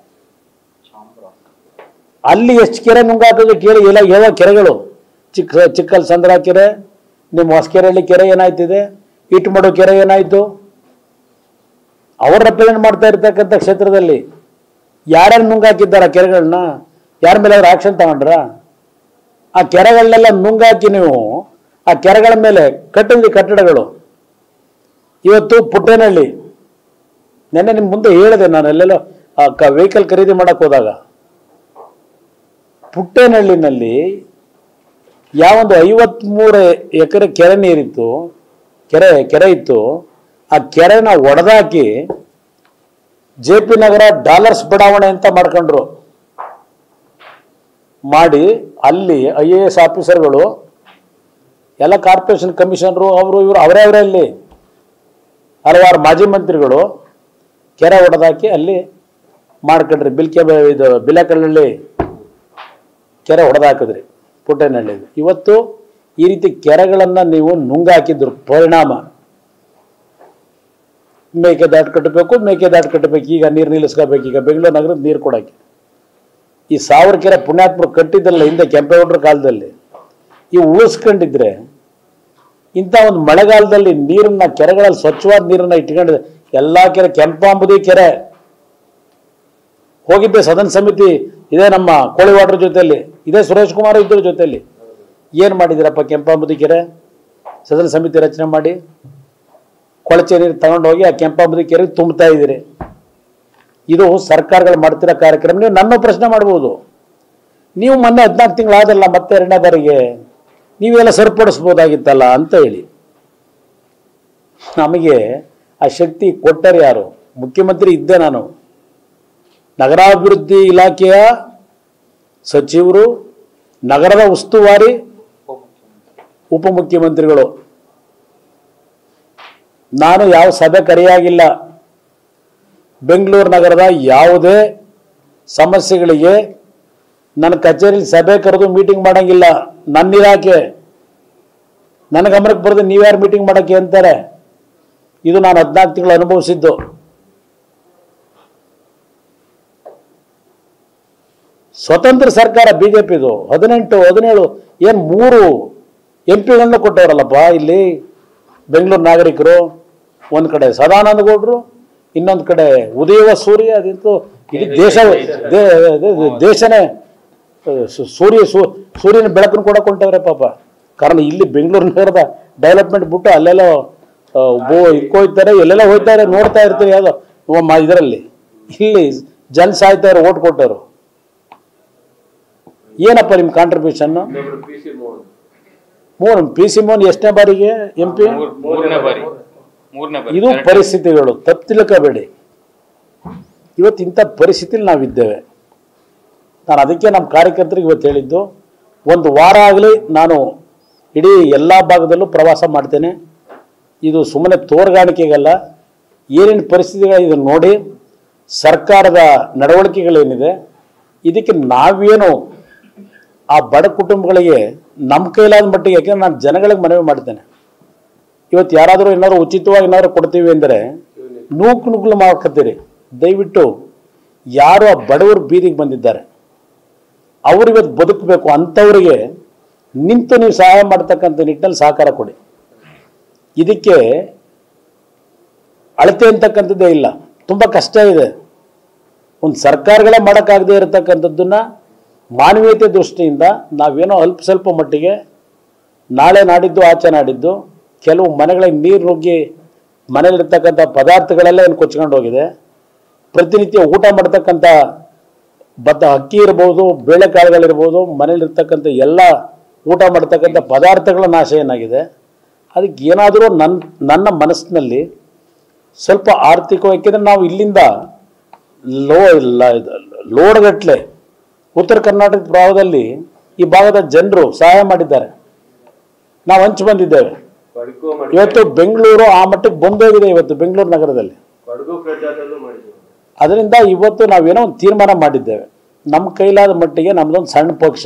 A: ಅಲ್ಲಿ ಎಷ್ಟು ಕೆರೆ ನುಂಗಾಕೋದು ಕೇಳಿ ಎಲ್ಲ ಯಾವ ಕೆರೆಗಳು ಚಿಕ್ಕ ಚಿಕ್ಕಲ್ ಸಂದ್ರ ಕೆರೆ ನಿಮ್ಮ ಹೊಸಕೆರೆಹಳ್ಳಿ ಕೆರೆ ಏನಾಯ್ತಿದೆ ಇಟ್ಮಡು ಕೆರೆ ಏನಾಯ್ತು ಅವ್ರು ರೆಪ್ರೆಸೆಂಟ್ ಮಾಡ್ತಾ ಇರ್ತಕ್ಕಂಥ ಕ್ಷೇತ್ರದಲ್ಲಿ ಯಾರ್ಯಾರು ನುಂಗಾಕಿದ್ದಾರ ಕೆರೆಗಳನ್ನ ಯಾರ ಮೇಲೆ ಅವ್ರು ಆಕ್ಷನ್ ತಗೊಂಡ್ರ ಆ ಕೆರೆಗಳನ್ನೆಲ್ಲ ನುಂಗಾಕಿ ನೀವು ಆ ಕೆರೆಗಳ ಮೇಲೆ ಕಟ್ಟಿದ್ರಿ ಕಟ್ಟಡಗಳು ಇವತ್ತು ಪುಟ್ಟೇನಹಳ್ಳಿ ನೆನ್ನೆ ನಿಮ್ಮ ಮುಂದೆ ಹೇಳಿದೆ ನಾನು ಎಲ್ಲೆಲ್ಲೋ ಆ ಕ ವೆಹಿಕಲ್ ಖರೀದಿ ಮಾಡಕ್ಕೆ ಹೋದಾಗ ಪುಟ್ಟೇನಹಳ್ಳಿನಲ್ಲಿ ಯಾವೊಂದು ಐವತ್ಮೂರು ಎಕರೆ ಕೆರೆ ನೀರಿತ್ತು ಕೆರೆ ಕೆರೆ ಇತ್ತು ಆ ಕೆರೆನ ಒಡೆದಾಕಿ ಜೆ ಪಿ ನಗರ ಡಾಲರ್ಸ್ ಬಡಾವಣೆ ಅಂತ ಮಾಡ್ಕೊಂಡ್ರು ಮಾಡಿ ಅಲ್ಲಿ ಐ ಎ ಎಸ್ ಆಫೀಸರ್ಗಳು ಎಲ್ಲ ಕಾರ್ಪೊರೇಷನ್ ಕಮಿಷನರು ಅವರು ಇವರು ಅವರೇ ಅವರೇ ಅಲ್ಲಿ ಹಲವಾರು ಮಾಜಿ ಮಂತ್ರಿಗಳು ಕೆರೆ ಹೊಡೆದಾಕಿ ಅಲ್ಲಿ ಮಾಡ್ಕೊಂಡ್ರಿ ಬಿಲ್ಕೆ ಇದು ಬಿಲಕಲ್ಲಳ್ಳಿ ಕೆರೆ ಹೊಡೆದಾಕಿದ್ರಿ ಪುಟ್ಟೇನಹಳ್ಳಿ ಇವತ್ತು ಈ ರೀತಿ ಕೆರೆಗಳನ್ನು ನೀವು ನುಂಗಾಕಿದ್ರು ಪರಿಣಾಮ ಮೇಕೆ ದಾಟ್ ಕಟ್ಟಬೇಕು ಮೇಕೆ ದಾಟ್ ಕಟ್ಟಬೇಕು ಈಗ ನೀರು ನಿಲ್ಲಿಸ್ಕೋಬೇಕು ಈಗ ಬೆಂಗಳೂರು ನಗರದ ನೀರು ಕೊಡೋಕ್ಕೆ ಈ ಸಾವಿರ ಕೆರೆ ಪುಣ್ಯಾತ್ಮರು ಕಟ್ಟಿದ್ರಲ್ಲ ಹಿಂದೆ ಕೆಂಪೇಗೌಡರ ಕಾಲದಲ್ಲಿ ಈ ಉಳಿಸ್ಕೊಂಡಿದ್ರೆ ಇಂಥ ಒಂದು ಮಳೆಗಾಲದಲ್ಲಿ ನೀರನ್ನ ಕೆರೆಗಳಲ್ಲಿ ಸ್ವಚ್ಛವಾದ ನೀರನ್ನ ಇಟ್ಕೊಂಡಿದೆ ಎಲ್ಲ ಕೆರೆ ಕೆಂಪಾಂಬುದಿ ಕೆರೆ ಹೋಗಿದ್ದೆ ಸದನ ಸಮಿತಿ ಇದೇ ನಮ್ಮ ಕೋಳಿವಾಡ್ರ ಜೊತೆಯಲ್ಲಿ ಇದೇ ಸುರೇಶ್ ಕುಮಾರ್ ಇದ್ರ ಜೊತೆಯಲ್ಲಿ ಏನು ಮಾಡಿದಿರಪ್ಪ ಕೆಂಪಾಂಬುದಿ ಕೆರೆ ಸದನ ಸಮಿತಿ ರಚನೆ ಮಾಡಿ ಕೊಳಚೆ ನೀರು ತಗೊಂಡೋಗಿ ಆ ಕೆಂಪಾಂಬುದಿ ಕೆರೆ ತುಂಬ್ತಾ ಇದ್ದೀರಿ ಇದು ಸರ್ಕಾರಗಳು ಮಾಡ್ತಿರೋ ಕಾರ್ಯಕ್ರಮ ನೀವು ನನ್ನ ಪ್ರಶ್ನೆ ಮಾಡ್ಬೋದು ನೀವು ಮೊನ್ನೆ ಹದಿನಾಲ್ಕು ತಿಂಗಳಾದಲ್ಲ ಮತ್ತೆ ಎರಡನೇ ಬಾರಿಗೆ ನೀವೆಲ್ಲ ಸರಿಪಡಿಸ್ಬೋದಾಗಿತ್ತಲ್ಲ ಅಂತ ಹೇಳಿ ನಮಗೆ ಆ ಶಕ್ತಿ ಕೊಟ್ಟರು ಯಾರು ಮುಖ್ಯಮಂತ್ರಿ ಇದ್ದೆ ನಾನು ನಗರಾಭಿವೃದ್ಧಿ ಇಲಾಖೆಯ ಸಚಿವರು ನಗರದ ಉಸ್ತುವಾರಿ ಉಪಮುಖ್ಯಮಂತ್ರಿಗಳು ನಾನು ಯಾವ ಸಭೆ ಕರೆಯಾಗಿಲ್ಲ ಬೆಂಗಳೂರು ನಗರದ ಯಾವುದೇ ಸಮಸ್ಯೆಗಳಿಗೆ ನನ್ನ ಕಚೇರಿಲಿ ಸಭೆ ಕರೆದು ಮೀಟಿಂಗ್ ಮಾಡಂಗಿಲ್ಲ ನನ್ನ ಇಲಾಖೆ ನನ್ನ ಗಮನಕ್ಕೆ ಬರೆದು ನೀವ್ಯಾರು ಮೀಟಿಂಗ್ ಮಾಡೋಕ್ಕೆ ಅಂತಾರೆ ಇದು ನಾನು ಹದಿನಾಲ್ಕು ತಿಂಗಳು ಅನುಭವಿಸಿದ್ದು ಸ್ವತಂತ್ರ ಸರ್ಕಾರ ಬಿ ಜೆ ಪಿದು ಹದಿನೆಂಟು ಹದಿನೇಳು ಏನು ಮೂರು ಎಂ ಪಿಗಳನ್ನ ಕೊಟ್ಟವರಲ್ಲಪ್ಪ ಇಲ್ಲಿ ಬೆಂಗಳೂರು ನಾಗರಿಕರು ಒಂದು ಕಡೆ ಸದಾನಂದ ಗೌಡ್ರು ಇನ್ನೊಂದು ಕಡೆ ಉದಯವ ಸೂರ್ಯ ಅದಂತೂ ಇಡೀ ದೇಶ ದೇ- ದೇ- ದೇಶನೇ ಆ, ಸು- ಸೂರ್ಯ ಸೂ- ಸೂರ್ಯನ ಬೆಳಕನ್ನು ಕೂಡ ಕೊಂಟವ್ರೆ ಪಾಪ ಕಾರಣ ಇಲ್ಲಿ ಬೆಂಗಳೂರು ನಗರದ ಡೆವಲಪ್ಮೆಂಟ್ ಬಿಟ್ಟು ಅಲ್ಲೆಲ್ಲೋ ಆ, ಬೋ ಇಕ್ಕೋಯ್ತಾರೆ ಎಲ್ಲೆಲ್ಲ ಹೋಗ್ತಾರೆ ನೋಡ್ತಾ ಇರ್ತೀವಿ ಯಾವುದೋ ಇದರಲ್ಲಿ ಇಲ್ಲಿ ಜನ ಸಾಯ್ತಾರೆ ಓಟ್ ಕೊಟ್ಟವರು ಏನಪ್ಪ ನಿಮ್ಮ ಕಾಂಟ್ರಿಬ್ಯೂಷನ್
C: ಇನ್ನೊಬ್ರು ಪಿ ಸಿ ಮೋಹನ್
A: ಮೂರು ಪಿ ಸಿ ಮೋಹನ್ ಎಷ್ಟನೇ ಬಾರಿಗೆ ಎಂ ಪಿ
B: ಮೂರ್- ಮೂರನೇ ಬಾರಿ ಮೂರನೇ ಬಾರಿ
A: ಇದು
B: correct.
A: ಪರಿಸ್ಥಿತಿಗಳು ತಪ್ಪು ತಿಳ್ಕೋಬೇಡಿ ಇವತ್ತು ಇಂಥ ಪರಿಸ್ಥಿತಿಲಿ ನಾವಿದ್ದೇವೆ ನಾನು ಅದಕ್ಕೆ ನಮ್ಮ ಕಾರ್ಯಕರ್ತರಿಗೆ ಇವತ್ತು ಹೇಳಿದ್ದು ಒಂದು ವಾರ ಆಗಲಿ ನಾನು ಇಡೀ ಎಲ್ಲ ಭಾಗದಲ್ಲೂ ಪ್ರವಾಸ ಮಾಡ್ತೇನೆ ಇದು ಸುಮ್ಮನೆ ತೋರ್ಗಾಣಿಕೆಗಲ್ಲ ಏನೇನು ಪರಿಸ್ಥಿತಿಗಳು ಇದನ್ನು ನೋಡಿ ಸರ್ಕಾರದ ನಡವಳಿಕೆಗಳೇನಿದೆ ಇದಕ್ಕೆ ನಾವೇನು ಆ ಬಡ ಕುಟುಂಬಗಳಿಗೆ ನಮ್ಮ ಕೈಲಾದ ಮಟ್ಟಿಗೆ ಯಾಕೆಂದ್ರೆ ನಾನು ಜನಗಳಿಗೆ ಮನವಿ ಮಾಡ್ತೇನೆ ಇವತ್ತು ಯಾರಾದರೂ ಏನಾದ್ರು ಉಚಿತವಾಗಿ ಏನಾದ್ರು ಕೊಡ್ತೀವಿ ಅಂದರೆ ನೂಕು ನುಗ್ಲು ಮಾಡ್ಕೊತೀರಿ ದಯವಿಟ್ಟು ಯಾರು ಆ ಬಡವರು ಬೀದಿಗೆ ಬಂದಿದ್ದಾರೆ ಅವ್ರು ಇವತ್ತು ಬದುಕಬೇಕು ಅಂಥವ್ರಿಗೆ ನಿಂತು ನೀವು ಸಹಾಯ ಮಾಡ್ತಕ್ಕಂಥ ನಿಟ್ಟಿನಲ್ಲಿ ಸಹಕಾರ ಕೊಡಿ ಇದಕ್ಕೆ ಅಳತೆ ಅಂತಕ್ಕಂಥದ್ದೇ ಇಲ್ಲ ತುಂಬ ಕಷ್ಟ ಇದೆ ಒಂದು ಸರ್ಕಾರಗಳೇ ಮಾಡೋಕ್ಕಾಗದೇ ಇರತಕ್ಕಂಥದ್ದನ್ನ ಮಾನವೀಯತೆ ದೃಷ್ಟಿಯಿಂದ ನಾವೇನೋ ಅಲ್ಪ ಸ್ವಲ್ಪ ಮಟ್ಟಿಗೆ ನಾಳೆ ನಾಡಿದ್ದು ಆಚೆ ನಾಡಿದ್ದು ಕೆಲವು ಮನೆಗಳಿಗೆ ನೀರು ನುಗ್ಗಿ ಮನೇಲಿರ್ತಕ್ಕಂಥ ಪದಾರ್ಥಗಳೆಲ್ಲ ಏನು ಕೊಚ್ಕೊಂಡು ಹೋಗಿದೆ ಪ್ರತಿನಿತ್ಯ ಊಟ ಮಾಡ್ತಕ್ಕಂಥ ಭತ್ತ ಅಕ್ಕಿ ಇರ್ಬೋದು ಬೇಳೆಕಾಳುಗಳಿರ್ಬೋದು ಮನೇಲಿರ್ತಕ್ಕಂಥ ಎಲ್ಲ ಊಟ ಮಾಡ್ತಕ್ಕಂಥ ಪದಾರ್ಥಗಳ ನಾಶ ಏನಾಗಿದೆ ಅದಕ್ಕೆ ಏನಾದರೂ ನನ್ನ ನನ್ನ ಮನಸ್ಸಿನಲ್ಲಿ ಸ್ವಲ್ಪ ಆರ್ಥಿಕವಾಗಿ ಯಾಕೆಂದ್ರೆ ನಾವು ಇಲ್ಲಿಂದ ಲೋ ಲೋಡ್ಗಟ್ಲೆ ಉತ್ತರ ಕರ್ನಾಟಕ ಭಾಗದಲ್ಲಿ ಈ ಭಾಗದ ಜನರು ಸಹಾಯ ಮಾಡಿದ್ದಾರೆ ನಾವು ಹಂಚಿ ಬಂದಿದ್ದೇವೆ
C: ಬಡ್ಕೋ ಮಾಡಿ
A: ಇವತ್ತು ಬೆಂಗಳೂರು ಆ ಮಟ್ಟಕ್ಕೆ ಬಂದೋಗಿದೆ ಇವತ್ತು ಬೆಂಗಳೂರು ನಗರದಲ್ಲಿ
C: ಬಡ್ಗು ಪ್ರಚಾರದಲ್ಲೂ ಮಾಡಿದ್ದೀವಿ
A: ಅದರಿಂದ ಇವತ್ತು ನಾವೇನೋ ಒಂದು ತೀರ್ಮಾನ ಮಾಡಿದ್ದೇವೆ ನಮ್ಮ ಕೈಲಾದ ಮಟ್ಟಿಗೆ ನಮ್ಮದೊಂದು ಸಣ್ಣ ಪಕ್ಷ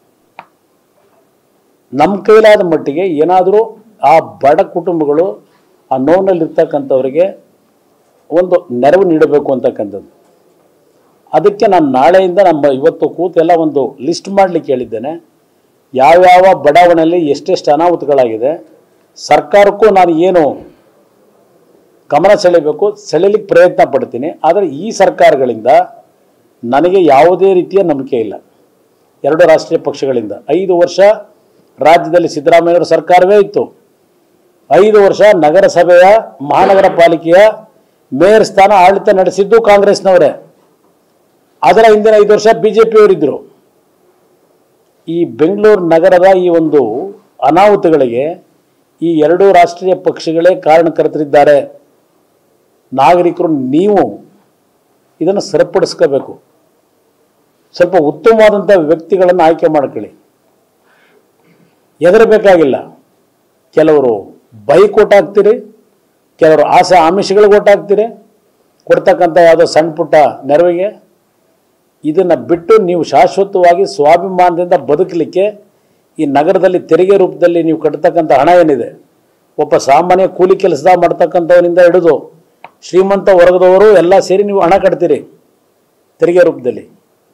A: ನಮ್ಮ ಕೈಲಾದ ಮಟ್ಟಿಗೆ ಏನಾದರೂ ಆ ಬಡ ಕುಟುಂಬಗಳು ಆ ನೋವಿನಲ್ಲಿರ್ತಕ್ಕಂಥವ್ರಿಗೆ ಒಂದು ನೆರವು ನೀಡಬೇಕು ಅಂತಕ್ಕಂಥದ್ದು ಅದಕ್ಕೆ ನಾನು ನಾಳೆಯಿಂದ ನಮ್ಮ ಇವತ್ತು ಕೂತೆಲ್ಲ ಒಂದು ಲಿಸ್ಟ್ ಮಾಡಲಿಕ್ಕೆ ಹೇಳಿದ್ದೇನೆ ಯಾವ್ಯಾವ ಬಡಾವಣೆಯಲ್ಲಿ ಎಷ್ಟೆಷ್ಟು ಅನಾಹುತಗಳಾಗಿದೆ ಸರ್ಕಾರಕ್ಕೂ ನಾನು ಏನು ಗಮನ ಸೆಳೆಯಬೇಕು ಸೆಳೆಯಲಿಕ್ಕೆ ಪ್ರಯತ್ನ ಪಡ್ತೀನಿ ಆದರೆ ಈ ಸರ್ಕಾರಗಳಿಂದ ನನಗೆ ಯಾವುದೇ ರೀತಿಯ ನಂಬಿಕೆ ಇಲ್ಲ ಎರಡು ರಾಷ್ಟ್ರೀಯ ಪಕ್ಷಗಳಿಂದ ಐದು ವರ್ಷ ರಾಜ್ಯದಲ್ಲಿ ಸಿದ್ದರಾಮಯ್ಯವರ ಸರ್ಕಾರವೇ ಇತ್ತು ಐದು ವರ್ಷ ನಗರಸಭೆಯ ಮಹಾನಗರ ಪಾಲಿಕೆಯ ಮೇಯರ್ ಸ್ಥಾನ ಆಡಳಿತ ನಡೆಸಿದ್ದು ಕಾಂಗ್ರೆಸ್ನವರೇ ಅದರ ಹಿಂದಿನ ಐದು ವರ್ಷ ಬಿ ಜೆ ಪಿಯವರಿದ್ದರು ಈ ಬೆಂಗಳೂರು ನಗರದ ಈ ಒಂದು ಅನಾಹುತಗಳಿಗೆ ಈ ಎರಡೂ ರಾಷ್ಟ್ರೀಯ ಪಕ್ಷಗಳೇ ಕಾರಣಕರ್ತರಿದ್ದಾರೆ ನಾಗರಿಕರು ನೀವು ಇದನ್ನು ಸರಿಪಡಿಸ್ಕೋಬೇಕು ಸ್ವಲ್ಪ ಉತ್ತಮವಾದಂಥ ವ್ಯಕ್ತಿಗಳನ್ನು ಆಯ್ಕೆ ಮಾಡ್ಕೊಳ್ಳಿ ಹೆದರಬೇಕಾಗಿಲ್ಲ ಕೆಲವರು ಬೈಕ್ ಹಾಕ್ತೀರಿ ಕೆಲವರು ಆಸೆ ಆಮಿಷಗಳಿಗೆ ಹಾಕ್ತೀರಿ ಕೊಡ್ತಕ್ಕಂಥ ಯಾವುದೋ ಸಣ್ಣ ಪುಟ್ಟ ನೆರವಿಗೆ ಇದನ್ನು ಬಿಟ್ಟು ನೀವು ಶಾಶ್ವತವಾಗಿ ಸ್ವಾಭಿಮಾನದಿಂದ ಬದುಕಲಿಕ್ಕೆ ಈ ನಗರದಲ್ಲಿ ತೆರಿಗೆ ರೂಪದಲ್ಲಿ ನೀವು ಕಟ್ತಕ್ಕಂಥ ಹಣ ಏನಿದೆ ಒಬ್ಬ ಸಾಮಾನ್ಯ ಕೂಲಿ ಕೆಲಸದ ಮಾಡ್ತಕ್ಕಂಥವನಿಂದ ಹಿಡಿದು ಶ್ರೀಮಂತ ವರ್ಗದವರು ಎಲ್ಲ ಸೇರಿ ನೀವು ಹಣ ಕಟ್ತೀರಿ ತೆರಿಗೆ ರೂಪದಲ್ಲಿ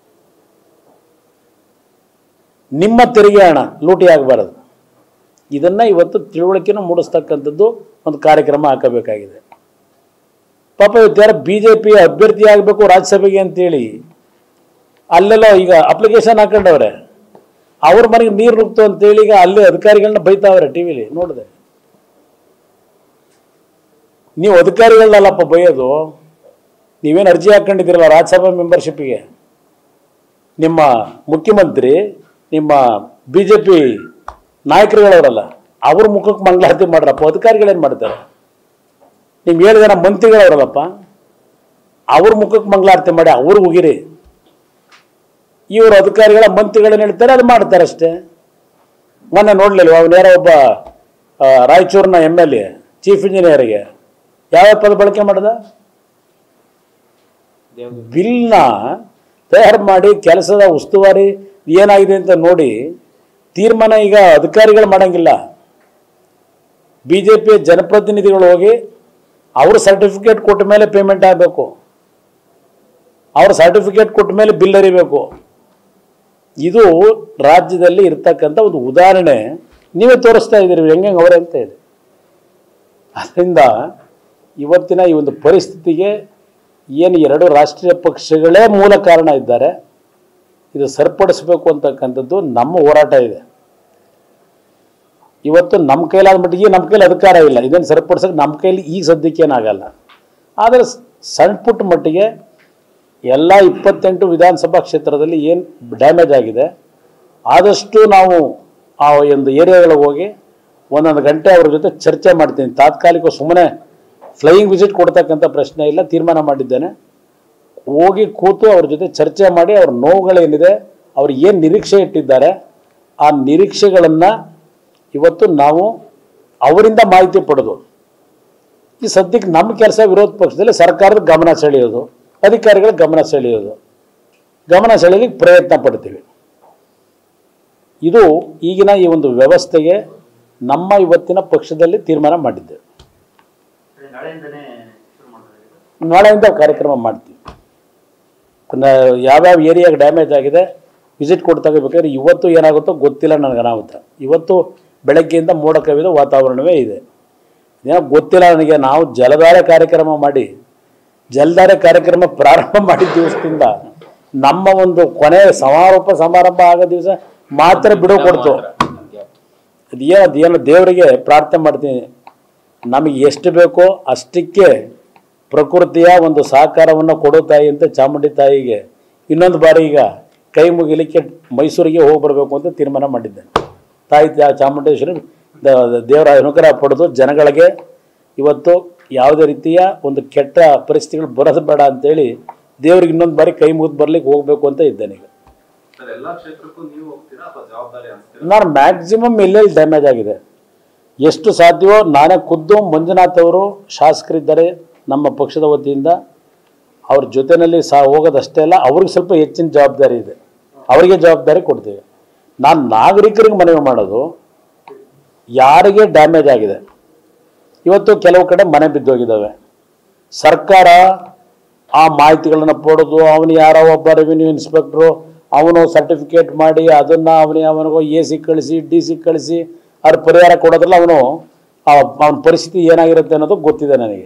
A: ನಿಮ್ಮ ತೆರಿಗೆ ಹಣ ಲೂಟಿ ಆಗಬಾರದು ಇದನ್ನು ಇವತ್ತು ತಿಳುವಳಿಕೆನೂ ಮೂಡಿಸ್ತಕ್ಕಂಥದ್ದು ಒಂದು ಕಾರ್ಯಕ್ರಮ ಹಾಕಬೇಕಾಗಿದೆ ಪಾಪ ಇವತ್ತು ಯಾರು ಬಿ ಜೆ ಪಿ ಅಭ್ಯರ್ಥಿ ಆಗಬೇಕು ರಾಜ್ಯಸಭೆಗೆ ಅಂತೇಳಿ ಅಲ್ಲೆಲ್ಲ ಈಗ ಅಪ್ಲಿಕೇಶನ್ ಹಾಕೊಂಡವ್ರೆ ಅವ್ರ ಮನೆಗೆ ನೀರು ನುಗ್ತು ಅಂತೇಳಿ ಈಗ ಅಲ್ಲಿ ಅಧಿಕಾರಿಗಳನ್ನ ಬೈತಾವ್ರೆ ಟಿ ವಿಲಿ ನೋಡಿದೆ ನೀವು ಅಧಿಕಾರಿಗಳನ್ನಲ್ಲಪ್ಪ ಬೈಯೋದು ನೀವೇನು ಅರ್ಜಿ ಹಾಕೊಂಡಿದ್ದೀರಲ್ಲ ರಾಜ್ಯಸಭಾ ಮೆಂಬರ್ಶಿಪ್ಗೆ ನಿಮ್ಮ ಮುಖ್ಯಮಂತ್ರಿ ನಿಮ್ಮ ಬಿ ಜೆ ಪಿ ನಾಯಕರುಗಳವರಲ್ಲ ಅವ್ರ ಮುಖಕ್ಕೆ ಮಂಗಳಾರತಿ ಮಾಡ್ರಪ್ಪ ಅಧಿಕಾರಿಗಳೇನು ಮಾಡ್ತಾರೆ ನಿಮ್ಗೆ ಏಳು ಜನ ಮಂತ್ರಿಗಳವರಲ್ಲಪ್ಪ ಅವ್ರ ಮುಖಕ್ಕೆ ಮಂಗಳಾರತಿ ಮಾಡಿ ಅವ್ರಿಗೆ ಹೋಗಿರಿ ಇವರು ಅಧಿಕಾರಿಗಳ ಮಂತ್ರಿಗಳೇನು ಹೇಳ್ತಾರೆ ಅದು ಮಾಡ್ತಾರೆ ಅಷ್ಟೇ ಮೊನ್ನೆ ನೋಡ್ಲಿಲ್ವ ಅವನು ಯಾರೋ ಒಬ್ಬ ಆ, ರಾಯಚೂರಿನ ಎಮ್ ಎಲ್ ಎ ಚೀಫ್ ಇಂಜಿನಿಯರ್ಗೆ ಯಾವ ಪದ ಬಳಕೆ ಮಾಡ್ದ ಬಿಲ್ನ ತಯಾರು ಮಾಡಿ ಕೆಲಸದ ಉಸ್ತುವಾರಿ ಏನಾಗಿದೆ ಅಂತ ನೋಡಿ ತೀರ್ಮಾನ ಈಗ ಅಧಿಕಾರಿಗಳು ಮಾಡಂಗಿಲ್ಲ ಬಿ ಜೆ ಪಿಯ ಜನಪ್ರತಿನಿಧಿಗಳು ಹೋಗಿ ಅವರು ಸರ್ಟಿಫಿಕೇಟ್ ಕೊಟ್ಟ ಮೇಲೆ ಪೇಮೆಂಟ್ ಆಗಬೇಕು ಅವ್ರ ಸರ್ಟಿಫಿಕೇಟ್ ಕೊಟ್ಟ ಮೇಲೆ ಬಿಲ್ ಅರಿಬೇಕು ಇದು ರಾಜ್ಯದಲ್ಲಿ ಇರ್ತಕ್ಕಂಥ ಒಂದು ಉದಾಹರಣೆ ನೀವೇ ತೋರಿಸ್ತಾ ಇದ್ದೀರಿ ಹೆಂಗೆ ಅವರೇ ಅಂತ ಇದೆ ಅದರಿಂದ ಇವತ್ತಿನ ಈ ಒಂದು ಪರಿಸ್ಥಿತಿಗೆ ಏನು ಎರಡು ರಾಷ್ಟ್ರೀಯ ಪಕ್ಷಗಳೇ ಮೂಲ ಕಾರಣ ಇದ್ದಾರೆ ಇದು ಸರಿಪಡಿಸಬೇಕು ಅಂತಕ್ಕಂಥದ್ದು ನಮ್ಮ ಹೋರಾಟ ಇದೆ ಇವತ್ತು ನಮ್ಮ ಕೈಲಾದ ಮಟ್ಟಿಗೆ ನಮ್ಮ ಕೈಲಿ ಅಧಿಕಾರ ಇಲ್ಲ ಇದನ್ನು ಸರಿಪಡಿಸೋಕೆ ನಮ್ಮ ಕೈಲಿ ಈಗ ಸದ್ಯಕ್ಕೆ ಏನಾಗಲ್ಲ ಆದರೆ ಸ್- ಸಣ್ಣ ಪುಟ್ಟ ಮಟ್ಟಿಗೆ ಎಲ್ಲ ಇಪ್ಪತ್ತೆಂಟು ವಿಧಾನಸಭಾ ಕ್ಷೇತ್ರದಲ್ಲಿ ಏನು ಡ್ಯಾಮೇಜ್ ಆಗಿದೆ ಆದಷ್ಟು ನಾವು ಆ ಒಂದು ಏರಿಯಾಗಳಿಗೆ ಹೋಗಿ ಒಂದೊಂದು ಗಂಟೆ ಅವ್ರ ಜೊತೆ ಚರ್ಚೆ ಮಾಡ್ತೀನಿ ತಾತ್ಕಾಲಿಕ ಸುಮ್ಮನೆ ಫ್ಲೈಯಿಂಗ್ ವಿಸಿಟ್ ಕೊಡ್ತಕ್ಕಂಥ ಪ್ರಶ್ನೆ ಇಲ್ಲ ತೀರ್ಮಾನ ಮಾಡಿದ್ದೇನೆ ಹೋಗಿ ಕೂತು ಅವ್ರ ಜೊತೆ ಚರ್ಚೆ ಮಾಡಿ ಅವ್ರ ನೋವುಗಳೇನಿದೆ ಅವ್ರು ಏನು ನಿರೀಕ್ಷೆ ಇಟ್ಟಿದ್ದಾರೆ ಆ ನಿರೀಕ್ಷೆಗಳನ್ನು ಇವತ್ತು ನಾವು ಅವರಿಂದ ಮಾಹಿತಿ ಪಡೆದು ಈ ಸದ್ಯಕ್ಕೆ ನಮ್ಮ ಕೆಲಸ ವಿರೋಧ ಪಕ್ಷದಲ್ಲಿ ಸರ್ಕಾರದ ಗಮನ ಸೆಳೆಯೋದು ಅಧಿಕಾರಿಗಳ ಗಮನ ಸೆಳೆಯೋದು ಗಮನ ಸೆಳೆಯಲಿಕ್ಕೆ ಪ್ರಯತ್ನ ಪಡ್ತೀವಿ ಇದು ಈಗಿನ ಈ ಒಂದು ವ್ಯವಸ್ಥೆಗೆ ನಮ್ಮ ಇವತ್ತಿನ ಪಕ್ಷದಲ್ಲಿ ತೀರ್ಮಾನ ಮಾಡಿದ್ದೇವೆ
D: ನಾಳೆಯಿಂದನೇ ಶುರು ಮಾಡ್ತಾರೆ
A: ನಾಳೆಯಿಂದ ಕಾರ್ಯಕ್ರಮ ಮಾಡ್ತೀವಿ ನ- ಯಾವ್ಯಾವ ಏರಿಯಾಗೆ ಡ್ಯಾಮೇಜ್ ಆಗಿದೆ ವಿಸಿಟ್ ಕೊಡ್ತಾ ಬೇಕಾದ್ರೆ ಇವತ್ತು ಏನಾಗುತ್ತೋ ಗೊತ್ತಿಲ್ಲ ನನಗೆ ಅನಾಹುತ ಇವತ್ತು ಬೆಳಗ್ಗೆಯಿಂದ ಮೋಡ ಕವಿದ ವಾತಾವರಣವೇ ಇದೆ ಏನೋ ಗೊತ್ತಿಲ್ಲ ನನಗೆ ನಾವು ಜಲಧಾರೆ ಕಾರ್ಯಕ್ರಮ ಮಾಡಿ ಜಲಧಾರೆ ಕಾರ್ಯಕ್ರಮ ಪ್ರಾರಂಭ ಮಾಡಿದ ದಿವಸದಿಂದ ನಮ್ಮ ಒಂದು ಕೊನೆ ಸಮಾರೋಪ ಸಮಾರಂಭ ಆಗೋ ದಿವಸ ಮಾತ್ರ ಬಿಡು ಕೊಡ್ತು ಅದೇನು ಅದೇನು ದೇವರಿಗೆ ಪ್ರಾರ್ಥನೆ ಮಾಡ್ತೀನಿ ನಮಗೆ ಎಷ್ಟು ಬೇಕೋ ಅಷ್ಟಕ್ಕೆ ಪ್ರಕೃತಿಯ ಒಂದು ಸಹಕಾರವನ್ನು ಕೊಡೋ ತಾಯಿ ಅಂತ ಚಾಮುಂಡಿ ತಾಯಿಗೆ ಇನ್ನೊಂದು ಬಾರಿ ಈಗ ಕೈ ಮುಗಿಲಿಕ್ಕೆ ಮೈಸೂರಿಗೆ ಹೋಗಿ ಬರಬೇಕು ಅಂತ ತೀರ್ಮಾನ ಮಾಡಿದ್ದೇನೆ ತಾಯಿ ಚಾ- ಚಾಮುಂಡೇಶ್ವರಿ ದ- ದ- ದೇವರ ಅನುಗ್ರಹ ಪಡೆದು ಜನಗಳಿಗೆ ಇವತ್ತು ಯಾವುದೇ ರೀತಿಯ ಒಂದು ಕೆಟ್ಟ ಪರಿಸ್ಥಿತಿಗಳು ಬರೋದು ಬೇಡ ಅಂತೇಳಿ ದೇವ್ರಿಗೆ ಇನ್ನೊಂದು ಬಾರಿ ಕೈ ಮುಗಿದು ಬರ್ಲಿಕ್ಕೆ ಹೋಗಬೇಕು ಅಂತ ಇದ್ದೇನೆ ಈಗ
E: ಸರ್ ಎಲ್ಲಾ ಕ್ಷೇತ್ರಕ್ಕೂ ನೀವು ಹೋಗ್ತೀರಾ ಅಥವಾ ಜವಾಬ್ದಾರಿ ಅನಿಸ್ತೀರಾ
A: ನಾನು ಮ್ಯಾಕ್ಸಿಮಮ್ ಎಲ್ಲೆಲ್ಲಿ ಡ್ಯಾಮೇಜ್ ಆಗಿದೆ ಎಷ್ಟು ಸಾಧ್ಯವೋ ನಾನೇ ಖುದ್ದು ಮಂಜುನಾಥ್ ಅವರು ಶಾಸಕರಿದ್ದಾರೆ ನಮ್ಮ ಪಕ್ಷದ ವತಿಯಿಂದ ಅವ್ರ ಜೊತೆಯಲ್ಲಿ ಸಹ ಹೋಗೋದಷ್ಟೇ ಅಲ್ಲ ಅವ್ರಿಗೆ ಸ್ವಲ್ಪ ಹೆಚ್ಚಿನ ಜವಾಬ್ದಾರಿ ಇದೆ ಅವರಿಗೆ ಜವಾಬ್ದಾರಿ ಕೊಡ್ತೀವಿ ನಾನು ನಾಗರಿಕರಿಗೆ ಮನವಿ ಮಾಡೋದು ಯಾರಿಗೆ ಡ್ಯಾಮೇಜ್ ಆಗಿದೆ ಇವತ್ತು ಕೆಲವು ಕಡೆ ಮನೆ ಬಿದ್ದೋಗಿದ್ದಾವೆ ಸರ್ಕಾರ ಆ ಮಾಹಿತಿಗಳನ್ನ ಪಡೆದು ಅವನು ಯಾರೋ ಒಬ್ಬ ರೆವಿನ್ಯೂ ಇನ್ಸ್ಪೆಕ್ಟ್ರು ಅವನು ಸರ್ಟಿಫಿಕೇಟ್ ಮಾಡಿ ಅದನ್ನು ಅವನಿಗೆ ಅವನಿಗೋ ಎ ಸಿ ಕಳಿಸಿ ಡಿ ಸಿ ಕಳಿಸಿ ಅವ್ರ ಪರಿಹಾರ ಕೊಡೋದ್ರಲ್ಲಿ ಅವನು ಅವನ ಪರಿಸ್ಥಿತಿ ಏನಾಗಿರುತ್ತೆ ಅನ್ನೋದು ಗೊತ್ತಿದೆ ನನಗೆ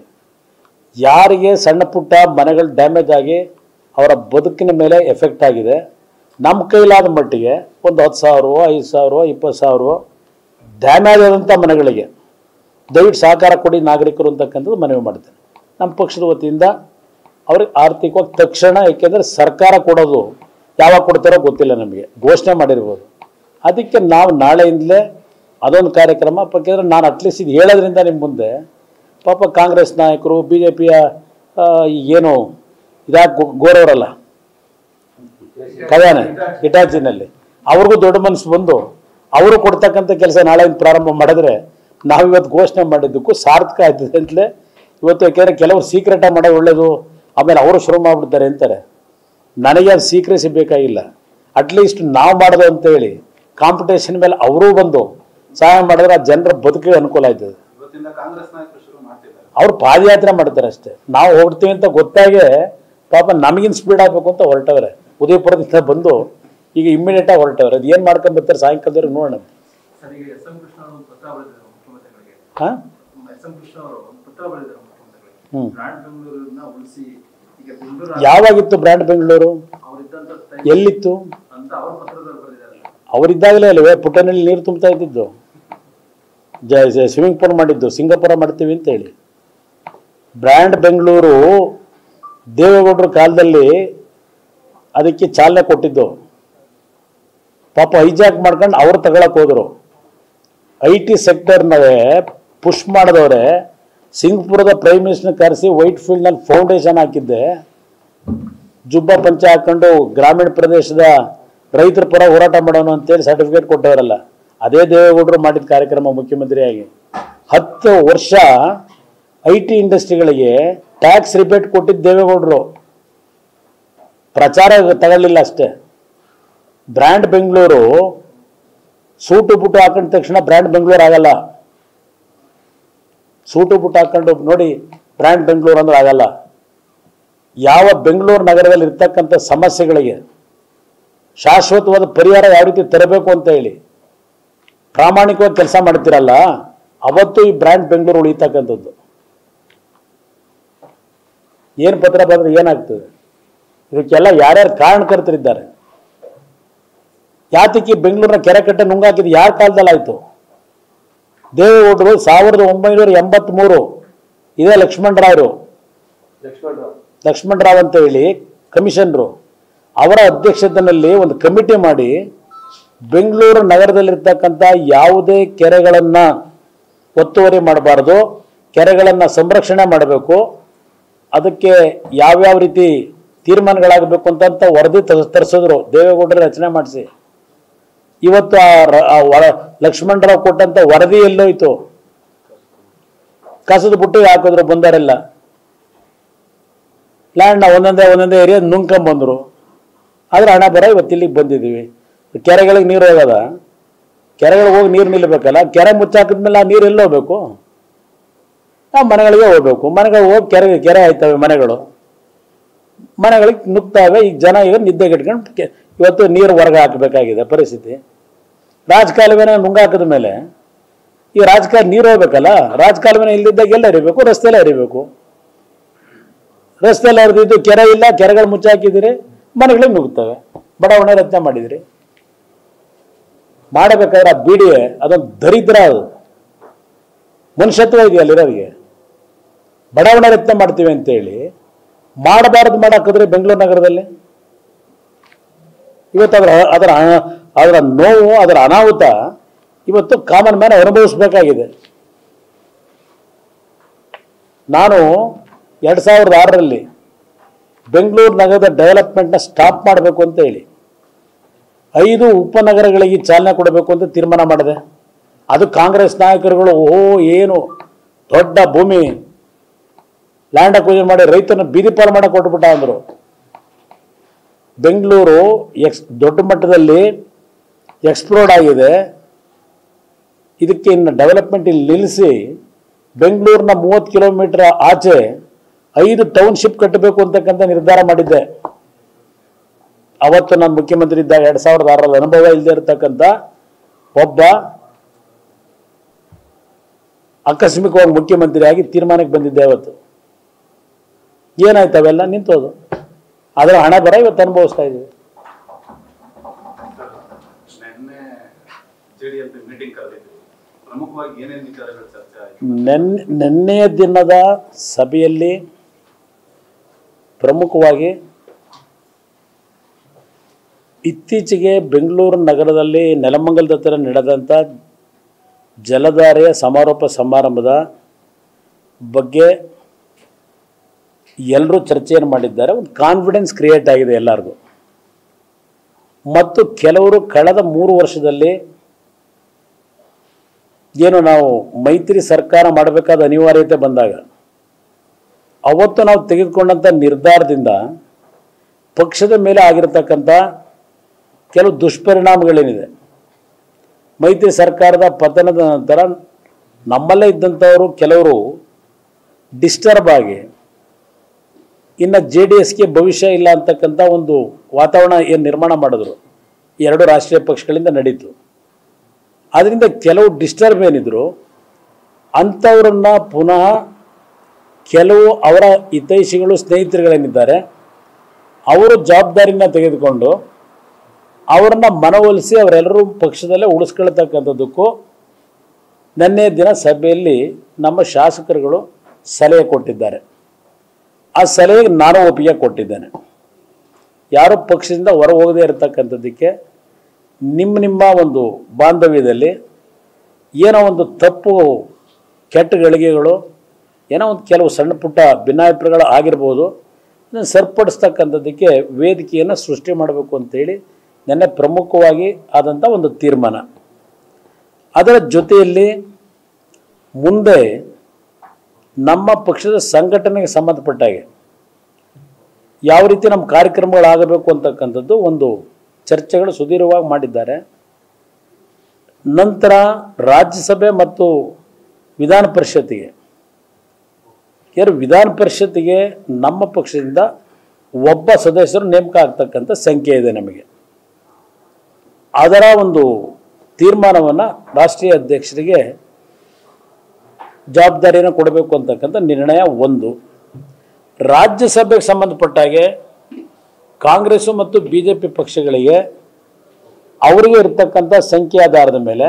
A: ಯಾರಿಗೆ ಸಣ್ಣ ಪುಟ್ಟ ಮನೆಗಳು ಡ್ಯಾಮೇಜ್ ಆಗಿ ಅವರ ಬದುಕಿನ ಮೇಲೆ ಎಫೆಕ್ಟ್ ಆಗಿದೆ ನಮ್ಮ ಕೈಲಾದ ಮಟ್ಟಿಗೆ ಒಂದು ಹತ್ತು ಸಾವಿರವೋ ಐದು ಸಾವಿರವೋ ಇಪ್ಪತ್ತು ಸಾವಿರವೋ ಡ್ಯಾಮೇಜ್ ಆದಂಥ ಮನೆಗಳಿಗೆ ದಯವಿಟ್ಟು ಸಹಕಾರ ಕೊಡಿ ನಾಗರಿಕರು ಅಂತಕ್ಕಂಥದ್ದು ಮನವಿ ಮಾಡ್ತೇನೆ ನಮ್ಮ ಪಕ್ಷದ ವತಿಯಿಂದ ಅವ್ರಿಗೆ ಆರ್ಥಿಕವಾಗಿ ತಕ್ಷಣ ಏಕೆಂದರೆ ಸರ್ಕಾರ ಕೊಡೋದು ಯಾವಾಗ ಕೊಡ್ತಾರೋ ಗೊತ್ತಿಲ್ಲ ನಮಗೆ ಘೋಷಣೆ ಮಾಡಿರ್ಬೋದು ಅದಕ್ಕೆ ನಾವು ನಾಳೆಯಿಂದಲೇ ಅದೊಂದು ಕಾರ್ಯಕ್ರಮ ಯಾಕೆಂದರೆ ನಾನು ಅಟ್ಲೀಸ್ಟ್ ಇದು ಹೇಳೋದ್ರಿಂದ ನಿಮ್ಮ ಮುಂದೆ ಪಾಪ ಕಾಂಗ್ರೆಸ್ ನಾಯಕರು ಬಿ ಜೆ ಪಿಯ ಏನು ಇದಾಗಿ ಗೋರವರಲ್ಲ ಕಲ್ಯಾಣ ಇಟಾಚಿನಲ್ಲಿ ಅವ್ರಿಗೂ ದೊಡ್ಡ ಮನಸ್ಸು ಬಂದು ಅವರು ಕೊಡ್ತಕ್ಕಂಥ ಕೆಲಸ ನಾಳೆಯಿಂದ ಪ್ರಾರಂಭ ಮಾಡಿದ್ರೆ ನಾವು ಇವತ್ತು ಘೋಷಣೆ ಮಾಡಿದ್ದಕ್ಕೂ ಸಾರ್ಥಕ ಆಯ್ತದೆ ಅಂತಲೇ ಇವತ್ತು ಯಾಕೆಂದರೆ ಕೆಲವರು ಸೀಕ್ರೆಟಾಗಿ ಮಾಡೋದು ಒಳ್ಳೇದು ಆಮೇಲೆ ಅವರು ಶುರು ಮಾಡಿಬಿಡ್ತಾರೆ ಅಂತಾರೆ ನನಗೆ ಅದು ಸೀಕ್ರೆಸಿ ಬೇಕಾಗಿಲ್ಲ ಅಟ್ಲೀಸ್ಟ್ ನಾವು ಮಾಡೋದು ಅಂತೇಳಿ ಕಾಂಪಿಟೇಷನ್ ಮೇಲೆ ಅವರೂ ಬಂದು ಸಹಾಯ ಮಾಡಿದ್ರೆ ಆ ಜನರ ಬದುಕಿಗೆ ಅನುಕೂಲ ಆಯ್ತದೆ
E: ಇವತ್ತಿಂದ ಕಾಂಗ್ರೆಸ್ ನಾಯಕರು ಶುರು ಮಾಡ್ತಿದ್ದಾರೆ
A: ಅವ್ರು ಪಾದಯಾತ್ರೆ ಮಾಡ್ತಾರೆ ಅಷ್ಟೇ ನಾವು ಹೋಗ್ತೀವಿ ಅಂತ ಗೊತ್ತಾಗೆ ಪಾಪ ನಮಗಿನ್ ಸ್ಪೀಡ್ ಆಗಬೇಕು ಅಂತ ಹೊರಟವ್ರೆ ಉದಯಪುರದಿಂದ ಬಂದು ಈಗ ಇಮ್ಮಿಡಿಯೇಟ್ ಆಗಿ ಹೊರಟವ್ರೆ ಅದು ಏನು ಮಾಡ್ಕೊಂಡ್ ಬರ್ತಾರೆ ಸಾಯಂಕಾಲದವ್ರಿಗೆ ನೋಡೋಣ
F: ಸರ್ ಈಗ ಎಸ್ ಎಂ ಕೃಷ್ಣ ಅವರು ಒಂದು ಪತ್ರ ಬರೆದಿದ್ದಾರೆ ಮುಖ್ಯಮಂತ್ರಿಗಳಿಗೆ
A: ಹಾಂ
F: ಎಸ್ ಎಂ ಕೃಷ್ಣ ಅವರು ಒಂದು ಪತ್ರ ಬರೆದಿದ್ದಾರೆ ಮುಖ್ಯಮಂತ್ರಿಗಳಿಗೆ
A: ಹ್ಮ್.
F: ಬ್ರಾಂಡ್ ಬೆಂಗಳೂರನ್ನ ಉಳಿಸಿ ಈಗ ಬೆಂಗಳೂರು
A: ಯಾವಾಗಿತ್ತು ಬ್ರ್ಯಾಂಡ್ ಬೆಂಗಳೂರು
F: ಅವರಿದ್ದಂತ
A: ಎಲ್ಲಿತ್ತು
F: ಅಂತ ಅವ್ರ ಪತ್ರದಲ್ಲಿ ಬರೆದಿದ್ದಾರೆ
A: ಅವರಿದ್ದಾಗಲೇ ಅಲ್ವೇ ಪುಟ್ಟನಲ್ಲಿ ನೀರು ತುಂಬ್ತಾ ಇದ್ದಿದ್ದು ಜ ಸ್ವಿಮ್ಮಿಂಗ್ ಪೂಲ್ ಮಾಡಿದ್ದು ಸಿಂಗಾಪುರ ಮಾಡ್ತೀವಿ ಅಂತೇಳಿ ಬ್ರ್ಯಾಂಡ್ ಬೆಂಗಳೂರು ದೇವೇಗೌಡರ ಕಾಲದಲ್ಲಿ ಅದಕ್ಕೆ ಚಾಲನೆ ಕೊಟ್ಟಿದ್ದು ಪಾಪ ಹೈಜಾಕ್ ಮಾಡ್ಕೊಂಡು ಅವ್ರು ತಗೊಳಕ್ ಹೋದ್ರು ಐ ಟಿ ಸೆಕ್ಟರ್ನವೇ ಪುಷ್ ಮಾಡಿದವ್ರೆ ಸಿಂಗಪುರದ ಪ್ರೈಮ್ ಮಿನಿಸ್ಟರ್ನ ಕರೆಸಿ ವೈಟ್ ಫೀಲ್ಡ್ನಲ್ಲಿ ಫೌಂಡೇಶನ್ ಹಾಕಿದ್ದೆ ಜುಬ್ಬ ಪಂಚ ಹಾಕೊಂಡು ಗ್ರಾಮೀಣ ಪ್ರದೇಶದ ರೈತರ ಪರ ಹೋರಾಟ ಮಾಡೋಣ ಅಂತೇಳಿ ಸರ್ಟಿಫಿಕೇಟ್ ಕೊಟ್ಟವರಲ್ಲ ಅದೇ ದೇವೇಗೌಡರು ಮಾಡಿದ ಕಾರ್ಯಕ್ರಮ ಮುಖ್ಯಮಂತ್ರಿಯಾಗಿ ಹತ್ತು ವರ್ಷ ಐ ಟಿ ಇಂಡಸ್ಟ್ರಿಗಳಿಗೆ ಟ್ಯಾಕ್ಸ್ ರಿಬೇಟ್ ಕೊಟ್ಟಿದ್ದು ದೇವೇಗೌಡರು ಪ್ರಚಾರ ತಗೊಳ್ಳಿಲ್ಲ ಅಷ್ಟೇ ಬ್ರ್ಯಾಂಡ್ ಬೆಂಗಳೂರು ಸೂಟು ಬುಟ್ಟು ಹಾಕೊಂಡ ತಕ್ಷಣ ಬ್ರ್ಯಾಂಡ್ ಬೆಂಗಳೂರು ಆಗಲ್ಲ ಸೂಟು ಬುಟ್ಟು ಹಾಕೊಂಡು ನೋಡಿ ಬ್ರ್ಯಾಂಡ್ ಬೆಂಗಳೂರು ಅಂದ್ರೆ ಆಗಲ್ಲ ಯಾವ ಬೆಂಗಳೂರು ನಗರದಲ್ಲಿ ಇರ್ತಕ್ಕಂಥ ಸಮಸ್ಯೆಗಳಿಗೆ ಶಾಶ್ವತವಾದ ಪರಿಹಾರ ಯಾವ ರೀತಿ ತರಬೇಕು ಅಂತ ಹೇಳಿ ಪ್ರಾಮಾಣಿಕವಾಗಿ ಕೆಲಸ ಮಾಡ್ತಿರಲ್ಲ ಅವತ್ತು ಈ ಬ್ರ್ಯಾಂಡ್ ಬೆಂಗಳೂರು ಉಳಿತಕ್ಕಂಥದ್ದು ಏನು ಪತ್ರ ಬಂದ್ರೆ ಏನಾಗ್ತದೆ ಇದಕ್ಕೆಲ್ಲ ಯಾರ್ಯಾರು ಕಾರಣಕರ್ತರಿದ್ದಾರೆ ಯಾತಕ್ಕೆ ಬೆಂಗಳೂರಿನ ಕೆರೆ ಕಟ್ಟೆ ನುಂಗಾಕಿದ್ದು ಯಾರ ಕಾಲದಲ್ಲಿ ಆಯಿತು ದೇವೇಗೌಡರು ಸಾವಿರದ ಒಂಬೈನೂರ ಎಂಬತ್ತ್ಮೂರು ಇದೇ ಲಕ್ಷ್ಮಣರಾಯರು
C: ಲಕ್ಷ್ಮಣರಾವ್
A: ಲಕ್ಷ್ಮಣರಾವ್ ಅಂತ ಹೇಳಿ ಕಮಿಷನರು ಅವರ ಅಧ್ಯಕ್ಷತೆಯಲ್ಲಿ ಒಂದು ಕಮಿಟಿ ಮಾಡಿ ಬೆಂಗಳೂರು ನಗರದಲ್ಲಿರ್ತಕ್ಕಂಥ ಯಾವುದೇ ಕೆರೆಗಳನ್ನು ಒತ್ತುವರಿ ಮಾಡಬಾರ್ದು ಕೆರೆಗಳನ್ನು ಸಂರಕ್ಷಣೆ ಮಾಡಬೇಕು ಅದಕ್ಕೆ ಯಾವ್ಯಾವ ರೀತಿ ತೀರ್ಮಾನಗಳಾಗಬೇಕು ಅಂತಂತ ವರದಿ ತ- ತರಿಸಿದ್ರು ದೇವೇಗೌಡರು ರಚನೆ ಮಾಡಿಸಿ ಇವತ್ತು ಆ ರ- ಆ ವರ- ಲಕ್ಷ್ಮಣರಾವ್ ಕೊಟ್ಟಂತ ವರದಿ ಎಲ್ಲೋಯ್ತು ಕಸದ ಬುಟ್ಟಿಗೆ ಹಾಕಿದ್ರು ಬಂದವರೆಲ್ಲ ಲ್ಯಾಂಡ್ನ ಒಂದೊಂದೇ ಒಂದೊಂದೇ ಏರಿಯಾ ನುಂಗ್ಕೊಂಬಂದರು ಆದ್ರೆ ಹಣ ಬರ ಇವತ್ತು ಇಲ್ಲಿಗೆ ಬಂದಿದ್ದೀವಿ ಕೆರೆಗಳಿಗೆ ನೀರು ಹೋಗದ ಕೆರೆಗಳಿಗೆ ಹೋಗಿ ನೀರು ನಿಲ್ಲಬೇಕಲ್ಲ ಕೆರೆ ಮುಚ್ಚಾಕಿದ್ಮೇಲೆ ಆ ನೀರು ಎಲ್ಲಿ ಹೋಗ್ಬೇಕು ಆ ಮನೆಗಳಿಗೆ ಹೋಗ್ಬೇಕು ಮನೆಗಳಿಗೆ ಹೋಗಿ ಕೆರೆ ಕೆರೆ ಆಯ್ತವೆ ಮನೆಗಳು ಮನೆಗಳಿಗೆ ನುಗ್ತಾವೆ ಈಗ ಜನ ಈಗ ನಿದ್ದೆಗೆಟ್ಕೊಂಡು ಕೆ- ಇವತ್ತು ನೀರು ಹೊರಗೆ ಹಾಕಬೇಕಾಗಿದೆ ಪರಿಸ್ಥಿತಿ ರಾಜಕಾಲುವೆನ ನುಂಗಾಕಿದ ಮೇಲೆ ಈ ರಾಜಕಾಲ ನೀರು ಹೋಗ್ಬೇಕಲ್ಲ ರಾಜಕಾಲುವೆನ ಇಲ್ಲಿದ್ದಾಗ ಎಲ್ಲ ಹರಿಬೇಕು ರಸ್ತೆಯಲ್ಲೇ ಹರಿಬೇಕು ರಸ್ತೆಯಲ್ಲಿ ಹರಿದಿದ್ದು ಕೆರೆ ಇಲ್ಲ ಕೆರೆಗಳು ಮುಚ್ಚಾಕಿದ್ದೀರಿ ಮನೆಗಳಿಗೆ ನುಗ್ತವೆ ಬಡಾವಣೆ ರಚನೆ ಮಾಡಿದಿರಿ ಮಾಡಬೇಕಾದ್ರೆ ಆ ಬಿ ಡಿ ಎ ಅದೊಂದು ದರಿದ್ರ ಅದು ಮನುಷ್ಯತ್ವ ಇದೆಯಲ್ಲ ಇರೋರಿಗೆ ಬಡಾವಣೆ ರಚನೆ ಮಾಡ್ತೀವಿ ಅಂತೇಳಿ ಮಾಡಬಾರದು ಮಾಡಾಕಿದ್ರೆ ಬೆಂಗಳೂರು ನಗರದಲ್ಲಿ ಇವತ್ತು ಅದರ ಅದರ ಅನ- ಅದರ ನೋವು ಅದರ ಅನಾಹುತ ಇವತ್ತು ಕಾಮನ್ ಮ್ಯಾನ್ ಅನುಭವಿಸ್ಬೇಕಾಗಿದೆ ನಾನು ಎರಡು ಸಾವಿರದ ಆರರಲ್ಲಿ ಬೆಂಗಳೂರು ನಗರದ ಡೆವಲಪ್ಮೆಂಟ್ನ ಸ್ಟಾಪ್ ಮಾಡಬೇಕು ಅಂತ ಹೇಳಿ ಐದು ಉಪನಗರಗಳಿಗೆ ಚಾಲನೆ ಕೊಡಬೇಕು ಅಂತ ತೀರ್ಮಾನ ಮಾಡಿದೆ ಅದು ಕಾಂಗ್ರೆಸ್ ನಾಯಕರುಗಳು ಓ ಏನು ದೊಡ್ಡ ಭೂಮಿ ಲ್ಯಾಂಡ್ ಅಕ್ವಿಷನ್ ಮಾಡಿ ರೈತನ ಬೀದಿ ಪಾಲು ಮಾಡಕ್ಕೆ ಕೊಟ್ಬಿಟ್ಟ ಅಂದರು ಬೆಂಗಳೂರು ಎಕ್ಸ್ ದೊಡ್ಡ ಮಟ್ಟದಲ್ಲಿ ಎಕ್ಸ್ಪ್ಲೋರ್ಡ್ ಆಗಿದೆ ಇದಕ್ಕೆ ಇನ್ನು ಡೆವಲಪ್ಮೆಂಟ್ ಇಲ್ಲಿ ನಿಲ್ಲಿಸಿ ಬೆಂಗಳೂರಿನ ಮೂವತ್ತು ಕಿಲೋಮೀಟರ್ ಆಚೆ ಐದು ಟೌನ್ಶಿಪ್ ಕಟ್ಟಬೇಕು ಅಂತಕ್ಕಂಥ ನಿರ್ಧಾರ ಮಾಡಿದ್ದೆ ಅವತ್ತು ನಾನು ಮುಖ್ಯಮಂತ್ರಿ ಇದ್ದಾಗ ಎರಡು ಸಾವಿರದ ಆರರಲ್ಲಿ ಅನುಭವ ಇಲ್ಲದೆ ಇರತಕ್ಕಂಥ ಒಬ್ಬ ಆಕಸ್ಮಿಕವಾಗಿ ಮುಖ್ಯಮಂತ್ರಿಯಾಗಿ ತೀರ್ಮಾನಕ್ಕೆ ಬಂದಿದ್ದೆ ಅವತ್ತು ಏನಾಯ್ತು ಅವೆಲ್ಲ ನಿಂತೋದು ಅದರ ಹಣ ಬರ ಇವತ್ತು ಅನುಭವಿಸ್ತಾ ಇದ್ದೀವಿ
E: ಜೆಡಿಎಸ್ ಮೀಟಿಂಗ್ ಕರೆದಿದ್ರು ಪ್ರಮುಖವಾಗಿ ಏನೇನು ವಿಚಾರಗಳು ಚರ್ಚೆ ಆಯಿತು
A: ನೆನ್ನೆ ನಿನ್ನೆಯ ದಿನದ ಸಭೆಯಲ್ಲಿ ಪ್ರಮುಖವಾಗಿ ಇತ್ತೀಚೆಗೆ ಬೆಂಗಳೂರು ನಗರದಲ್ಲಿ ನೆಲಮಂಗಲದ ಹತ್ತಿರ ನಡೆದಂಥ ಜಲಧಾರೆಯ ಸಮಾರೋಪ ಸಮಾರಂಭದ ಬಗ್ಗೆ ಎಲ್ಲರೂ ಚರ್ಚೆಯನ್ನು ಮಾಡಿದ್ದಾರೆ ಒಂದು ಕಾನ್ಫಿಡೆನ್ಸ್ ಕ್ರಿಯೇಟ್ ಆಗಿದೆ ಎಲ್ಲರಿಗೂ ಮತ್ತು ಕೆಲವರು ಕಳೆದ ಮೂರು ವರ್ಷದಲ್ಲಿ ಏನು ನಾವು ಮೈತ್ರಿ ಸರ್ಕಾರ ಮಾಡಬೇಕಾದ ಅನಿವಾರ್ಯತೆ ಬಂದಾಗ ಅವತ್ತು ನಾವು ತೆಗೆದುಕೊಂಡಂಥ ನಿರ್ಧಾರದಿಂದ ಪಕ್ಷದ ಮೇಲೆ ಆಗಿರತಕ್ಕಂಥ ಕೆಲವು ದುಷ್ಪರಿಣಾಮಗಳೇನಿದೆ ಮೈತ್ರಿ ಸರ್ಕಾರದ ಪತನದ ನಂತರ ನಮ್ಮಲ್ಲೇ ಇದ್ದಂಥವರು ಕೆಲವರು ಡಿಸ್ಟರ್ಬ್ ಆಗಿ ಇನ್ನು ಜೆ ಡಿ ಎಸ್ಗೆ ಭವಿಷ್ಯ ಇಲ್ಲ ಅಂತಕ್ಕಂಥ ಒಂದು ವಾತಾವರಣ ಏನು ನಿರ್ಮಾಣ ಮಾಡಿದ್ರು ಎರಡು ರಾಷ್ಟ್ರೀಯ ಪಕ್ಷಗಳಿಂದ ನಡೀತು ಅದರಿಂದ ಕೆಲವು ಡಿಸ್ಟರ್ಬ್ ಏನಿದ್ರು ಅಂಥವ್ರನ್ನ ಪುನಃ ಕೆಲವು ಅವರ ಹಿತೈಷಿಗಳು ಸ್ನೇಹಿತರುಗಳೇನಿದ್ದಾರೆ ಅವರು ಜವಾಬ್ದಾರಿನ ತೆಗೆದುಕೊಂಡು ಅವರನ್ನ ಮನವೊಲಿಸಿ ಅವರೆಲ್ಲರೂ ಪಕ್ಷದಲ್ಲೇ ಉಳಿಸ್ಕೊಳ್ತಕ್ಕಂಥದ್ದಕ್ಕೂ ನಿನ್ನೆ ದಿನ ಸಭೆಯಲ್ಲಿ ನಮ್ಮ ಶಾಸಕರುಗಳು ಸಲಹೆ ಕೊಟ್ಟಿದ್ದಾರೆ ಆ ಸಲಹೆಗೆ ನಾನು ಒಪ್ಪಿಗೆ ಕೊಟ್ಟಿದ್ದೇನೆ ಯಾರೋ ಪಕ್ಷದಿಂದ ಹೊರ ಹೋಗದೇ ಇರತಕ್ಕಂಥದ್ದಕ್ಕೆ ನಿಮ್ಮ ನಿಮ್ಮ ಒಂದು ಬಾಂಧವ್ಯದಲ್ಲಿ ಏನೋ ಒಂದು ತಪ್ಪು ಕೆಟ್ಟ ಗಳಿಗೆಗಳು ಏನೋ ಒಂದು ಕೆಲವು ಸಣ್ಣ ಪುಟ್ಟ ಭಿನ್ನಾಭಿಪ್ರಾಯಗಳು ಆಗಿರ್ಬೋದು ಇದನ್ನು ಸರಿಪಡಿಸ್ತಕ್ಕಂಥದ್ದಕ್ಕೆ ವೇದಿಕೆಯನ್ನು ಸೃಷ್ಟಿ ಮಾಡಬೇಕು ಅಂತೇಳಿ ನೆನ್ನೆ ಪ್ರಮುಖವಾಗಿ ಆದಂಥ ಒಂದು ತೀರ್ಮಾನ ಅದರ ಜೊತೆಯಲ್ಲಿ ಮುಂದೆ ನಮ್ಮ ಪಕ್ಷದ ಸಂಘಟನೆಗೆ ಸಂಬಂಧಪಟ್ಟಾಗೆ ಯಾವ ರೀತಿ ನಮ್ಮ ಕಾರ್ಯಕ್ರಮಗಳಾಗಬೇಕು ಅಂತಕ್ಕಂಥದ್ದು ಒಂದು ಚರ್ಚೆಗಳು ಸುದೀರ್ಘವಾಗಿ ಮಾಡಿದ್ದಾರೆ ನಂತರ ರಾಜ್ಯಸಭೆ ಮತ್ತು ವಿಧಾನ ಪರಿಷತ್ತಿಗೆ ಯಾರು ವಿಧಾನ ಪರಿಷತ್ತಿಗೆ ನಮ್ಮ ಪಕ್ಷದಿಂದ ಒಬ್ಬ ಸದಸ್ಯರು ನೇಮಕ ಆಗ್ತಕ್ಕಂಥ ಸಂಖ್ಯೆ ಇದೆ ನಮಗೆ ಅದರ ಒಂದು ತೀರ್ಮಾನವನ್ನು ರಾಷ್ಟ್ರೀಯ ಅಧ್ಯಕ್ಷರಿಗೆ ಜವಾಬ್ದಾರಿಯನ್ನು ಕೊಡಬೇಕು ಅಂತಕ್ಕಂಥ ನಿರ್ಣಯ ಒಂದು ರಾಜ್ಯಸಭೆಗೆ ಸಂಬಂಧಪಟ್ಟಾಗೆ ಕಾಂಗ್ರೆಸ್ಸು ಮತ್ತು ಬಿ ಜೆ ಪಿ ಪಕ್ಷಗಳಿಗೆ ಅವರಿಗೆ ಇರತಕ್ಕಂಥ ಸಂಖ್ಯೆ ಆಧಾರದ ಮೇಲೆ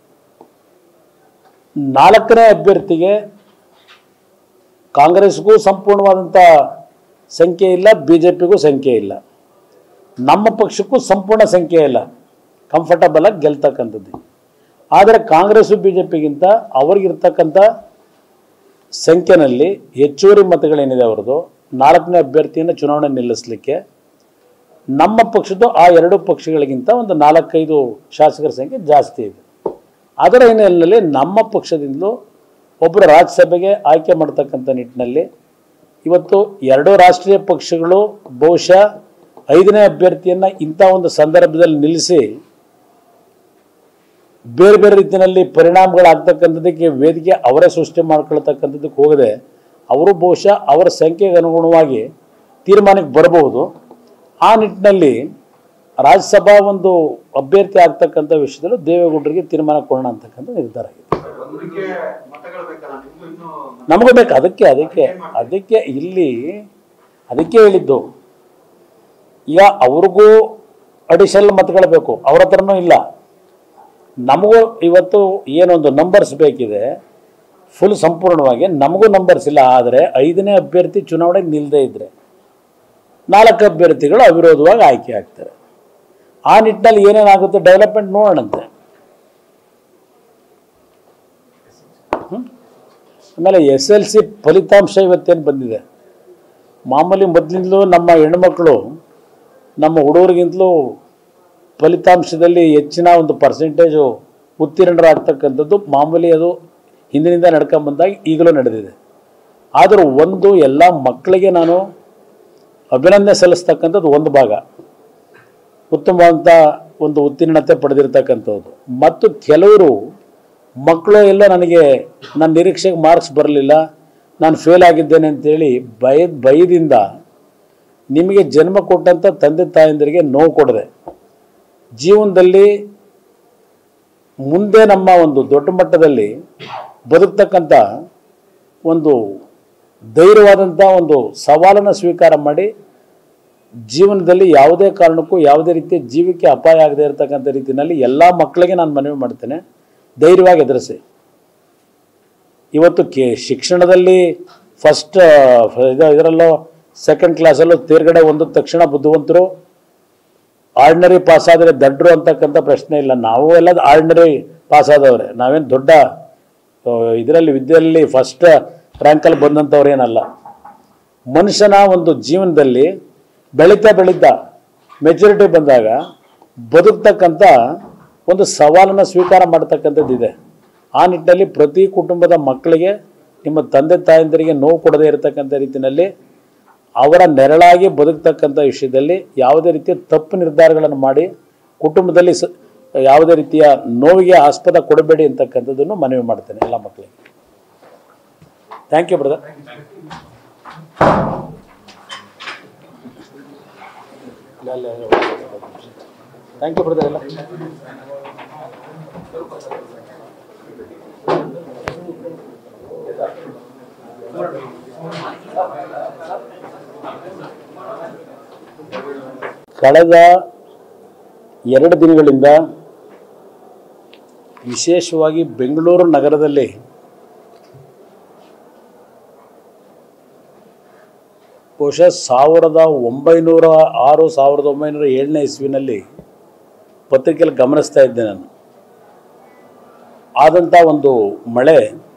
A: ನಾಲ್ಕನೇ ಅಭ್ಯರ್ಥಿಗೆ ಕಾಂಗ್ರೆಸ್ಗೂ ಸಂಪೂರ್ಣವಾದಂಥ ಸಂಖ್ಯೆ ಇಲ್ಲ ಬಿ ಜೆ ಪಿಗೂ ಸಂಖ್ಯೆ ಇಲ್ಲ ನಮ್ಮ ಪಕ್ಷಕ್ಕೂ ಸಂಪೂರ್ಣ ಸಂಖ್ಯೆ ಇಲ್ಲ ಕಂಫರ್ಟಬಲ್ ಆಗಿ ಗೆಲ್ತಕ್ಕಂಥದ್ದು ಆದರೆ ಕಾಂಗ್ರೆಸ್ಸು ಬಿ ಜೆ ಪಿಗಿಂತ ಅವ್ರಿಗಿರ್ತಕ್ಕಂಥ ಸಂಖ್ಯೆನಲ್ಲಿ ಹೆಚ್ಚುವರಿ ಮತಗಳೇನಿದೆ ಅವ್ರದ್ದು ನಾಲ್ಕನೇ ಅಭ್ಯರ್ಥಿಯನ್ನು ಚುನಾವಣೆ ನಿಲ್ಲಿಸಲಿಕ್ಕೆ ನಮ್ಮ ಪಕ್ಷದ್ದು ಆ ಎರಡು ಪಕ್ಷಗಳಿಗಿಂತ ಒಂದು ನಾಲ್ಕೈದು ಶಾಸಕರ ಸಂಖ್ಯೆ ಜಾಸ್ತಿ ಇದೆ ಅದರ ಹಿನ್ನೆಲೆಯಲ್ಲಿ ನಮ್ಮ ಪಕ್ಷದಿಂದಲೂ ಒಬ್ಬರು ರಾಜ್ಯಸಭೆಗೆ ಆಯ್ಕೆ ಮಾಡ್ತಕ್ಕಂಥ ನಿಟ್ಟಿನಲ್ಲಿ ಇವತ್ತು ಎರಡೂ ರಾಷ್ಟ್ರೀಯ ಪಕ್ಷಗಳು ಬಹುಶಃ ಐದನೇ ಅಭ್ಯರ್ಥಿಯನ್ನು ಇಂಥ ಒಂದು ಸಂದರ್ಭದಲ್ಲಿ ನಿಲ್ಲಿಸಿ ಬೇರೆ ಬೇರೆ ರೀತಿಯಲ್ಲಿ ಪರಿಣಾಮಗಳಾಗ್ತಕ್ಕಂಥದ್ದಕ್ಕೆ ವೇದಿಕೆ ಅವರೇ ಸೃಷ್ಟಿ ಮಾಡ್ಕೊಳ್ತಕ್ಕಂಥದ್ದಕ್ಕೆ ಹೋಗದೆ ಅವರು ಬಹುಶಃ ಅವರ ಸಂಖ್ಯೆಗೆ ಅನುಗುಣವಾಗಿ ತೀರ್ಮಾನಕ್ಕೆ ಬರಬಹುದು ಆ ನಿಟ್ಟಿನಲ್ಲಿ ರಾಜ್ಯಸಭಾ ಒಂದು ಅಭ್ಯರ್ಥಿ ಆಗ್ತಕ್ಕಂಥ ವಿಷಯದಲ್ಲೂ ದೇವೇಗೌಡರಿಗೆ ತೀರ್ಮಾನ ಕೊಡೋಣ ಅಂತಕ್ಕಂಥ ನಿರ್ಧಾರ ಆಗಿದೆ
F: ಒಂದಕ್ಕೆ ಮತಗಳು ಬೇಕಲ್ಲ ನಿಮ್ಗೂ ಇನ್ನೂ
A: ನಮಗೂ ಬೇಕು ಅದಕ್ಕೆ ಅದಕ್ಕೆ ಅದಕ್ಕೆ ಇಲ್ಲಿ ಅದಕ್ಕೆ ಹೇಳಿದ್ದು ಈಗ ಅವ್ರಿಗೂ ಅಡಿಷನಲ್ ಮತಗಳು ಬೇಕು ಅವ್ರ ಹತ್ರನೂ ಇಲ್ಲ ನಮಗೂ ಇವತ್ತು ಏನೊಂದು ನಂಬರ್ಸ್ ಬೇಕಿದೆ ಫುಲ್ ಸಂಪೂರ್ಣವಾಗಿ ನಮಗೂ ನಂಬರ್ಸ್ ಇಲ್ಲ ಆದರೆ ಐದನೇ ಅಭ್ಯರ್ಥಿ ಚುನಾವಣೆಗೆ ನಿಲ್ಲದೇ ಇದ್ದರೆ ನಾಲ್ಕು ಅಭ್ಯರ್ಥಿಗಳು ಅವಿರೋಧವಾಗಿ ಆಯ್ಕೆ ಆಗ್ತಾರೆ ಆ ನಿಟ್ಟಿನಲ್ಲಿ ಏನೇನಾಗುತ್ತೆ ಡೆವಲಪ್ಮೆಂಟ್ ನೋಡೋಣಂತೆ ಹ್ಮ್? ಆಮೇಲೆ ಎಸ್ ಎಲ್ ಸಿ ಫಲಿತಾಂಶ ಇವತ್ತೇನು ಬಂದಿದೆ ಮಾಮೂಲಿ ಮೊದಲಿಂದಲೂ ನಮ್ಮ ಹೆಣ್ಮಕ್ಳು ನಮ್ಮ ಹುಡುಗರಿಗಿಂತಲೂ ಫಲಿತಾಂಶದಲ್ಲಿ ಹೆಚ್ಚಿನ ಒಂದು ಪರ್ಸೆಂಟೇಜು ಉತ್ತೀರ್ಣರಾಗ್ತಕ್ಕಂಥದ್ದು ಮಾಮೂಲಿ ಅದು ಹಿಂದಿನಿಂದ ನಡ್ಕೊಂಬಂದಾಗ ಈಗಲೂ ನಡೆದಿದೆ ಆದರೂ ಒಂದು ಎಲ್ಲ ಮಕ್ಕಳಿಗೆ ನಾನು ಅಭಿನಂದನೆ ಸಲ್ಲಿಸ್ತಕ್ಕಂಥದ್ದು ಒಂದು ಭಾಗ ಉತ್ತಮವಾದಂಥ ಒಂದು ಉತ್ತೀರ್ಣತೆ ಪಡೆದಿರ್ತಕ್ಕಂಥದ್ದು ಮತ್ತು ಕೆಲವರು ಮಕ್ಕಳು ಎಲ್ಲ ನನಗೆ ನನ್ನ ನಿರೀಕ್ಷೆಗೆ ಮಾರ್ಕ್ಸ್ ಬರಲಿಲ್ಲ ನಾನು ಫೇಲ್ ಆಗಿದ್ದೇನೆ ಅಂತೇಳಿ ಭಯ ಭಯದಿಂದ ನಿಮಗೆ ಜನ್ಮ ಕೊಟ್ಟಂಥ ತಂದೆ ತಾಯಂದಿರಿಗೆ ನೋವು ಕೊಡದೆ ಜೀವನದಲ್ಲಿ ಮುಂದೆ ನಮ್ಮ ಒಂದು ದೊಡ್ಡ ಮಟ್ಟದಲ್ಲಿ ಬದುಕ್ತಕ್ಕಂಥ ಒಂದು ಧೈರ್ಯವಾದಂಥ ಒಂದು ಸವಾಲನ್ನು ಸ್ವೀಕಾರ ಮಾಡಿ ಜೀವನದಲ್ಲಿ ಯಾವುದೇ ಕಾರಣಕ್ಕೂ ಯಾವುದೇ ರೀತಿಯ ಜೀವಕ್ಕೆ ಅಪಾಯ ಆಗದೆ ಇರತಕ್ಕಂಥ ರೀತಿಯಲ್ಲಿ ಎಲ್ಲ ಮಕ್ಕಳಿಗೆ ನಾನು ಮನವಿ ಮಾಡ್ತೇನೆ ಧೈರ್ಯವಾಗಿ ಎದುರಿಸಿ ಇವತ್ತು ಕೆ ಶಿಕ್ಷಣದಲ್ಲಿ ಫಸ್ಟ್ ಇದು ಇದರಲ್ಲೋ ಸೆಕೆಂಡ್ ಕ್ಲಾಸಲ್ಲೂ ತೇರ್ಗಡೆ ಹೊಂದಿದ ತಕ್ಷಣ ಬುದ್ಧಿವಂತರು ಆರ್ಡಿನರಿ ಪಾಸ್ ಆದರೆ ದಡ್ರು ಅಂತಕ್ಕಂಥ ಪ್ರಶ್ನೆ ಇಲ್ಲ ನಾವು ಎಲ್ಲ ಆರ್ಡಿನರಿ ಪಾಸ್ ಆದವ್ರೆ ನಾವೇನು ದೊಡ್ಡ ಇದರಲ್ಲಿ ವಿದ್ಯೆಯಲ್ಲಿ ಫಸ್ಟ್ ರ್ಯಾಂಕಲ್ಲಿ ಬಂದಂಥವ್ರು ಏನಲ್ಲ ಮನುಷ್ಯನ ಒಂದು ಜೀವನದಲ್ಲಿ ಬೆಳೀತಾ ಬೆಳೀತಾ ಮೆಚುರಿಟಿ ಬಂದಾಗ ಬದುಕ್ತಕ್ಕಂಥ ಒಂದು ಸವಾಲನ್ನು ಸ್ವೀಕಾರ ಮಾಡ್ತಕ್ಕಂಥದ್ದು ಇದೆ ಆ ನಿಟ್ಟಿನಲ್ಲಿ ಪ್ರತಿ ಕುಟುಂಬದ ಮಕ್ಕಳಿಗೆ ನಿಮ್ಮ ತಂದೆ ತಾಯಂದಿರಿಗೆ ನೋವು ಕೊಡದೇ ಇರತಕ್ಕಂಥ ರೀತಿಯಲ್ಲಿ ಅವರ ನೆರಳಾಗಿ ಬದುಕ್ತಕ್ಕಂಥ ವಿಷಯದಲ್ಲಿ ಯಾವುದೇ ರೀತಿಯ ತಪ್ಪು ನಿರ್ಧಾರಗಳನ್ನು ಮಾಡಿ ಕುಟುಂಬದಲ್ಲಿ ಸ ಯಾವುದೇ ರೀತಿಯ ನೋವಿಗೆ ಆಸ್ಪದ ಕೊಡಬೇಡಿ ಅಂತಕ್ಕಂಥದ್ದನ್ನು ಮನವಿ ಮಾಡ್ತೇನೆ ಎಲ್ಲ ಮಕ್ಕಳಿಗೆ thank you brother thank you brother ಎಲ್ಲ ಕಳೆದ ಎರಡು ದಿನಗಳಿಂದ ವಿಶೇಷವಾಗಿ ಬೆಂಗಳೂರು ನಗರದಲ್ಲಿ ಬಹುಶಃ ಸಾವಿರದ ಒಂಬೈನೂರ ಆರು ಸಾವಿರದ ಒಂಬೈನೂರ ಏಳನೇ ಇಸ್ವಿನಲ್ಲಿ ಪತ್ರಿಕೆಯಲ್ಲಿ ಗಮನಿಸ್ತಾ ಇದ್ದೆ ನಾನು ಆದಂಥ ಒಂದು ಮಳೆ